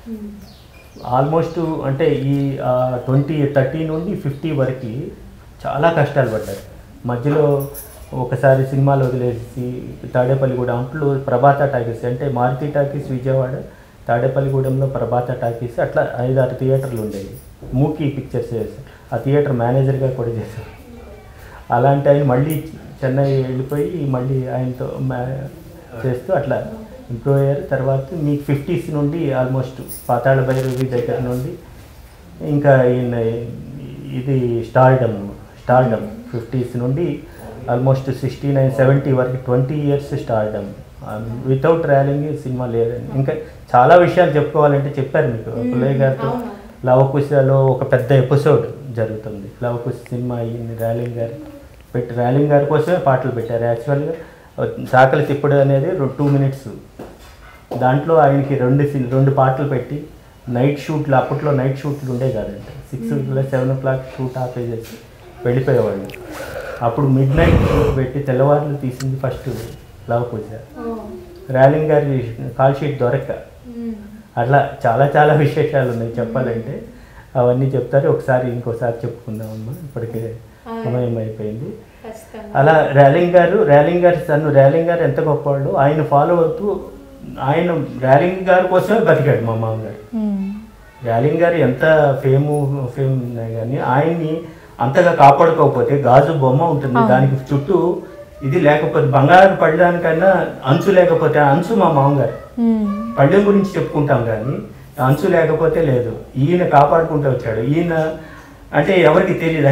ఆల్మోస్ట్ అంటే ఈ ట్వంటీ థర్టీ నుండి ఫిఫ్టీ వరకు చాలా కష్టాలు పడ్డారు మధ్యలో ఒకసారి సినిమాలు వదిలేసి తాడేపల్లిగూడెం అంట్లో ప్రభాత టాకీస్ అంటే మారుతి టాకీస్ విజయవాడ తాడేపల్లిగూడెంలో ప్రభాత టాకీస్ అట్లా ఐదారు థియేటర్లు ఉండేవి మూకీ పిక్చర్స్ చేశారు ఆ థియేటర్ మేనేజర్గా కూడా చేశారు అలాంటి ఆయన మళ్ళీ చెన్నై వెళ్ళిపోయి మళ్ళీ ఆయనతో మా- చేస్తూ అట్లా ఇంప్రూవ్ అయ్యారు తర్వాత మీకు ఫిఫ్టీస్ నుండి ఆల్మోస్ట్ పాతాళ భైరవి దగ్గర నుండి ఇంకా ఈయన ఇది స్టార్డమ్ స్టార్డమ్ ఫిఫ్టీస్ నుండి ఆల్మోస్ట్ సిక్స్టీ నైన్ సెవెంటీ వరకు twenty years stardom without Relangi cinema లేదండి ఇంకా చాలా విషయాలు చెప్పుకోవాలంటే చెప్పారు మీకు పుల్లయ్య గారితో లవకుశలో ఒక పెద్ద ఎపిసోడ్ జరుగుతుంది లవకుశ సినిమా అయ్యింది ర్యాలింగ్ గారు పెట్టి ర్యాలింగ్ గారి కోసమే పాటలు పెట్టారు యాక్చువల్గా చాకలి తిప్పుడు అనేది టూ మినిట్స్ దాంట్లో ఆయనకి రెండు సీన్ రెండు పాటలు పెట్టి నైట్ షూట్లు అప్పట్లో నైట్ షూట్లు ఉండే కాదండి six seven o'clock shoot ఆపేసేసి వెళ్ళిపోయేవాళ్ళు అప్పుడు మిడ్ నైట్ షూట్ పెట్టి తెల్లవారులు తీసింది ఫస్ట్ లవ్ పూజ ర్యాలింగ్ గారి కాల్ షీట్ దొరక్క అట్లా చాలా చాలా విశేషాలు ఉన్నాయి చెప్పాలంటే అవన్నీ చెప్తారు ఒకసారి ఇంకోసారి చెప్పుకుందామమ్మా ఇప్పటికే సమయం అయిపోయింది అలా ర్యాలింగ్ గారు ర్యాలింగ్ గారు తను ర్యాలింగ్ గారు ఎంత గొప్పవాళ్ళు ఆయన ఫాలో అవుతూ ఆయన ర్యాలింగ్ గారి కోసమే బతికాడు మా మామగారు ర్యాలింగ్ గారు ఎంత ఫేము ఫేమ్ ఉన్నాయి కానీ ఆయన్ని అంతగా కాపాడుకోకపోతే గాజు బొమ్మ ఉంటుంది దానికి చుట్టూ ఇది లేకపోతే బంగారం పడడానికన్నా అంచు లేకపోతే ఆ అంచు మా మామగారు పళ్ళెం గురించి చెప్పుకుంటాం కానీ అంచు లేకపోతే లేదు ఈయన కాపాడుకుంటూ వచ్చాడు ఈయన అంటే ఎవరికి తెలియదు అంటే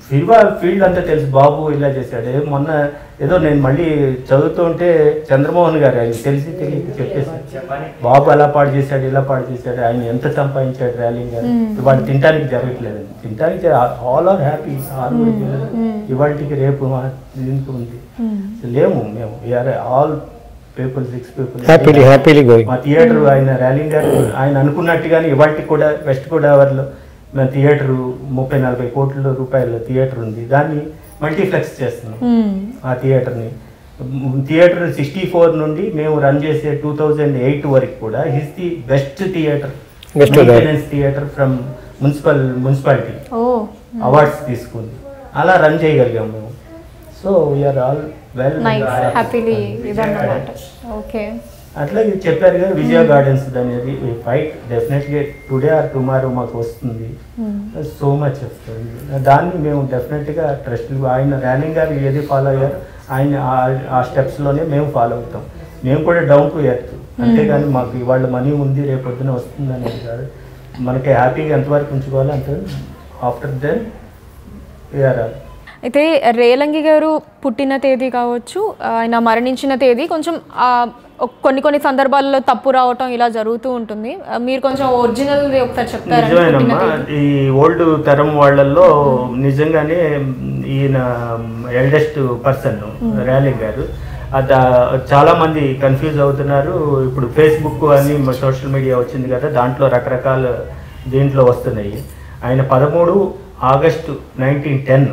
సినిమా ఫీల్డ్ అంతా తెలుసు బాబు ఇలా చేశాడు ఏ మొన్న ఏదో నేను మళ్ళీ చదువుతుంటే చంద్రమోహన్ గారు ఆయన తెలిసి తెలియక చెప్పేసి బాబు అలా పాడు చేశాడు ఇలా పాడు చేశాడు ఆయన ఎంత సంపాదించాడు ర్యాలింగ్ గారు ఇవాళ తినడానికి జరగట్లేదు తినడానికి ఆల్ ఆర్ హ్యాపీ ఆరుగురు పిల్లలు ఇవాళకి రేపు మా దీనికి ఉంది లేము మేము we're all people six people happily happily going మా థియేటర్ ఆయన ర్యాలింగ్ గారు ఆయన అనుకున్నట్టుగానే ఇవాళకి కూడా వెస్ట్ గోదావరిలో మా థియేటర్ ముప్పై నలభై కోట్ల రూపాయల థియేటర్ ఉంది దాన్ని మల్టీప్లెక్స్ చేస్తున్నాం ఆ థియేటర్ని థియేటర్ సిక్స్టీ ఫోర్ నుండి మేము రన్ చేసే టూ థౌజండ్ ఎయిట్ వరకు కూడా his the best theatre Best theatre. Theatre from municipal municipality ఓ అవార్డ్స్ తీసుకుంది అలా రన్ చేయగలిగాం మేము so we're all well nice happily ఇదన్నమాట ఓకే అట్లాగే చెప్పారు కదా విజయ గార్డెన్స్ అనేది ఫైట్ డెఫినెట్గా టుడే ఆర్ టుమారో మాకు వస్తుంది సో మచ్ వస్తుంది దాన్ని మేము డెఫినెట్గా ట్రస్ట్ ఆయన ర్యాలింగ్ గారు ఏది ఫాలో అయ్యారో ఆయన ఆ- ఆ స్టెప్స్లోనే మేము ఫాలో అవుతాం మేము కూడా డౌన్ టు ఎర్త్ అంతేగాని మాకు ఇవాళ మనీ ఉంది రేపు పొద్దున వస్తుంది అనేది కాదు మనకి హ్యాపీగా ఎంతవరకు ఉంచుకోవాలో అంత ఆఫ్టర్ దెన్ వీఆర్ అయితే రేలంగి గారు పుట్టిన తేదీ కావచ్చు ఆయన మరణించిన తేదీ కొంచెం ఆ, ఒక్- కొన్ని కొన్ని సందర్భాల్లో తప్పు రావటం ఇలా జరుగుతూ ఉంటుంది ఆ, మీరు కొంచెం ఒరిజినల్ ఒకసారి చెప్తారా పుట్టిన నిజమేనమ్మా తేదీ ఈ ఓల్డ్ తరం వాళ్ళల్లో నిజంగానే ఈయన ఎల్డెస్ట్ పర్సన్ ర్యాలింగ్ గారు అద చాలా మంది కన్ఫ్యూజ్ అవుతున్నారు ఇప్పుడు ఫేస్బుక్ అని సోషల్ మీడియా వచ్చింది కదా దాంట్లో రకరకాల దీంట్లో వస్తున్నాయి ఆయన పదమూడు ఆగస్టు నైన్టీన్ టెన్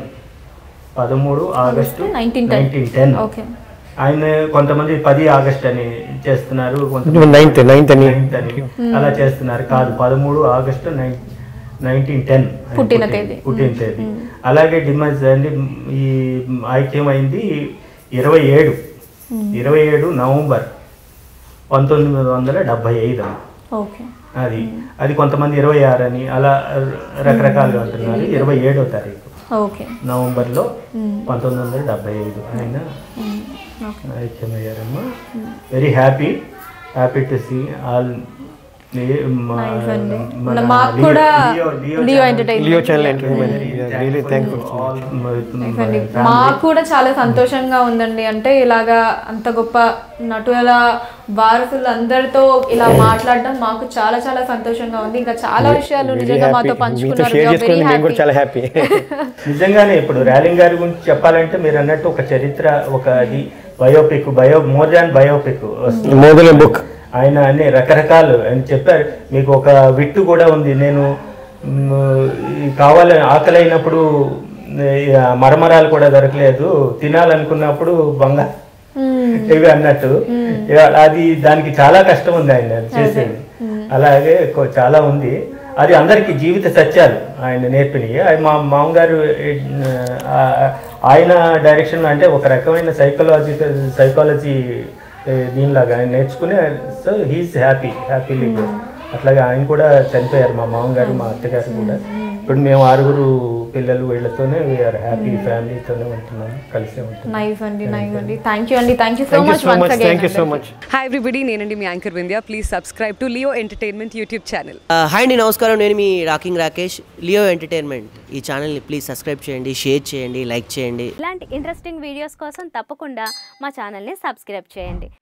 పదమూడు ఆగస్టు 1910. నైన్టీన్ టెన్ ఓకే ఆయన కొంతమంది పది ఆగస్ట్ అని చేస్తున్నారు కొంతమంది నైన్త్ నైన్త్ అని నైన్త్ అని అలా చేస్తున్నారు కాదు పదమూడు ఆగస్టు నైన్టీన్ టెన్ పుట్టిన తేదీ. పుట్టిన తేదీ అలాగే డిమాండ్స్ అండి ఈ ఐక్యమైంది ఇరవై ఏడు ఇరవై ఏడు నవంబర్ పంతొమ్మిది వందల డెబ్బై ఐదు అని ఓకే అది అది కొంతమంది ఇరవై ఆరు అని అలా రకరకాలుగా అంటున్నారు ఇరవై ఏడో తారీఖు ఓకే నవంబర్లో పంతొమ్మిది వందల డెబ్బై ఐదు ఆయన ఓకే ఐక్యమయ్యారమ్మా very happy happy to see all Nice అండి. మాకు కూడా Leo entertainment Leo channel entertainment really thankful అండి మాకు కూడా చాలా సంతోషంగా ఉందండి అంటే ఇలాగా అంత గొప్ప నటుల వారసులు అందరితో ఇలా మాట్లాడడం మాకు చాలా చాలా సంతోషంగా ఉంది ఇంకా చాలా విషయాలు నిజంగా మాతో మీతో పంచుకున్నారు షేర్ We are very చేసుకుని మేము కూడా happy. చాలా హ్యాపీ నిజంగానే ఇప్పుడు ర్యాలింగ్ గారి గురించి చెప్పాలంటే మీరు అన్నట్టు ఒక చరిత్ర ఒక అది biopic bio more than biopic మోదల బుక్ ఆయన అన్ని రకరకాలు ఆయన చెప్పారు మీకు ఒక విట్టు కూడా ఉంది నేను మ్, ఈ కావాలని ఆకలి అయినప్పుడు ఈ మరమరాలు కూడా దొరకలేదు తినాలనుకున్నప్పుడు బంగారు ఇవి అన్నట్టు ఇక అది దానికి చాలా కష్టం ఉంది ఆయన చేసేది అలాగే కొ- చాలా ఉంది అది అందరికి జీవిత సత్యాలు ఆయన నేర్పినవి అది మా మామగారు ఆ, ఆయన డైరెక్షన్ అంటే ఒక రకమైన సైకలాజికల్ సైకాలజీ దీనిలాగా ఆయన నేర్చుకుని సో హీస్ హ్యాపీ హ్యాపీలీ అట్లాగే ఆయన కూడా చనిపోయారు మా మామగారు మా అత్తగారు కూడా ఇప్పుడు మేము ఆరుగురు పిల్లలు వీళ్ళతోనే వీఆర్ హ్యాపీ ఫ్యామిలీతోనే ఉంటున్నాం కలిసే ఉంటున్నాం నైస్ అండి నైస్ అండి థ్యాంక్ యూ అండి thank you so thank you much so once much thank you so again much hi everybody నేనండి మీ anchor Vindhya please subscribe to Leo entertainment YouTube channel ఆ, హాయ్ అండి నమస్కారం నేను మీ రాకింగ్ రాకేష్ లియో ఎంటర్టైన్మెంట్ ఈ ఛానల్ని ప్లీజ్ సబ్స్క్రైబ్ చేయండి షేర్ చేయండి లైక్ చేయండి ఇలాంటి ఇంట్రెస్టింగ్ వీడియోస్ కోసం తప్పకుండా మా ఛానల్ని సబ్స్క్రైబ్ చేయండి